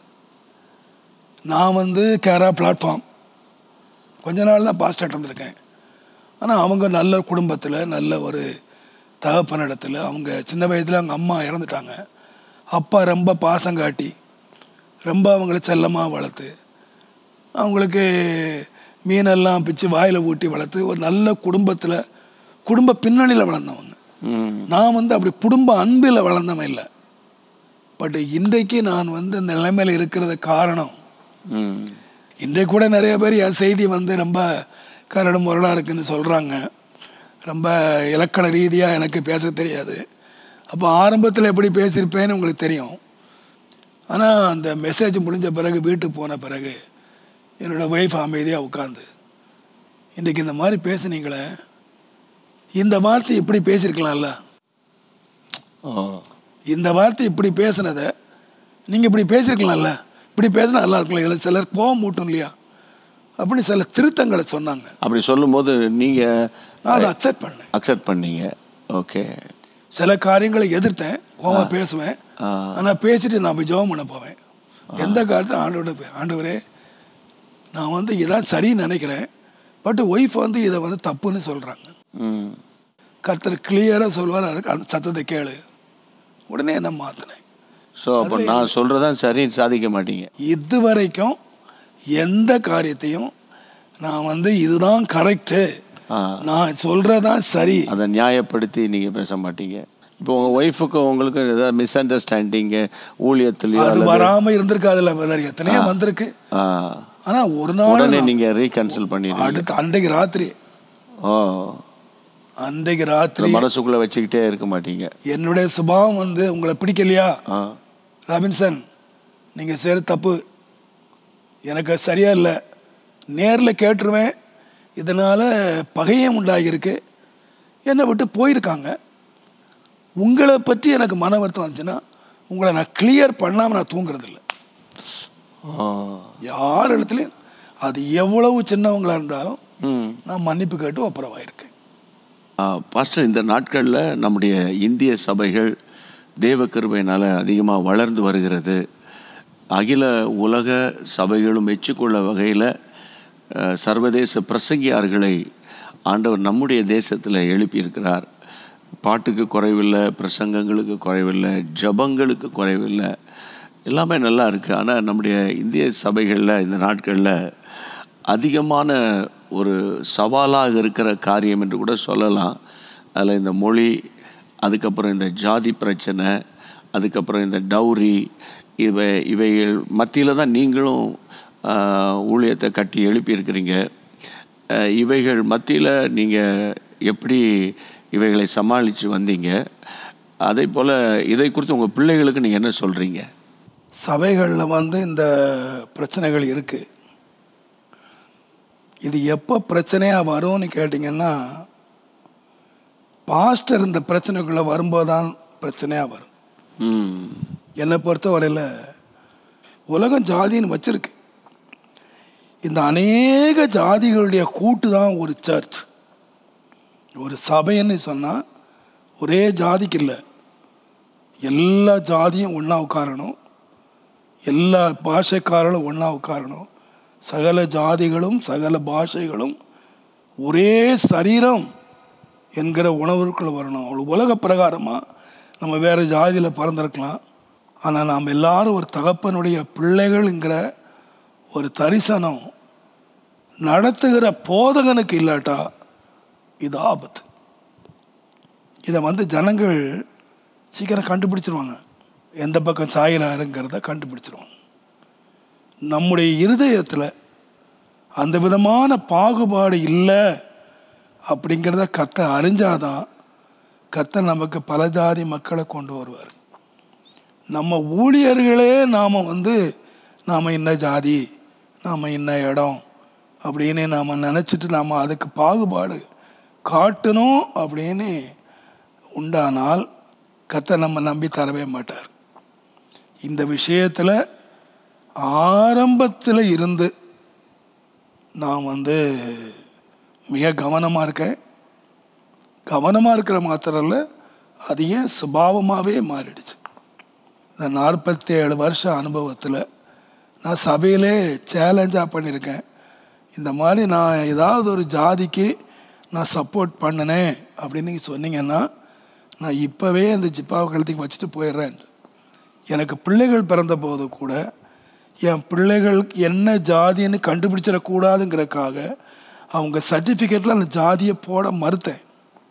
நான் வந்து கேரா பிளாட்ஃபார்ம் கொஞ்ச நாள் தான் பாஸ்டர்ட் இருந்திருக்கேன் ஆனால் அவங்க நல்ல குடும்பத்தில் நல்ல ஒரு தகப்பனிடத்தில் அவங்க சின்ன வயதில் அவங்க அம்மா இறந்துட்டாங்க அப்பா ரொம்ப பாசம் காட்டி ரொம்ப அவங்கள செல்லமாக வளர்த்து அவங்களுக்கு மீனெல்லாம் பிச்சு வாயில் ஊட்டி வளர்த்து ஒரு நல்ல குடும்பத்தில் குடும்ப பின்னணியில் வளர்ந்தவங்க ம் நான் வந்து அப்படி குடும்ப அன்பில் வளர்ந்தவன் இல்லை பட் இன்றைக்கு நான் வந்து இந்த நிலைமையில் இருக்கிறது காரணம் ம் இன்றைக்கு கூட நிறைய பேர் என் செய்தி வந்து ரொம்ப கரடு முரடாக இருக்குன்னு சொல்கிறாங்க ரொம்ப இலக்கண ரீதியாக எனக்கு பேச தெரியாது அப்போ ஆரம்பத்தில் எப்படி பேசியிருப்பேன்னு உங்களுக்கு தெரியும் ஆனால் அந்த மெசேஜ் முடிஞ்ச பிறகு வீட்டுக்கு போன பிறகு என்னோடய ஒய்ஃப் அமைதியாக உட்காந்து இன்றைக்கி இந்த மாதிரி பேசுனீங்களே இந்த வார்த்தை இப்படி பேசியிருக்கலாம்ல ஓ இந்த வார்த்தை இப்படி பேசுனதை நீங்கள் இப்படி பேசியிருக்கலாம்ல இப்படி பேசினா நல்லா இருக்கலாம் இதில் சிலர் கோவம் மூட்டும் இல்லையா அப்படின்னு சில திருத்தங்களை சொன்னாங்க அப்படி சொல்லும்போது நீங்கள் நான் அதை அக்செப்ட் பண்ணேன் அக்செப்ட் பண்ணீங்க ஓகே சில காரியங்களை எதிர்த்தேன் கோவமா பேசுவேன் ஆ. ஆனால் பேசிட்டு நான் போய் ஜெபம் பண்ண போவேன் எந்த காலத்தில் ஆண்டோட போய் ஆண்டவரே நான் வந்து இதான் சரின்னு நினைக்கிறேன் பட் ஒய்ஃப் வந்து இதை வந்து தப்புன்னு சொல்கிறாங்க ம் கர்த்தர் கிளியராக சொல்வார் அதுக்கு அந்த சத்தத்தை கேளு உடனே என்ன மாற்றினேன் ஸோ அப்போ நான் சொல்கிறதான் சரின்னு சாதிக்க மாட்டீங்க இது வரைக்கும் எந்த காரியத்தையும் நான் வந்து இதுதான் கரெக்டு ஆ நான் சொல்கிறதான் சரி அதை நியாயப்படுத்தி நீங்கள் பேச மாட்டீங்க இப்போ உங்கள் ஒய்ஃபுக்கும் உங்களுக்கும் ஏதாவது மிஸ் அண்டர்ஸ்டாண்டிங்கு ஊழியத்துலையோ அது அல்லது வராமல் இருந்திருக்காதுல்ல பிரதர் எத்தனையோ வந்திருக்கு ஆ, ஆனால் ஒரு நாள் உடனே நான் நீங்கள் ரீகன்சல் பண்ணிடுங்க அடுத்து அன்றைக்கு ராத்திரி ஓ அன்றைக்கு ராத்திரி மனசுக்குள்ளே வச்சுக்கிட்டே இருக்க மாட்டீங்க என்னுடைய சுபாவம் வந்து உங்களை பிடிக்கலையா ஆ ராபின்சன் நீங்கள் செய்கிற தப்பு எனக்கு அது சரியா இல்லை நேரில் கேட்டுருவேன் இதனால் பகையும் உண்டாகியிருக்கு என்னை விட்டு போயிருக்காங்க உங்களை பற்றி எனக்கு மன வருத்தம் வந்துச்சுன்னா உங்களை நான் கிளியர் பண்ணாமல் நான் தூங்குறதில்ல ஓ யார் இடத்துலையும் அது எவ்வளவு சின்னவங்களா இருந்தாலும் ம் நான் மன்னிப்பு கேட்டு ஒப்புரவாயிருக்கேன் ஆ, பாஸ்டர் இந்த நாட்களில் நம்முடைய இந்திய சபைகள் தேவ கிருபையினால் அதிகமாக வளர்ந்து வருகிறது அகில உலக சபைகளும் மெச்சுக்கொள்ள வகையில் அஹ், சர்வதேச பிரசங்கியார்களை ஆண்டவர் நம்முடைய தேசத்தில் எழுப்பியிருக்கிறார் பாட்டுக்கு குறைவில்லை பிரசங்கங்களுக்கு குறைவில்லை ஜபங்களுக்கு குறைவில்லை எல்லாமே நல்லா இருக்குது ஆனால் நம்முடைய இந்திய சபைகளில் இந்த நாட்களில் அதிகமான ஒரு சவாலாக இருக்கிற காரியம் என்று கூட சொல்லலாம் அதில் இந்த மொழி அதுக்கப்புறம் இந்த ஜாதி பிரச்சனை அதுக்கப்புறம் இந்த டௌரி இவை இவைகள் மத்தியில் தான் நீங்களும் ஆஹ், ஊழியத்தை கட்டி எழுப்பியிருக்கிறீங்க ஆஹ், இவைகள் மத்தியில் நீங்கள் எப்படி இவைகளை சமாளித்து வந்தீங்க அதே போல் இதை குறித்து உங்கள் பிள்ளைகளுக்கு நீங்கள் என்ன சொல்கிறீங்க சபைகளில் வந்து இந்த பிரச்சனைகள் இருக்குது இது எப்போ பிரச்சனையாக வரும்னு கேட்டிங்கன்னா பாஸ்டர் இந்த பிரச்சனைக்குள்ளே வரும்போது தான் பிரச்சனையாக வரும் ம் என்னை பொறுத்தவரையில் உலகம் ஜாதின்னு வச்சிருக்கு இந்த அநேக ஜாதிகளுடைய கூட்டு தான் ஒரு சர்ச் ஒரு சபைன்னு சொன்னால் ஒரே ஜாதிக்கு இல்லை எல்லா ஜாதியும் ஒன்றா உட்காரணும் எல்லா பாஷைக்காரர்களும் ஒன்றா உட்காரணும் சகல ஜாதிகளும் சகல பாஷைகளும் ஒரே சரீரம் என்கிற உணர்வுக்குள்ள வரணும் ஒரு உலக பிரகாரமாக நம்ம வேறு ஜாதியில் பிறந்திருக்கலாம் ஆனால் நாம் எல்லாரும் ஒரு தகப்பனுடைய பிள்ளைகள்ங்கிற ஒரு தரிசனம் நடத்துகிற போதகனுக்கு இல்லாட்டா இது ஆபத்து இதை வந்து ஜனங்கள் சீக்கிரம் கண்டுபிடிச்சிருவாங்க எந்த பக்கம் சாயிறாருங்கிறத கண்டுபிடிச்சிருவாங்க நம்முடைய இருதயத்தில் அந்த விதமான பாகுபாடு இல்லை அப்படிங்கிறத கர்த்த அறிஞ்சாதான் கர்த்தர் நமக்கு பல ஜாதி மக்களை கொண்டு வருவார் நம்ம ஊழியர்களே நாம் வந்து நாம் இன்ன ஜாதி நாம் இன்ன இடம் அப்படின்னு நாம் நினச்சிட்டு நாம் அதுக்கு பாகுபாடு காட்டணும் அப்படின்னு உண்டானால் கர்த்தர் நம்ம நம்பி தரவே மாட்டார் இந்த விஷயத்தில் ஆரம்பத்தில் இருந்து நான் வந்து மிக கவனமாக இருக்கேன் கவனமாக இருக்கிற மாத்திரம் இல்லை அது ஏன் சுபாவமாகவே மாறிடுச்சு இந்த நாற்பத்தேழு வருஷ அனுபவத்தில் நான் சபையிலே சேலஞ்சாக பண்ணியிருக்கேன் இந்த மாதிரி நான் ஏதாவது ஒரு ஜாதிக்கு நான் சப்போர்ட் பண்ணினேன் அப்படின்னு நீங்கள் சொன்னீங்கன்னா நான் இப்போவே அந்த ஜிப்பாவை கழுத்துக்கு வச்சுட்டு போயிடுறேன் எனக்கு பிள்ளைகள் பிறந்த போது கூட என் பிள்ளைகள் என்ன ஜாதின்னு கண்டுபிடிச்சிடக்கூடாதுங்கிறதுக்காக அவங்க சர்டிஃபிகேட்டில் அந்த ஜாதியை போட மறுத்தேன்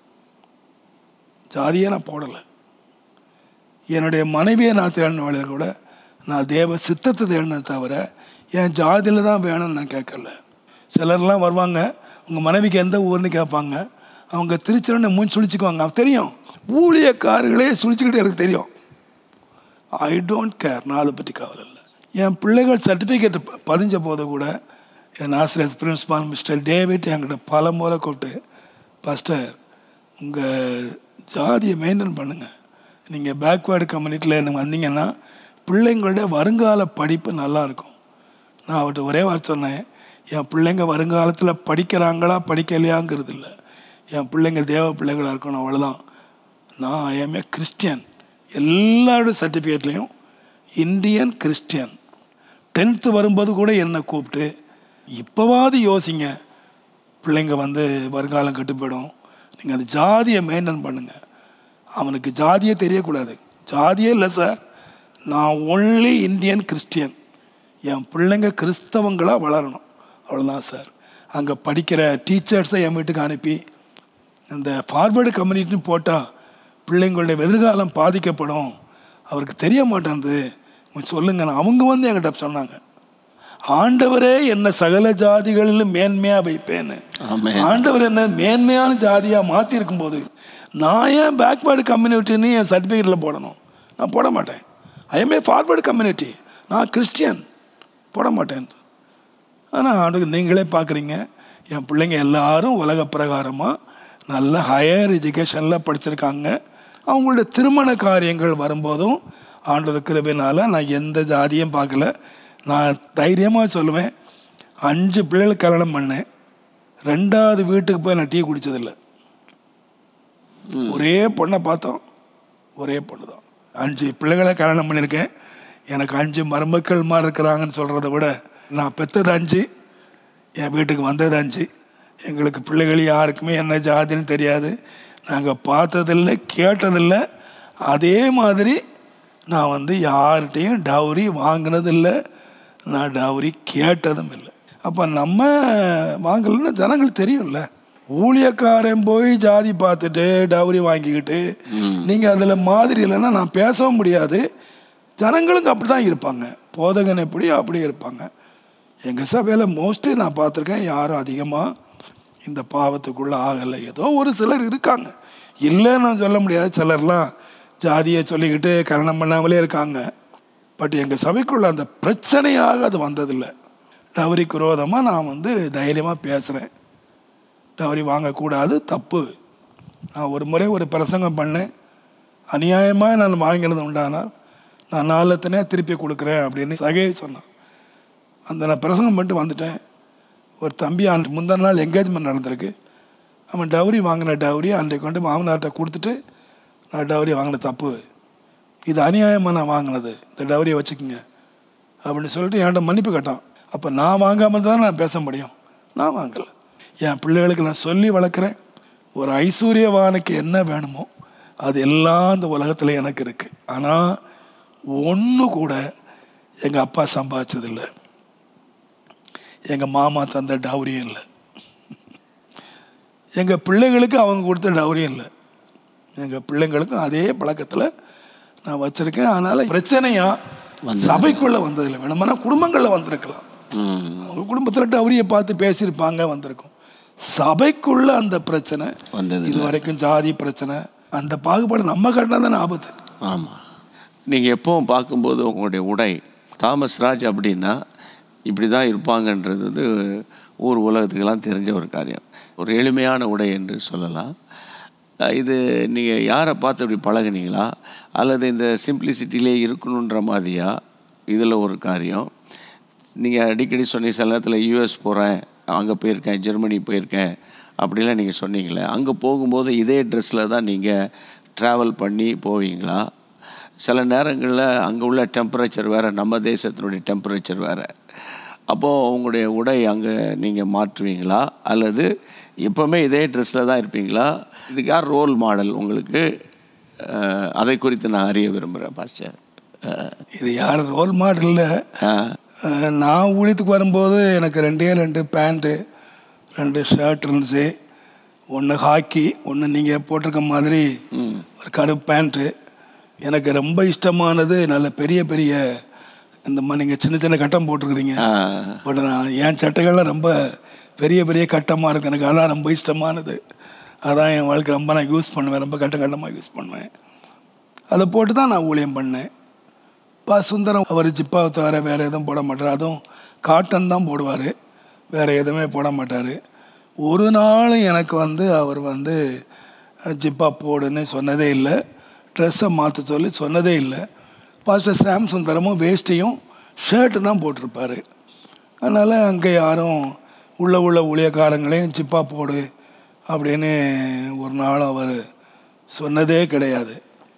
ஜாதியை நான் போடலை என்னுடைய மனைவியை நான் தேடின வழியில் கூட நான் தேவ சித்தத்தை தேடினே தவிர என் ஜாதியில் தான் வேணும்னு நான் கேட்கல சிலர்லாம் வருவாங்க உங்கள் மனைவிக்கு எந்த ஊர்னு கேட்பாங்க அவங்க திருச்சிரன்னு மூஞ்சி சுழிச்சுக்குவாங்க அவன் தெரியும் ஊழியக்காரர்களே சுழிச்சுக்கிட்டு எனக்கு தெரியும் ஐ டோன்ட் கேர் நான் அதை பற்றி கவலை இல்லை என் பிள்ளைகள் சர்டிஃபிகேட் பதிஞ்ச போது கூட என் ஆசிரியர் பிரின்ஸ்பால் மிஸ்டர் டேவிட் என்கிட்ட பல முறை கூப்பிட்டு பாஸ்டர் உங்கள் ஜாதியை மெயின்டைன் பண்ணுங்கள் நீங்கள் பேக்வேர்டு கம்யூனிட்டியில் எனக்கு வந்தீங்கன்னா பிள்ளைங்களுடைய வருங்கால படிப்பு நல்லா இருக்கும் நான் அவர்கிட்ட ஒரே வார்த்தை சொன்னேன் என் பிள்ளைங்க வருங்காலத்தில் படிக்கிறாங்களா படிக்கலையாங்கிறது இல்லை என் பிள்ளைங்க தேவ பிள்ளைகளாக இருக்கணும் அவ்வளோதான் நான் ஐஎம்ஏ கிறிஸ்டியன் எல்லாரோட சர்டிஃபிகேட்லேயும் இந்தியன் கிறிஸ்டியன் டென்த்து வரும்போது கூட என்னை கூப்பிட்டு இப்போவாது யோசிங்க பிள்ளைங்க வந்து வருங்காலம் கெட்டு போயிடும் நீங்கள் அந்த ஜாதியை மெயின்டைன் பண்ணுங்கள் அவனுக்கு ஜாதியே தெரியக்கூடாது ஜாதியே இல்லை சார் நான் ஒன்லி இந்தியன் கிறிஸ்டியன் என் பிள்ளைங்க கிறிஸ்தவங்களாக வளரணும் அவ்வளோதான் சார் அங்கே படிக்கிற டீச்சர்ஸை என் வீட்டுக்கு அனுப்பி இந்த ஃபார்வேர்டு கம்யூனிட்டின்னு போட்டால் பிள்ளைங்களுடைய எதிர்காலம் பாதிக்கப்படும் அவருக்கு தெரிய மாட்டேங்குது கொஞ்சம் சொல்லுங்க அவங்க வந்து என்கிட்ட சொன்னாங்க ஆண்டவரே என்ன சகல ஜாதிகளிலும் மேன்மையாக வைப்பேன்னு ஆமென். ஆண்டவர் என்ன மேன்மையான ஜாதியாக மாற்றிருக்கும் போது நான் ஏன் பேக்வேர்டு கம்யூனிட்டின்னு என் சர்டிஃபிகேட்டில் போடணும் நான் போட மாட்டேன் ஐஎம்ஏ ஃபார்வேர்டு கம்யூனிட்டி நான் கிறிஸ்டியன் போட மாட்டேன் ஆனால் ஆண்டுக்கு நீங்களே பார்க்குறீங்க என் பிள்ளைங்க எல்லாரும் உலக பிரகாரமாக நல்ல ஹையர் எஜுகேஷனில் படிச்சிருக்காங்க அவங்களுடைய திருமண காரியங்கள் வரும்போதும் ஆண்டவர் கிருபையினால நான் எந்த ஜாதியும் பார்க்கல நான் தைரியமாக சொல்லுவேன் அஞ்சு பிள்ளைகள் கல்யாணம் பண்ணேன் ரெண்டாவது வீட்டுக்கு போய் நான் டீ குடித்ததில்லை ஒரே பொண்ணை பார்த்தோம் ஒரே பொண்ணு தான் அஞ்சு பிள்ளைகளை கல்யாணம் பண்ணியிருக்கேன் எனக்கு அஞ்சு மருமக்கள் மாதிரி இருக்கிறாங்கன்னு சொல்கிறத விட நான் பெற்றது அஞ்சு என் வீட்டுக்கு வந்தது அஞ்சு எங்களுக்கு பிள்ளைகள் யாருக்குமே என்ன ஜாதின்னு தெரியாது நாங்கள் பார்த்ததில்லை கேட்டதில்லை அதே மாதிரி நான் வந்து யார்கிட்டையும் டவுரி வாங்கினதில்லை நான் டவுரி கேட்டதும் இல்லை அப்போ நம்ம வாங்கலைன்னா ஜனங்களுக்கு தெரியும்ல ஊழியக்காரன் போய் ஜாதி பார்த்துட்டு டவுரி வாங்கிக்கிட்டு நீங்கள் அதில் மாதிரி இல்லைன்னா நான் பேசவும் முடியாது ஜனங்களுக்கு அப்படி தான் இருப்பாங்க போதகன் எப்படி அப்படி இருப்பாங்க எங்கள் சபையில் மோஸ்ட்லி நான் பார்த்துருக்கேன் யாரும் அதிகமாக இந்த பாவத்துக்குள்ளே ஆகலை ஏதோ ஒரு சிலர் இருக்காங்க இல்லைன்னு நான் சொல்ல முடியாது சிலர்லாம் ஜாதியை சொல்லிக்கிட்டு கரணம் பண்ணாமலே இருக்காங்க பட் எங்கள் சபைக்குள்ள அந்த பிரச்சனையாக அது வந்ததில்லை டவரிக்கு விரோதமாக நான் வந்து தைரியமாக பேசுகிறேன் டவரி வாங்கக்கூடாது தப்பு நான் ஒரு முறை ஒரு பிரசங்கம் பண்ணேன் அநியாயமாக நான் வாங்கினது உண்டானால் நான் நாலத்தனே திருப்பி கொடுக்குறேன் அப்படின்னு சகையை சொன்னான் அந்த நான் பிரசங்கம் பண்ணிட்டு வந்துட்டேன் ஒரு தம்பி அன்றைக்கு முந்தின நாள் என்கேஜ்மெண்ட் நடந்திருக்கு அவன் டவுரி வாங்கின டவுரி அன்றைக்கு கொண்டு மாமனார்கிட்ட கொடுத்துட்டு நான் டவுரி வாங்கின தப்பு இது அநியாயமாக நான் வாங்கினது இந்த டவுரியை வச்சுக்கோங்க அப்படின்னு சொல்லிட்டு என்கிட்ட மன்னிப்பு கேட்டான் அப்போ நான் வாங்காமல் தான் நான் பேச முடியும் நான் வாங்கலை என் பிள்ளைகளுக்கு நான் சொல்லி வளர்க்குறேன் ஒரு ஐஸ்வர்யவானுக்கு என்ன வேணுமோ அது எல்லாம் இந்த உலகத்தில் எனக்கு இருக்குது ஆனால் ஒன்று கூட எங்கள் அப்பா சம்பாதிச்சதில்லை எங்கள் மாமா தந்த டவுரியும் இல்லை எங்கள் பிள்ளைகளுக்கு அவங்க கொடுத்த டவுரியும் இல்லை எங்கள் பிள்ளைங்களுக்கும் அதே பழக்கத்தில் நான் வச்சுருக்கேன் அதனால் பிரச்சனையாக சபைக்குள்ளே வந்ததில்லை வேணுமானா குடும்பங்களில் வந்திருக்கலாம் ம். அவங்க குடும்பத்தில் டவுரியை பார்த்து பேசியிருப்பாங்க வந்திருக்கும் சபைக்குள்ள அந்த பிரச்சனை வந்தது இது வரைக்கும் ஜாதி பிரச்சனை அந்த பாகுபாடு நம்ம கட்டினா தானே ஆபத்து ஆமாம் நீங்கள் எப்பவும் பார்க்கும்போது உங்களுடைய உடை தாமஸ் ராஜ் அப்படின்னா இப்படி தான் இருப்பாங்கன்றது வந்து ஊர் உலகத்துக்கெல்லாம் தெரிஞ்ச ஒரு காரியம் ஒரு எளிமையான உடை என்று சொல்லலாம் அஹ் இது நீங்கள் யாரை பார்த்து இப்படி பழகுனீங்களா அல்லது இந்த சிம்பிளிசிட்டிலே இருக்கணுன்ற மாதிரியா இதில் ஒரு காரியம் நீங்கள் அடிக்கடி சொன்னீங்க சில நேரத்தில் யூஎஸ் போகிறேன் அங்கே போயிருக்கேன் ஜெர்மனி போயிருக்கேன் அப்படிலாம் நீங்கள் சொன்னீங்களே அங்கே போகும்போது இதே ட்ரெஸ்ஸில் தான் நீங்கள் ட்ராவல் பண்ணி போவீங்களா சில நேரங்களில் அங்கே உள்ள டெம்பரேச்சர் வேறு நம்ம தேசத்தினுடைய டெம்பரேச்சர் வேறு அப்போது உங்களுடைய உடை அங்கே நீங்கள் மாற்றுவீங்களா அல்லது எப்போவுமே இதே ட்ரெஸ்ஸில் தான் இருப்பீங்களா இதுக்கு யார் ரோல் மாடல் உங்களுக்கு அஹ், அதை குறித்து நான் அறிய விரும்புகிறேன் பாஸ்டர் அஹ், இது யார் ரோல் மாடலில் அஹ், நான் ஊழியத்துக்கு வரும்போது எனக்கு ரெண்டே ரெண்டு பேண்ட்டு ரெண்டு ஷர்ட் இருந்துச்சு ஒன்று ஹாக்கி ஒன்று நீங்கள் போட்டிருக்க மாதிரி ஒரு கருப்பு பேண்ட்டு எனக்கு ரொம்ப இஷ்டமானது நல்ல பெரிய பெரிய இந்த மாதிரி நீங்கள் சின்ன சின்ன கட்டம் போட்டிருக்கிறீங்க அஹ், பட் நான் என் சட்டைகள்லாம் ரொம்ப பெரிய பெரிய கட்டமாக இருக்கு எனக்கு அதான் ரொம்ப இஷ்டமானது அதான் என் வாழ்க்கை ரொம்ப நான் யூஸ் பண்ணுவேன் ரொம்ப கட்ட கட்டமாக யூஸ் பண்ணுவேன் அதை போட்டு தான் நான் ஊழியம் பண்ணேன் பா சுந்தரம் அவர் ஜிப்பாவை தவிர வேறு எதுவும் போட மாட்டார் அதுவும் காட்டன் தான் போடுவார் வேறு எதுவுமே போட மாட்டார் ஒரு நாள் எனக்கு வந்து அவர் வந்து அஹ், ஜிப்பா போடுன்னு சொன்னதே இல்லை ட்ரெஸ்ஸை மாற்ற சொல்லி சொன்னதே இல்லை பாஸ்டர் சாம் சுந்தரமும் வேஷ்டியும் ஷர்ட்டு தான் போட்டிருப்பாரு அதனால் அங்கே யாரும் உள்ள உள்ள ஊழியக்காரங்களையும் ஜிப்பா போடு அப்படின்னு ஒரு நாள் அவர் சொன்னதே கிடையாது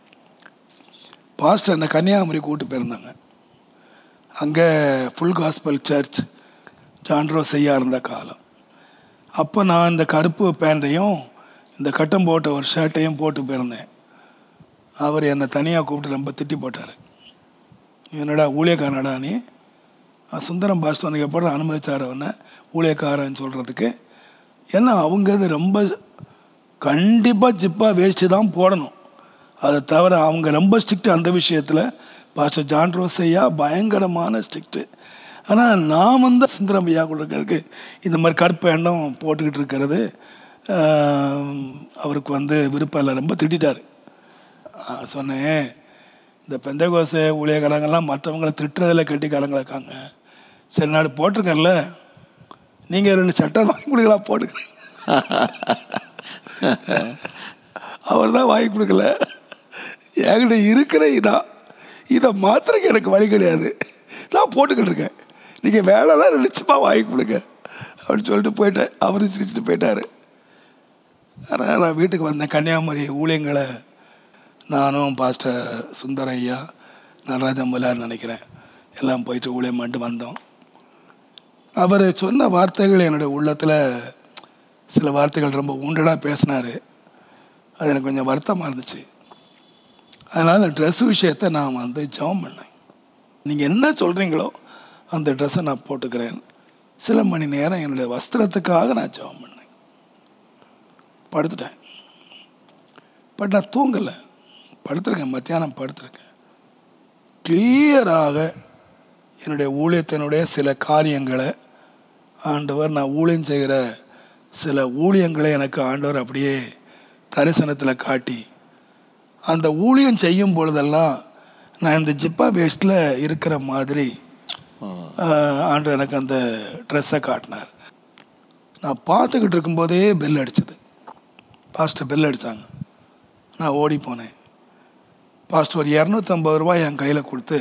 பாஸ்டர் அந்த கன்னியாகுமரி கூட்டு போயிருந்தாங்க அங்கே ஃபுல் காஸ்பல் சர்ச் ஜான்ட்ரோ செய்யா இருந்த காலம் அப்போ நான் இந்த கருப்பு பேண்ட்டையும் இந்த கட்டம் போட்ட ஒரு ஷர்ட்டையும் போட்டு போயிருந்தேன் அவர் என்னை தனியாக கூப்பிட்டு ரொம்ப திட்டி போட்டார் என்னடா ஊழியக்காரனடா நீ அஹ் சுந்தரம் பாஸ்டனுக்கு எப்போ அனுமதிச்சார் அவனை ஊழியக்காரன் சொல்கிறதுக்கு ஏன்னா அவங்க இது ரொம்ப கண்டிப்பாக ஜிப்பாக வேஸ்ட்டு தான் போடணும் அதை தவிர அவங்க ரொம்ப ஸ்ட்ரிக்ட் அந்த விஷயத்தில் பாஸ்டர் ஜான் ரோசையா பயங்கரமான ஸ்ட்ரிக்ட்டு ஆனால் நான் வந்து சுந்தரம் ஐயா கூட இருக்கிறதுக்கு இந்த மாதிரி கற்பேண்டம் போட்டுக்கிட்டு இருக்கிறது ஆஹ், அவருக்கு வந்து விருப்பம் இல்லை ரொம்ப திட்டார் சொன்னேன் இந்த பெந்தகோசை ஊழியக்காரங்கெல்லாம் மற்றவங்கள திட்டுறதில் கெட்டிக்காரங்களா இருக்காங்க சரி நாடு போட்டிருக்கேன்ல நீங்கள் ரெண்டு சட்டை வாங்கி கொடுக்கலாம் போட்டுக்கிறேன் அவர் தான் வாங்கி கொடுக்கல என்கிட்ட இருக்கிற இதான் இதை மாத்திரக்கு எனக்கு வழி கிடையாது நான் போட்டுக்கிட்டு இருக்கேன் நீங்கள் வேலைலாம் நினச்சிப்பா வாங்கி கொடுங்க அப்படின்னு சொல்லிட்டு போயிட்டேன் அவர் சிரிச்சுட்டு போயிட்டார் ஆனால் நான் வீட்டுக்கு வந்தேன் கன்னியாகுமரி ஊழியங்களை நானும் பாஸ்டர் சுந்தர ஐயா நடராஜன் முலார் நினைக்கிறேன் எல்லாம் போயிட்டு ஊழியம் பண்ணிட்டு வந்தோம் அவர் சொன்ன வார்த்தைகள் என்னுடைய உள்ளத்தில் சில வார்த்தைகள் ரொம்ப ஊண்டடாக பேசினார் அது எனக்கு கொஞ்சம் வருத்தமாக இருந்துச்சு அதனால் அந்த ட்ரெஸ் விஷயத்தை நான் வந்து ஜெபம் பண்ணேன் நீங்கள் என்ன சொல்கிறீங்களோ அந்த ட்ரெஸ்ஸை நான் போட்டுக்கிறேன் சில மணி நேரம் என்னுடைய வஸ்திரத்துக்காக நான் ஜெபம் பண்ணேன் படுத்துட்டேன் பட் நான் தூங்கலை படுத்திருக்கேன் மத்தியானம் படுத்திருக்கேன் கிளியராக என்னுடைய ஊழியத்தினுடைய சில காரியங்களை ஆண்டவர் நான் ஊழியம் செய்கிற சில ஊழியங்களை எனக்கு ஆண்டவர் அப்படியே தரிசனத்தில் காட்டி அந்த ஊழியம் செய்யும் பொழுதெல்லாம் நான் இந்த ஜிப்பா வேஸ்டில் இருக்கிற மாதிரி ஆஹ், ஆண்டவர் எனக்கு அந்த ட்ரெஸ்ஸை காட்டினார் நான் பார்த்துக்கிட்டு இருக்கும்போதே பெல் அடிச்சது பாஸ்டர் பெல் அடித்தாங்க நான் ஓடி போனேன் பாஸ்டர் ஒரு இரநூத்தம்பது ரூபாய் என் கையில் கொடுத்து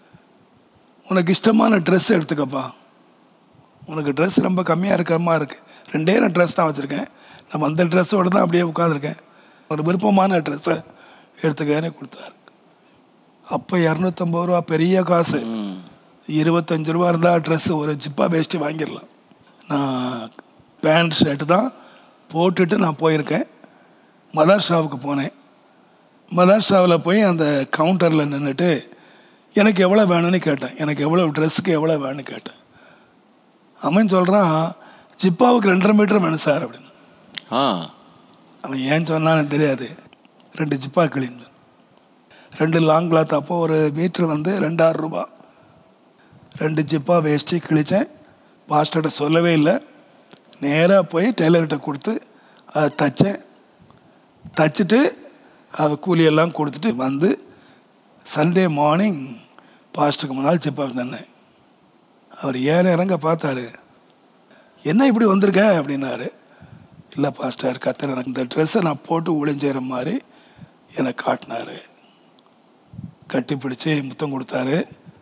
உனக்கு இஷ்டமான ட்ரெஸ் எடுத்துக்கப்பா உனக்கு ட்ரெஸ் ரொம்ப கம்மியாக இருக்கமா இருக்குது ரெண்டே ரெண்டு ட்ரெஸ் தான் வச்சுருக்கேன் நம்ம அந்த ட்ரெஸ்ஸோடு தான் அப்படியே உட்காந்துருக்கேன் ஒரு விருப்பமான ட்ரெஸ்ஸை எடுத்துக்கன்னு கொடுத்தாரு அப்போ இரநூத்தம்பது ரூபா பெரிய காசு இருபத்தஞ்சு ரூபா இருந்தால் ட்ரெஸ்ஸு ஒரு ஜிப்பா வேஸ்ட்டு வாங்கிடலாம் நான் பேண்ட் ஷர்ட்டு தான் போட்டுட்டு நான் போயிருக்கேன் மதர்ஷாவுக்கு போனேன் மதர்ஷாவில் போய் அந்த கவுண்டரில் நின்றுட்டு எனக்கு எவ்வளோ வேணும்னு கேட்டேன் எனக்கு எவ்வளோ ட்ரெஸ்ஸுக்கு எவ்வளோ வேணும்னு கேட்டேன் அவன் சொல்கிறான் ஜிப்பாவுக்கு ரெண்டரை மீட்டர் வேணும் சார் அப்படின்னு ஆ அவன் ஏன் சொன்னான்னு தெரியாது ரெண்டு ஜிப்பா கிளீன் ரெண்டு லாங் கிளாத் அப்போ ஒரு மீட்ரு வந்து ரெண்டாயிரம் ரூபா ரெண்டு ஜிப்பா வேஸ்ட்டு கிழிச்சேன் பாஸ்டர்கிட்ட சொல்லவே இல்லை நேராக போய் டெய்லர்கிட்ட கொடுத்து அதை தைச்சேன் தைச்சிட்டு அதை கூலியெல்லாம் கொடுத்துட்டு வந்து சண்டே மார்னிங் பாஸ்டருக்கு முன்னால் ஜிப்பா நின்னேன் அவர் ஏற இறங்க பார்த்தாரு என்ன இப்படி வந்திருக்க அப்படின்னாரு இல்லை பாஸ்டர் கத்தர் எனக்கு இந்த ட்ரெஸ்ஸை நான் போட்டு ஒளிஞ்சேற மாதிரி எனக்கு காட்டினாரு கட்டிப்பிடிச்சு முத்தம் கொடுத்தாரு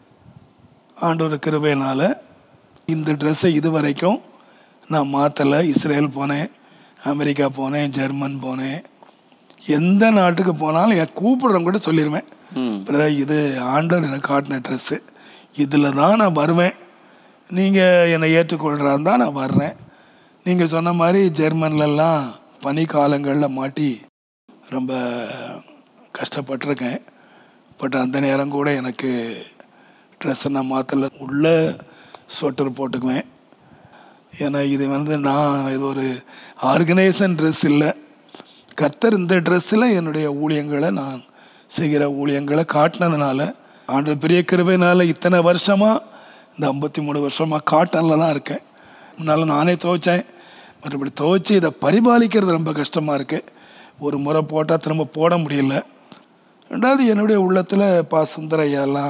ஆண்டவர் கிருபையினால இந்த ட்ரெஸ்ஸை இது வரைக்கும் நான் மாற்றலை இஸ்ரேல் போனேன் அமெரிக்கா போனேன் ஜெர்மன் போனேன் எந்த நாட்டுக்கு போனாலும் என் கூப்பிடுறவங்க கூட சொல்லிடுவேன் பிரதர் இது ஆண்டவர் எனக்கு காட்டின ட்ரெஸ்ஸு இதில் தான் நான் வருவேன் நீங்கள் என்னை ஏற்றுக்கொள்கிறா தான் நான் வர்றேன் நீங்கள் சொன்ன மாதிரி ஜெர்மன்லலாம் பனி காலங்களில் மாட்டி ரொம்ப கஷ்டப்பட்டிருக்கேன் பட் அந்த நேரம் கூட எனக்கு ட்ரெஸ்ஸை நான் மாற்றல உள்ள ஸ்வெட்டர் போட்டுக்குவேன் ஏன்னா இது வந்து நான் இது ஒரு ஆர்கனைசேஷன் ட்ரெஸ் இல்லை கர்த்தர் இந்த ட்ரெஸ்ஸில் என்னுடைய ஊழியங்களை நான் செய்கிற ஊழியங்களை காட்டினதுனால ஆண்டு பெரிய கிருபையினால இத்தனை வருஷமாக இந்த ஐம்பத்தி மூணு வருஷமாக காட்டனில் தான் இருக்கேன் முன்னால் நானே துவைச்சேன் மறுபடி துவைச்சி இதை பரிபாலிக்கிறது ரொம்ப கஷ்டமாக இருக்குது ஒரு முறை போட்டால் திரும்ப போட முடியல ரெண்டாவது என்னுடைய உள்ளத்தில் பா சுந்தர ஐயாலாம்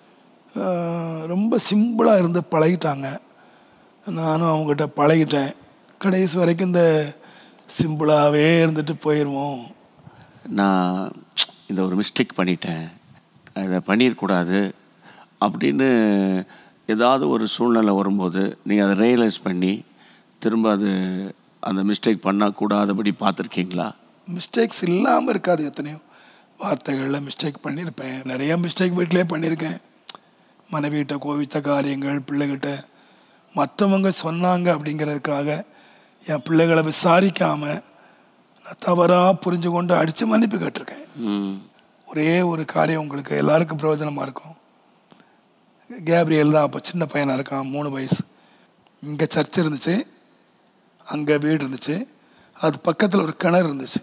ஆஹ், ரொம்ப சிம்பிளாக இருந்து பழகிட்டாங்க நானும் அவங்ககிட்ட பழகிட்டேன் கடைசி வரைக்கும் இந்த சிம்பிளாகவே இருந்துட்டு போயிடுவோம் நான் இந்த ஒரு மிஸ்டேக் பண்ணிட்டேன் இதை பண்ணிடக்கூடாது அப்படின்னு ஏதாவது ஒரு சூழ்நிலை வரும்போது நீங்கள் அதை ரியலைஸ் பண்ணி திரும்ப அது அந்த மிஸ்டேக் பண்ணக்கூடாதபடி பார்த்துருக்கீங்களா மிஸ்டேக்ஸ் இல்லாமல் இருக்காது எத்தனையோ வார்த்தைகளில் மிஸ்டேக் பண்ணியிருப்பேன் நிறைய மிஸ்டேக் வீட்டிலே பண்ணியிருக்கேன் மனைவிகிட்ட கோவித்த காரியங்கள் பிள்ளைகிட்ட மற்றவங்க சொன்னாங்க அப்படிங்கிறதுக்காக என் பிள்ளைகளை விசாரிக்காமல் நான் தவறாக புரிஞ்சு கொண்டு அடித்து மன்னிப்பு கேட்டிருக்கேன் ம் ஒரே ஒரு காரியம் உங்களுக்கு எல்லாருக்கும் பிரயோஜனமாக இருக்கும் கேப்ரியல் தான் அப்போ சின்ன பையனாக இருக்கான் மூணு வயசு இங்கே சர்ச் இருந்துச்சு அங்கே வீடு இருந்துச்சு அது பக்கத்தில் ஒரு கிணறு இருந்துச்சு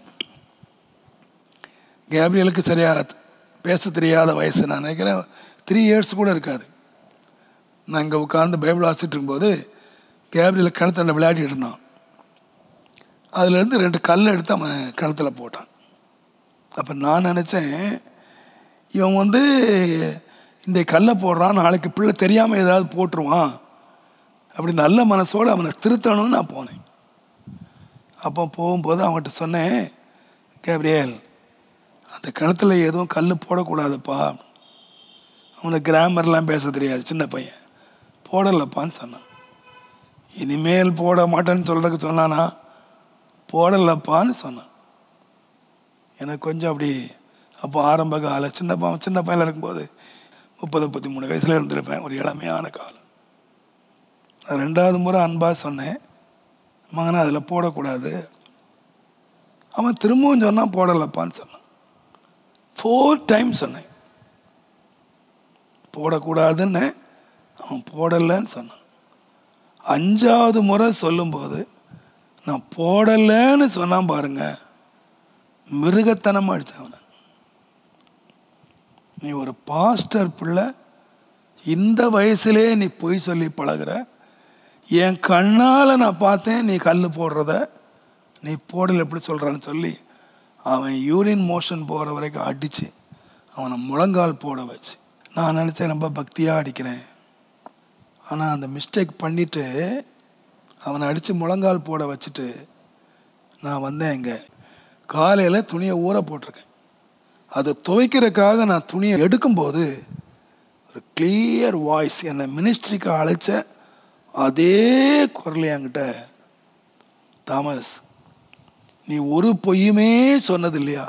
கேப்ரியலுக்கு சரியாக பேச தெரியாத வயசு நான் நினைக்கிறேன் த்ரீ இயர்ஸ் கூட இருக்காது நான் இங்கே உட்காந்து பைபிள் வாசிட்டு இருக்கும்போது கேப்ரியல் கிணத்துல விளையாடிட்டு இருந்தான் அதுலேருந்து ரெண்டு கல் எடுத்து அவன் கிணத்துல போட்டான் அப்போ நான் நினச்சேன் இவன் வந்து இந்த கல்லை போடுறான் நாளைக்கு பிள்ளை தெரியாமல் ஏதாவது போட்டுருவான் அப்படி நல்ல மனசோடு அவனை திருத்தணும்னு நான் போனேன் அப்போ போகும்போது அவன்கிட்ட சொன்னேன் கேப்ரியல் அந்த கிணத்துல எதுவும் கல் போடக்கூடாதுப்பா அவனுக்கு கிராமர்லாம் பேச தெரியாது சின்ன பையன் போடலப்பான்னு சொன்னான் இனிமேல் போட மாட்டேன்னு சொல்கிறதுக்கு சொன்னானா போடலப்பான்னு சொன்னான் எனக்கு கொஞ்சம் அப்படி அப்போ ஆரம்ப காலம் சின்ன பா- சின்ன பையனில் இருக்கும்போது முப்பது முப்பத்தி மூணு வயசில் இருந்திருப்பேன் ஒரு இளமையான காலம் நான் ரெண்டாவது முறை அன்பாக சொன்னேன் மகனை அதில் போடக்கூடாது அவன் திரும்பவும் சொன்னான் போடலப்பான்னு சொன்னான் ஃபோர் டைம் சொன்னேன் போடக்கூடாதுன்னு அவன் போடலைன்னு சொன்னான் அஞ்சாவது முறை சொல்லும்போது நான் போடலைன்னு சொன்னான் பாருங்க மிருகத்தனமாக அடித்தேன் அவனை நீ ஒரு பாஸ்டர் பிள்ளை இந்த வயசுலே நீ பொய் சொல்லி பழகுற என் கண்ணால் நான் பார்த்தேன் நீ கல் போடுறத நீ போடல எப்படி சொல்கிறான்னு சொல்லி அவன் யூரின் மோஷன் போகிற வரைக்கும் அடித்து அவனை முழங்கால் போட வச்சு நான் நினச்சேன் ரொம்ப பக்தியாக அடிக்கிறேன் ஆனால் அந்த மிஸ்டேக் பண்ணிவிட்டு அவனை அடித்து முழங்கால் போட வச்சுட்டு நான் வந்தேன் இங்கே காலையில் துணியை ஊற போட்டிருக்கேன் அதை துவைக்கிறதுக்காக நான் துணியை எடுக்கும்போது ஒரு கிளியர் வாய்ஸ் என்னை மினிஸ்ட்ரிக்கு அழைச்ச அதே குரல் என்கிட்ட தாமஸ் நீ ஒரு பொய்யுமே சொன்னது இல்லையா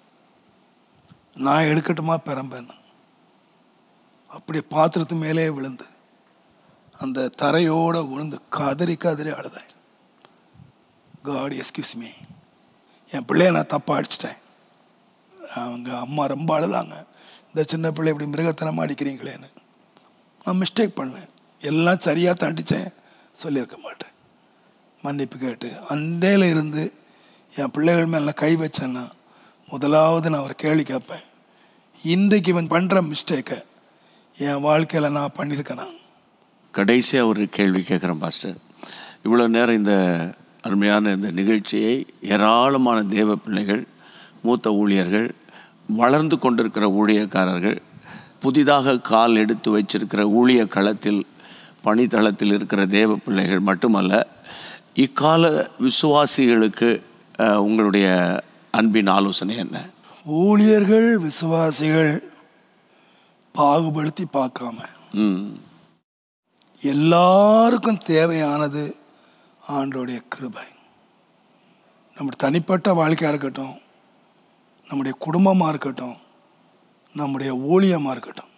நான் எடுக்கட்டுமா பெரம்பேன் அப்படி பாத்திரத்து மேலே விழுந்து அந்த தரையோட விழுந்து கதறி கதறி அழுதேன் காட் எஸ்கியூஸ் மீ என் பிள்ளைய நான் தப்பாக அடிச்சிட்டேன் அவங்க அம்மா ரொம்ப அழுதாங்க இந்த சின்ன பிள்ளை இப்படி மிருகத்தனமாக அடிக்கிறீங்களேன்னு நான் மிஸ்டேக் பண்ணேன் எல்லாம் சரியாக தண்டிச்சேன் சொல்லியிருக்க மாட்டேன் மன்னிப்பு கேட்டு அண்டையில் இருந்து என் பிள்ளைகள் மேலே கை வச்சேன்னா முதலாவது நான் ஒரு கேள்வி கேட்பேன் இன்றைக்கு இவன் பண்ணுற மிஸ்டேக்கை என் வாழ்க்கையில் நான் பண்ணியிருக்கேனா கடைசியாக ஒரு கேள்வி கேட்குறேன் பாஸ்டர் இவ்வளோ நேரம் இந்த அருமையான இந்த நிகழ்ச்சியை ஏராளமான தேவ பிள்ளைகள் மூத்த ஊழியர்கள் வளர்ந்து கொண்டிருக்கிற ஊழியக்காரர்கள் புதிதாக கால் எடுத்து வச்சிருக்கிற ஊழிய களத்தில் பணித்தளத்தில் இருக்கிற தேவ பிள்ளைகள் மட்டுமல்ல இக்கால விசுவாசிகளுக்கு அஹ், உங்களுடைய அன்பின் ஆலோசனை என்ன ஊழியர்கள் விசுவாசிகள் பாகுபடுத்தி பார்க்காம ம் எல்லாருக்கும் தேவையானது ஆண்டோடைய கிருபை நம்முடைய தனிப்பட்ட வாழ்க்கையாக இருக்கட்டும் நம்முடைய குடும்பமாக இருக்கட்டும் நம்முடைய ஊழியமாக இருக்கட்டும்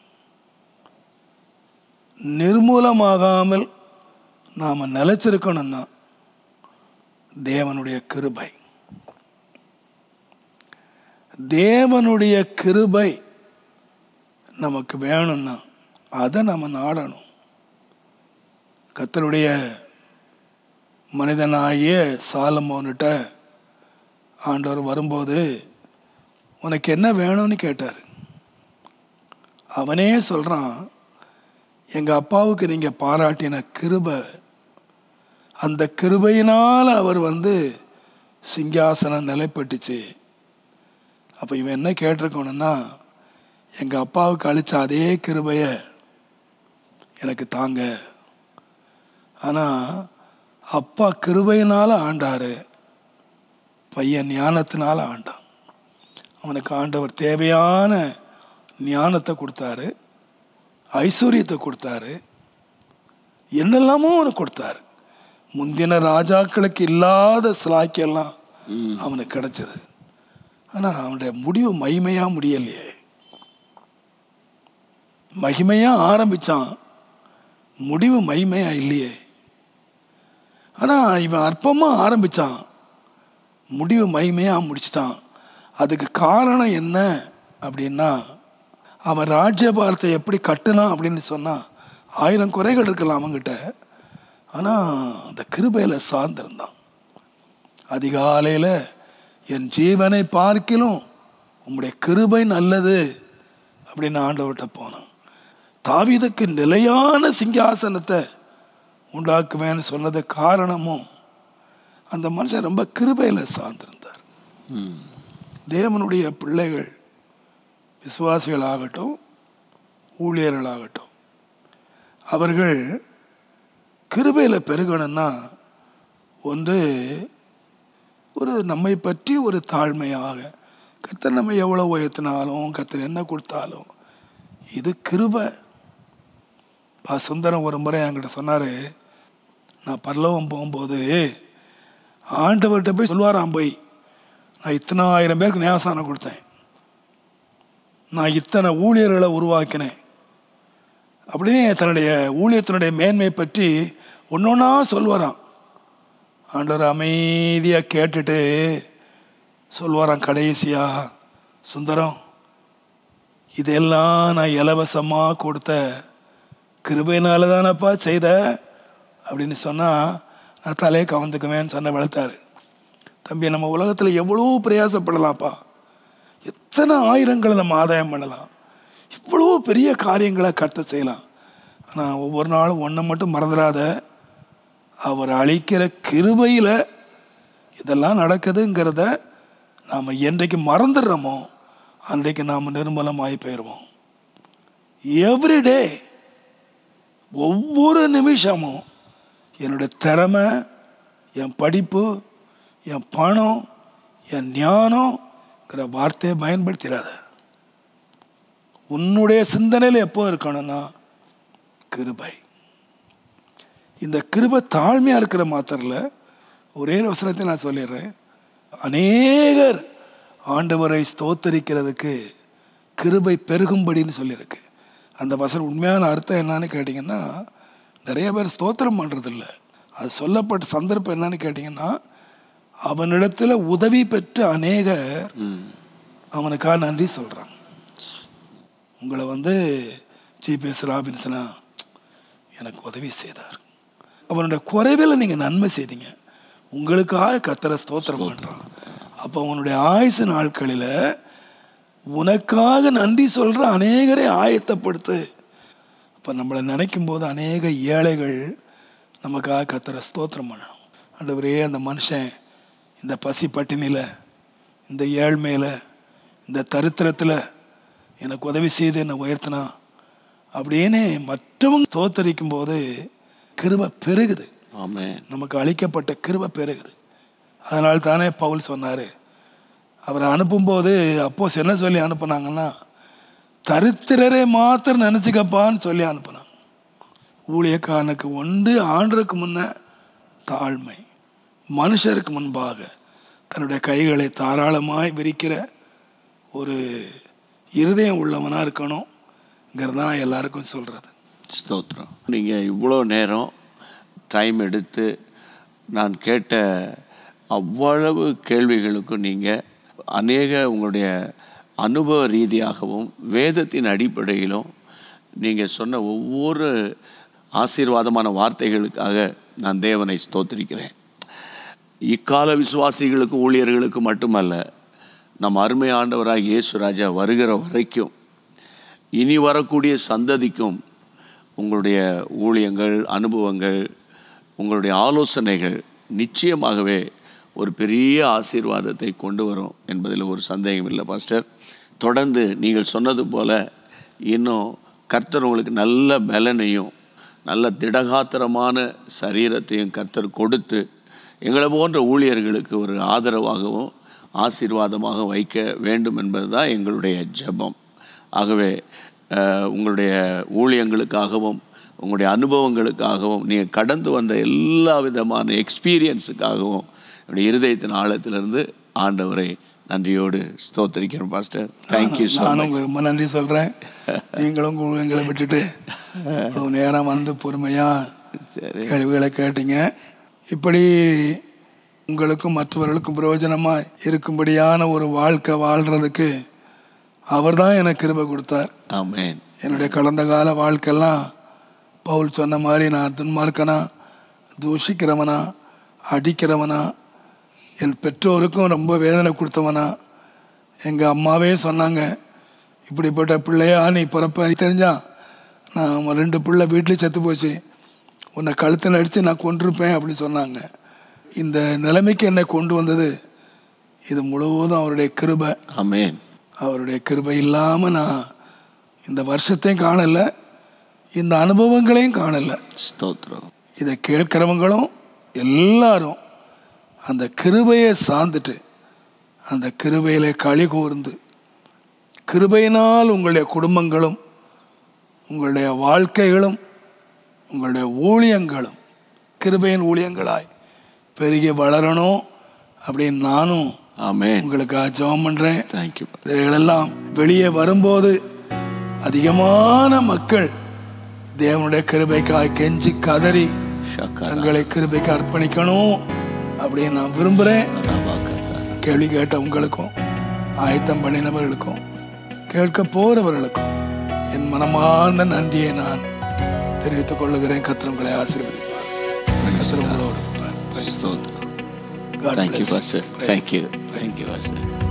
நிர்மூலமாகாமல் நாம் நிலைச்சிருக்கணும்னா தேவனுடைய கிருபை தேவனுடைய கிருபை நமக்கு வேணும்னா அதை நம்ம நாடணும் கத்தருடைய மனிதனாகிய சாலமோன்கிட்ட ஆண்டவர் வரும்போது உனக்கு என்ன வேணும்னு கேட்டார் அவனே சொல்கிறான் எங்கள் அப்பாவுக்கு நீங்கள் பாராட்டின கிருபை அந்த கிருபையினால் அவர் வந்து சிங்காசனம் நிலைப்பட்டுச்சு அப்போ இவன் என்ன கேட்டிருக்கணும்னா எங்கள் அப்பாவுக்கு அளித்த அதே கிருபையை எனக்கு தாங்க ஆனால் அப்பா கிருபையினால் ஆண்டார் பையன் ஞானத்தினால ஆண்டான் அவனுக்கு ஆண்டவர் தேவையான ஞானத்தை கொடுத்தாரு ஐஸ்வர்யத்தை கொடுத்தாரு என்னெல்லாமோ அவனுக்கு கொடுத்தாரு முந்தின ராஜாக்களுக்கு இல்லாத சிலாக்கியெல்லாம் அவனுக்கு கிடைச்சது ஆனால் அவனுடைய முடிவு மகிமையாக முடியலையே மகிமையாக ஆரம்பித்தான் முடிவு மகிமையா இல்லையே ஆனால் இவன் அற்பமாக ஆரம்பித்தான் முடிவு மகிமையாக முடிச்சிட்டான் அதுக்கு காரணம் என்ன அப்படின்னா அவன் ராஜ்யபாரத்தை எப்படி கட்டுனான் அப்படின்னு சொன்னால் ஆயிரம் குறைகள் இருக்கலாம் அவன்கிட்ட ஆனால் அந்த கிருபையில் சார்ந்திருந்தான் அதிகாலையில் என் ஜீவனை பார்க்கிலும் உம்முடைய கிருபை நல்லது அப்படின்னு ஆண்டவர்கிட்ட போனான் தாவீதுக்கு நிலையான சிங்காசனத்தை உண்டாக்குவேன்னு சொன்னது காரணமும் அந்த மனுஷன் ரொம்ப கிருபையில் சார்ந்திருந்தார் தேவனுடைய பிள்ளைகள் விசுவாசிகளாகட்டும் ஊழியர்களாகட்டும் அவர்கள் கிருபையில் பெருகணும்னா ஒன்று ஒரு நம்மை பற்றி ஒரு தாழ்மையாக கர்த்தர் நம்ம எவ்வளோ உயர்த்தினாலும் கர்த்தர் என்ன கொடுத்தாலும் இது கிருபை பா சுந்தரம் ஒரு முறை என்கிட்ட சொன்னார் நான் பரலோகம் போகும்போது ஆண்டவர்கிட்ட போய் சொல்லுவாராம் போய் நான் இத்தனை ஆயிரம் பேருக்கு ஞாபகம் கொடுத்தேன் நான் இத்தனை ஊழியர்களை உருவாக்கினேன் அப்படியே தன்னுடைய ஊழியத்தினுடைய மேன்மை பற்றி ஒன்று ஒன்றா சொல்லுவாராம் ஆண்டவர் அமைதியாக கேட்டுட்டு சொல்லுவாராம் கடைசியா சுந்தரம் இதெல்லாம் நான் இலவசமாக கொடுத்த கிருபையினால தானப்பா செய்த அப்படின்னு சொன்னால் நான் தலையை கவர்ந்துக்குவேன்னு சொன்ன வளர்த்தாரு தம்பி நம்ம உலகத்தில் எவ்வளோ பிரயாசப்படலாம்ப்பா எத்தனை ஆயிரங்களை நம்ம ஆதாயம் பண்ணலாம் இவ்வளோ பெரிய காரியங்களை கட்ட செய்யலாம் ஆனால் ஒவ்வொரு நாளும் ஒன்றை மட்டும் மறந்துடாத அவர் அளிக்கிற கிருபையில் இதெல்லாம் நடக்குதுங்கிறத நாம் என்றைக்கு மறந்துடுறோமோ அன்றைக்கு நாம் நிர்மலமாகி போயிடுவோம் எவ்ரிடே ஒவ்வொரு நிமிஷமும் என்னுடைய திறமை என் படிப்பு என் பணம் என் ஞானம்ங்கிற வார்த்தையை பயன்படுத்திடாத உன்னுடைய சிந்தனையில் எப்போ இருக்கணும்னா கிருபை இந்த கிருபை தாழ்மையாக இருக்கிற மாத்திரல ஒரே ஒரு வசனத்தை நான் சொல்லிடுறேன் அநேகர் ஆண்டவரை ஸ்தோத்தரிக்கிறதுக்கு கிருபை பெருகும்படின்னு சொல்லியிருக்கு அந்த வசனம் உண்மையான அர்த்தம் என்னன்னு கேட்டிங்கன்னா நிறைய பேர் ஸ்தோத்திரம் பண்ணுறதில்ல அது சொல்லப்பட்ட சந்தர்ப்பம் என்னன்னு கேட்டிங்கன்னா அவனிடத்தில் உதவி பெற்ற அநேகர் அவனுக்காக நன்றி சொல்கிறாங்க உங்களை வந்து ஜிபிஎஸ் ராபின்சனா எனக்கு உதவி செய்தார் அவனுடைய குறைவில் நீங்கள் நன்மை செய்தீங்க உங்களுக்காக கத்தரை ஸ்தோத்திரம் பண்ணுறான் அப்போ அவனுடைய ஆயுசு நாட்களில் உனக்காக நன்றி சொல்கிற அநேகரை ஆயத்தப்படுத்து அப்போ நம்மளை நினைக்கும் போது அநேக ஏழைகள் நமக்காக கத்தரை ஸ்தோத்திரம் பண்ணணும் ஆண்டவரே அந்த மனுஷன் இந்த பசி பட்டினியில் இந்த ஏழ்மையில் இந்த தரித்திரத்தில் எனக்கு உதவி செய்து என்னை உயர்த்தினா அப்படின்னு மற்றவங்க தோத்தரிக்கும் போது கிருபை பெருகுது ஆமென் நமக்கு அளிக்கப்பட்ட கிருபை பெருகுது அதனால தானே பவுல் சொன்னார் அவரை அனுப்பும்போது அப்போஸ் என்ன சொல்லி அனுப்புனாங்கன்னா தரித்திரரை மாத்திரம் நினச்சிக்கப்பான்னு சொல்லி அனுப்புனாங்க ஊழியக்காரனுக்கு ஒன்று ஆண்டருக்கு முன்ன தாழ்மை மனுஷருக்கு முன்பாக தன்னுடைய கைகளை தாராளமாய் விரிக்கிற ஒரு இருதயம் உள்ளவனாக இருக்கணுங்கிறது தான் நான் எல்லாருக்கும் சொல்கிறது ஸ்தோத்திரம் நீங்கள் இவ்வளோ நேரம் டைம் எடுத்து நான் கேட்ட அவ்வளவு கேள்விகளுக்கும் நீங்கள் அநேக உங்களுடைய அனுபவ ரீதியாகவும் வேதத்தின் அடிப்படையிலும் நீங்கள் சொன்ன ஒவ்வொரு ஆசீர்வாதமான வார்த்தைகளுக்காக நான் தேவனை ஸ்தோத்திரிக்கிறேன் இக்கால விசுவாசிகளுக்கு ஊழியர்களுக்கு மட்டுமல்ல நம் அருமை ஆண்டவராக இயேசு ராஜா வருகிற வரைக்கும் இனி வரக்கூடிய சந்ததிக்கும் உங்களுடைய ஊழியங்கள் அனுபவங்கள் உங்களுடைய ஆலோசனைகள் நிச்சயமாகவே ஒரு பெரிய ஆசீர்வாதத்தை கொண்டு வரும் என்பதில் ஒரு சந்தேகம் இல்லை பாஸ்டர் தொடர்ந்து நீங்கள் சொன்னது போல இன்னும் கர்த்தர் உங்களுக்கு நல்ல பலனையும் நல்ல திடகாத்திரமான சரீரத்தையும் கர்த்தர் கொடுத்து எங்களை போன்ற ஊழியர்களுக்கு ஒரு ஆதரவாகவும் ஆசீர்வாதமாக வைக்க வேண்டும் என்பது தான் எங்களுடைய ஜெபம் ஆகவே அஹ், உங்களுடைய ஊழியங்களுக்காகவும் உங்களுடைய அனுபவங்களுக்காகவும் நீங்கள் கடந்து வந்த எல்லா விதமான எக்ஸ்பீரியன்ஸுக்காகவும் என்னுடைய இருதயத்தின் ஆழத்திலிருந்து ஆண்டவரை நன்றியோடு ஸ்தோத்தரிக்கிறேன் பாஸ்டர் தேங்க்யூ ஸோ நானும் மச் உங்களுக்கு ரொம்ப நன்றி சொல்கிறேன் நீங்களும் உங்க- எங்களை விட்டுட்டு இவ்வளவு நேரம் வந்து பொறுமையாக சரி கேள்விகளை கேட்டீங்க இப்படி உங்களுக்கும் மற்றவர்களுக்கும் பிரயோஜனமாக இருக்கும்படியான ஒரு வாழ்க்கை வாழ்கிறதுக்கு அவர் தான் எனக்கு கிருபை கொடுத்தார் ஆமென் என்னுடைய கடந்த கால வாழ்க்கையெல்லாம் பவுல் சொன்ன மாதிரி நான் துன்மார்க்கனா தூஷிக்கிறவனா அடிக்கிறவனா என் பெற்றோருக்கும் ரொம்ப வேதனை கொடுத்தவனா எங்கள் அம்மாவே சொன்னாங்க இப்படிப்பட்ட பிள்ளையா நீ பிறப்ப தெரிஞ்சா நான் ரெண்டு பிள்ளை வீட்லேயும் செத்து போச்சு உன்னை கழுத்தில் அடித்து நான் கொண்டிருப்பேன் அப்படின்னு சொன்னாங்க இந்த நிலைமைக்கு என்னை கொண்டு வந்தது இது முழுவதும் அவருடைய கிருபை ஆமென் அவருடைய கிருபை இல்லாமல் நான் இந்த வருஷத்தையும் காணலை இந்த அனுபவங்களையும் காணலை ஸ்தோத்திரம் இதை கேட்குறவங்களும் எல்லாரும் அந்த கிருபையை சார்ந்துட்டு அந்த கிருபையில களி கூர்ந்து கிருபையினால் உங்களுடைய குடும்பங்களும் உங்களுடைய வாழ்க்கைகளும் உங்களுடைய ஊழியங்களும் கிருபையின் ஊழியங்களாய் பெருகி வளரணும் அப்படின்னு நானும் ஆமென் உங்களுக்காக ஜெபம் பண்ணுறேன் தேங்க்யூ இவைகளெல்லாம் வெளியே வரும்போது அதிகமான மக்கள் தேவனுடைய கிருபைக்காய் கெஞ்சி கதறி ஷக்கரா தங்களை கிருபைக்கு அர்ப்பணிக்கணும் அப்படின்னு நான் விரும்புகிறேன் ரபாகத்தா கேள்வி கேட்ட உங்களுக்கும் ஆயத்தம் பண்ணினவர்களுக்கும் கேட்க போறவர்களுக்கும் என் மனமார்ந்த நன்றியை நான் தெரிவித்துக் கொள்ளுகிறேன் கர்த்தர் உங்களை ஆசீர்வதிப்பார் கர்த்தர் உங்களோடு இருப்பார் ஸ்தோத்திரம் God thank you bless you. Pastor Praise thank you thank you pastor